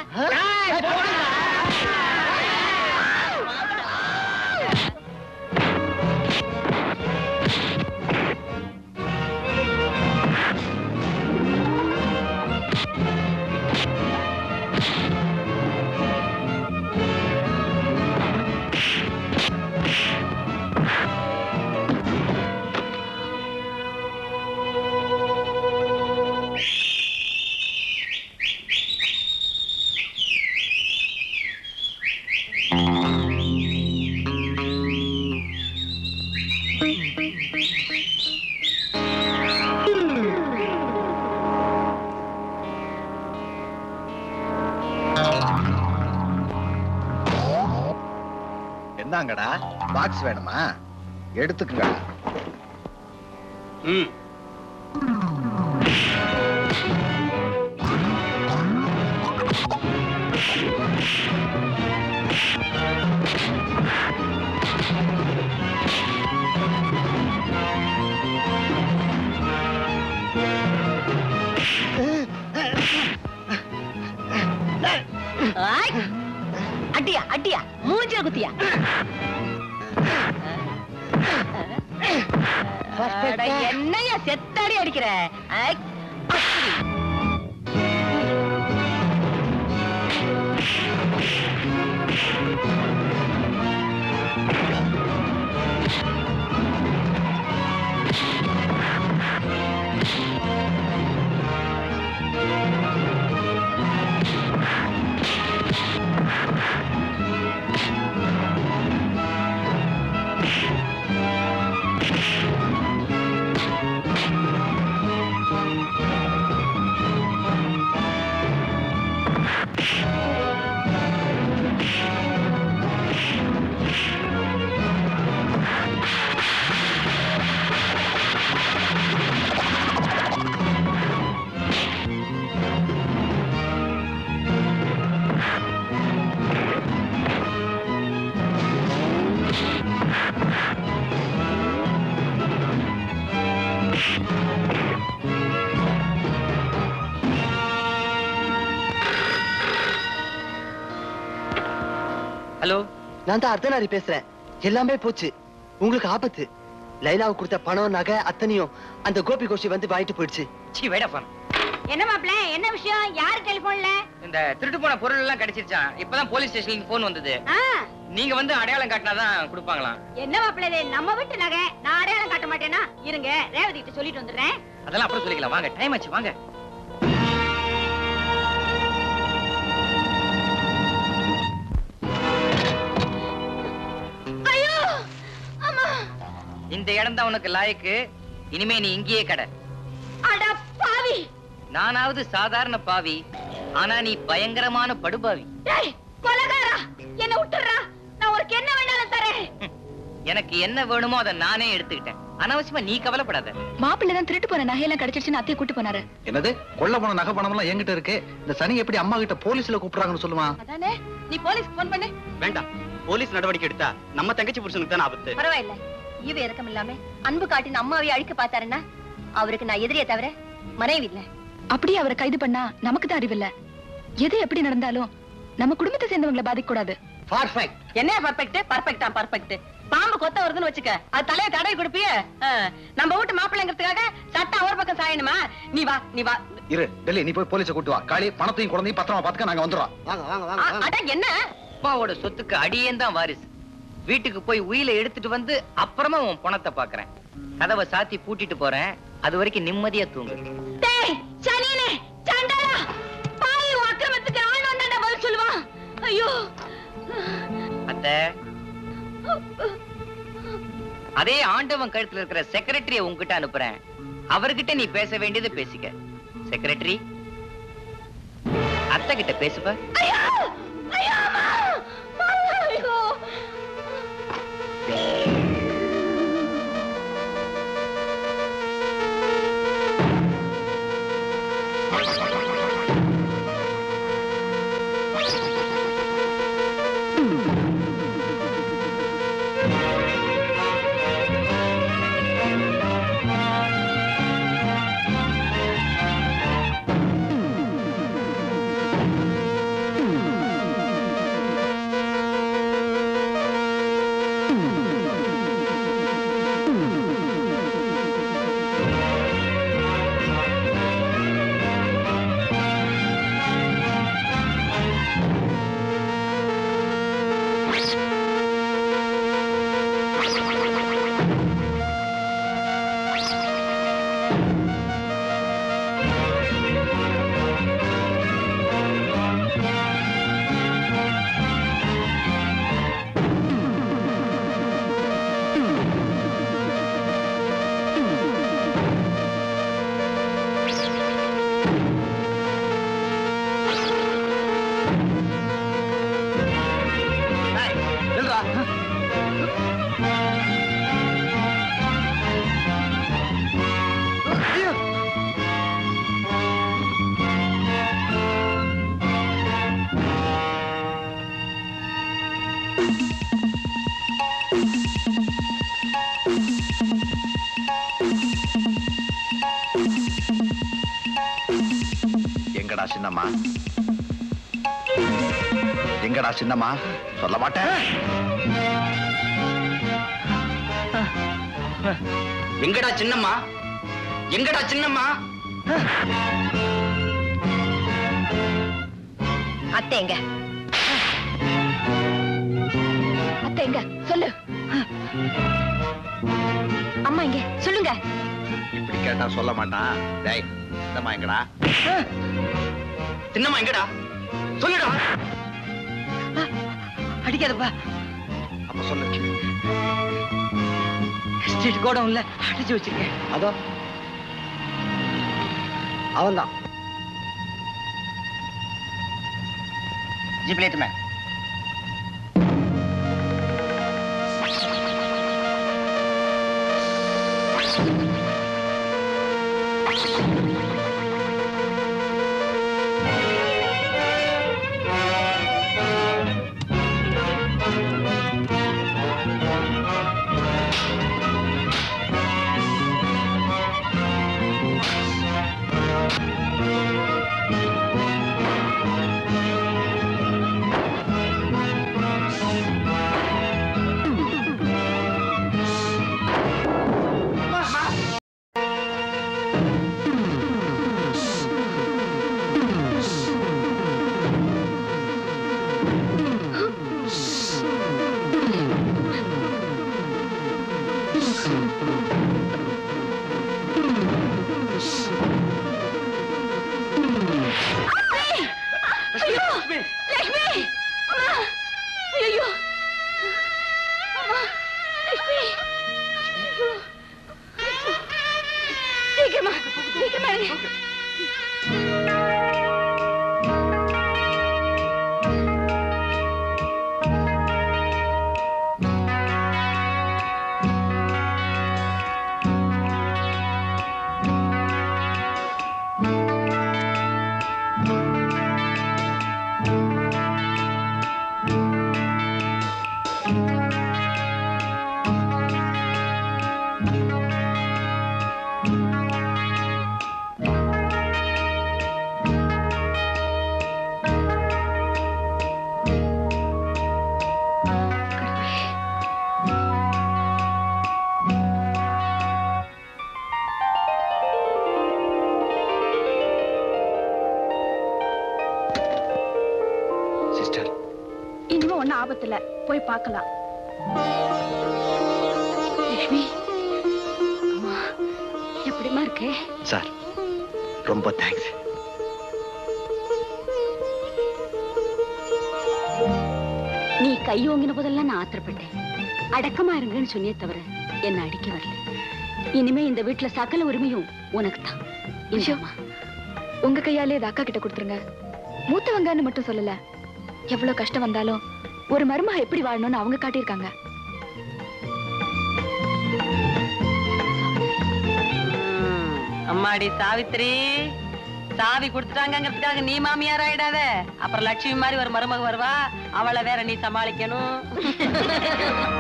ஆமாங்கடா பாக்ஸ் வேணுமா எடுத்துக்கங்க ம் ஆய்! அடியா அடியா மூஞ்சில குத்தியா அட, என்னய்யா செத்தாடி அடிக்கிற ஆய்! அப்படி. ஹலோ நான் தான் அர்த்தநாரி பேசுறேன் எல்லாமே போச்சு உங்களுக்கு ஆபத்து லைலாவுக்கு கொடுத்த பணம் நகை அத்தனையும் அந்த கோபி கோஷி வந்து வாங்கிட்டு போயிடுச்சு சி வைடா ஃபோன் என்ன மாப்ள என்ன விஷயம் யாரு டெலிபோன்ல இந்த திருட்டு போன பொருள் எல்லாம் கிடைச்சிருச்சான் இப்பதான் போலீஸ் ஸ்டேஷனுக்கு போன் வந்தது நீங்க வந்து அடையாளம் காட்டினாதான் கொடுப்பாங்களாம் என்ன மாப்ள இது நம்ம வீட்டு நகை நான் அடையாளம் காட்ட மாட்டேனா இருங்க ரேவதி கிட்ட சொல்லிட்டு வந்துடுறேன் அதெல்லாம் அப்புறம் சொல்லிக்கலாம் வாங்க டைம் ஆச்சு வாங்க ஐயோ அம்மா இந்த இடம் தான் உனக்கு லாயக்கு இனிமே நீ இங்கேயே கடை அட பாவி நானாவது சாதாரண பாவி ஆனா நீ பயங்கரமான படுபாவி டேய் கொலகாரா என்ன விட்டுறா நான் உனக்கு என்ன வேணாலும் தரேன் எனக்கு என்ன வேணுமோ அதை நானே எடுத்துக்கிட்டேன் அனாவசியமா நீ கவலைப்படாத மாப்பிள்ளை தான் திருட்டு போன நகையெல்லாம் கிடைச்சிருச்சுன்னு அத்தையை கூட்டு போனாரு என்னது கொள்ள போன நகை பணம் எல்லாம் என்கிட்ட இருக்கு இந்த சனி எப்படி அம்மா கிட்ட போலீஸ்ல கூப்பிடுறாங்கன்னு சொல்லுமா அதானே நீ போலீஸ்க்கு போன் பண்ணு வேண்டாம் போலீஸ் நடவடிக்கை எடுத்தா நம்ம தங்கச்சி புருஷனுக்கு தான் ஆபத்து பரவாயில்ல ஈவ இறக்கம் இல்லாம அன்பு காட்டின அம்மாவை அழிக்க பார்த்தாருன்னா அவருக்கு நான் எதிரியை தவிர மனைவி இல்ல அப்படியே அவரை கைது பண்ணா நமக்கு தான் அறிவில்ல எது எப்படி நடந்தாலும் நம்ம குடும்பத்தை சேர்ந்தவங்களை பாதிக்க கூடாது என்ன பர்ஃபெக்ட் பர்ஃபெக்டா பர்ஃபெக்ட் பாம்பு கொத்த வருதுன்னு வச்சுக்க அது தலைய தடவி கொடுப்பிய நம்ம வீட்டு மாப்பிள்ளைங்கிறதுக்காக சட்டம் ஒரு பக்கம் சாயணுமா நீ வா நீ வா இரு டெல்லி நீ போய் போலீஸை கூட்டு வா காளி பணத்தையும் குழந்தையும் பத்திரமா பாத்துக்க நாங்க வந்துடுறோம் வாங்க வாங்க அ- அட என்ன அப்பாவோட சொத்துக்கு அடியேன் தான் வாரிசு வீட்டுக்கு போய் உயில எடுத்துட்டு வந்து அப்புறமா உன் பணத்தை பாக்குறேன் கதவை சாத்தி பூட்டிட்டு போறேன் அது வரைக்கும் நிம்மதியா தூங்கு டேய் சனியனே சண்டாளா பாவி உன் அக்கிரமத்துக்கு ஆண் வந்தாண்டா பதில் சொல்லுவான் ஐயோ அத்தை அதே ஆண்டவன் கழுத்துல இருக்கிற செக்ரட்டரிய உன்கிட்ட அனுப்புறேன் அவர்கிட்ட நீ பேச வேண்டியது பேசிக்க செக்ரட்டரி அத்தை கிட்ட பேசுப்ப ஐயோ ஐயோ அம்மா அம்மா, ஐயோ ஆ எங்கடா சின்னம்மா எங்கடா சின்னம்மா சொல்ல மாட்டேன் எங்கடா சின்னம்மா எங்கடா சின்னம்மா அத்தை எங்க அத்தை எங்க சொல்லு அம்மா எங்க சொல்லுங்க இப்படி கேட்டா சொல்ல மாட்டான் டேய் சின்னம்மா எங்கடா சின்னம்மா எங்கடா சொல்லுடா அடிக்காதப்பா அப்ப சொல்லு ஸ்ட்ரீட் கோடவுன்ல அடைச்சு வச்சிருக்கேன் அதோ அவன்தான் जी प्लेट में ஐயோ லட்சுமி அம்மா ஐயோ அம்மா லட்சுமி ஐயோ. சீக்கிரமா சீக்கிரமா இருங்க. சிஸ்டர் இனிமே ஒண்ணும் ஆபத்து இல்ல போய் பார்க்கலாம் லட்சுமி அம்மா, எப்படிம்மா இருக்கு சார் ரொம்ப தேங்க்ஸ் நீ கை ஓங்கின போதெல்லாம் நான் ஆத்திரப்பட்டேன் அடக்கமா இருங்கன்னு சொன்னியே தவிர என்ன அடிக்க வரல இனிமே இந்த வீட்டுல சகல உரிமையும் உனக்கு தான் விஷயம் உங்க கையாலே இதை அக்கா கிட்ட கொடுத்துருங்க மூத்தவங்கன்னு மட்டும் சொல்லல எவ்வளவு கஷ்டம் வந்தாலும் ஒரு மருமக எப்படி வாழணும்னு அவங்க காட்டியிருக்காங்க அம்மாடி சாவித்திரி சாவி கொடுத்துட்டாங்கிறதுக்காக நீ மாமியார் ஆயிடாத அப்புறம் லட்சுமி மாதிரி ஒரு மருமக வருவா அவளை வேற நீ சமாளிக்கணும்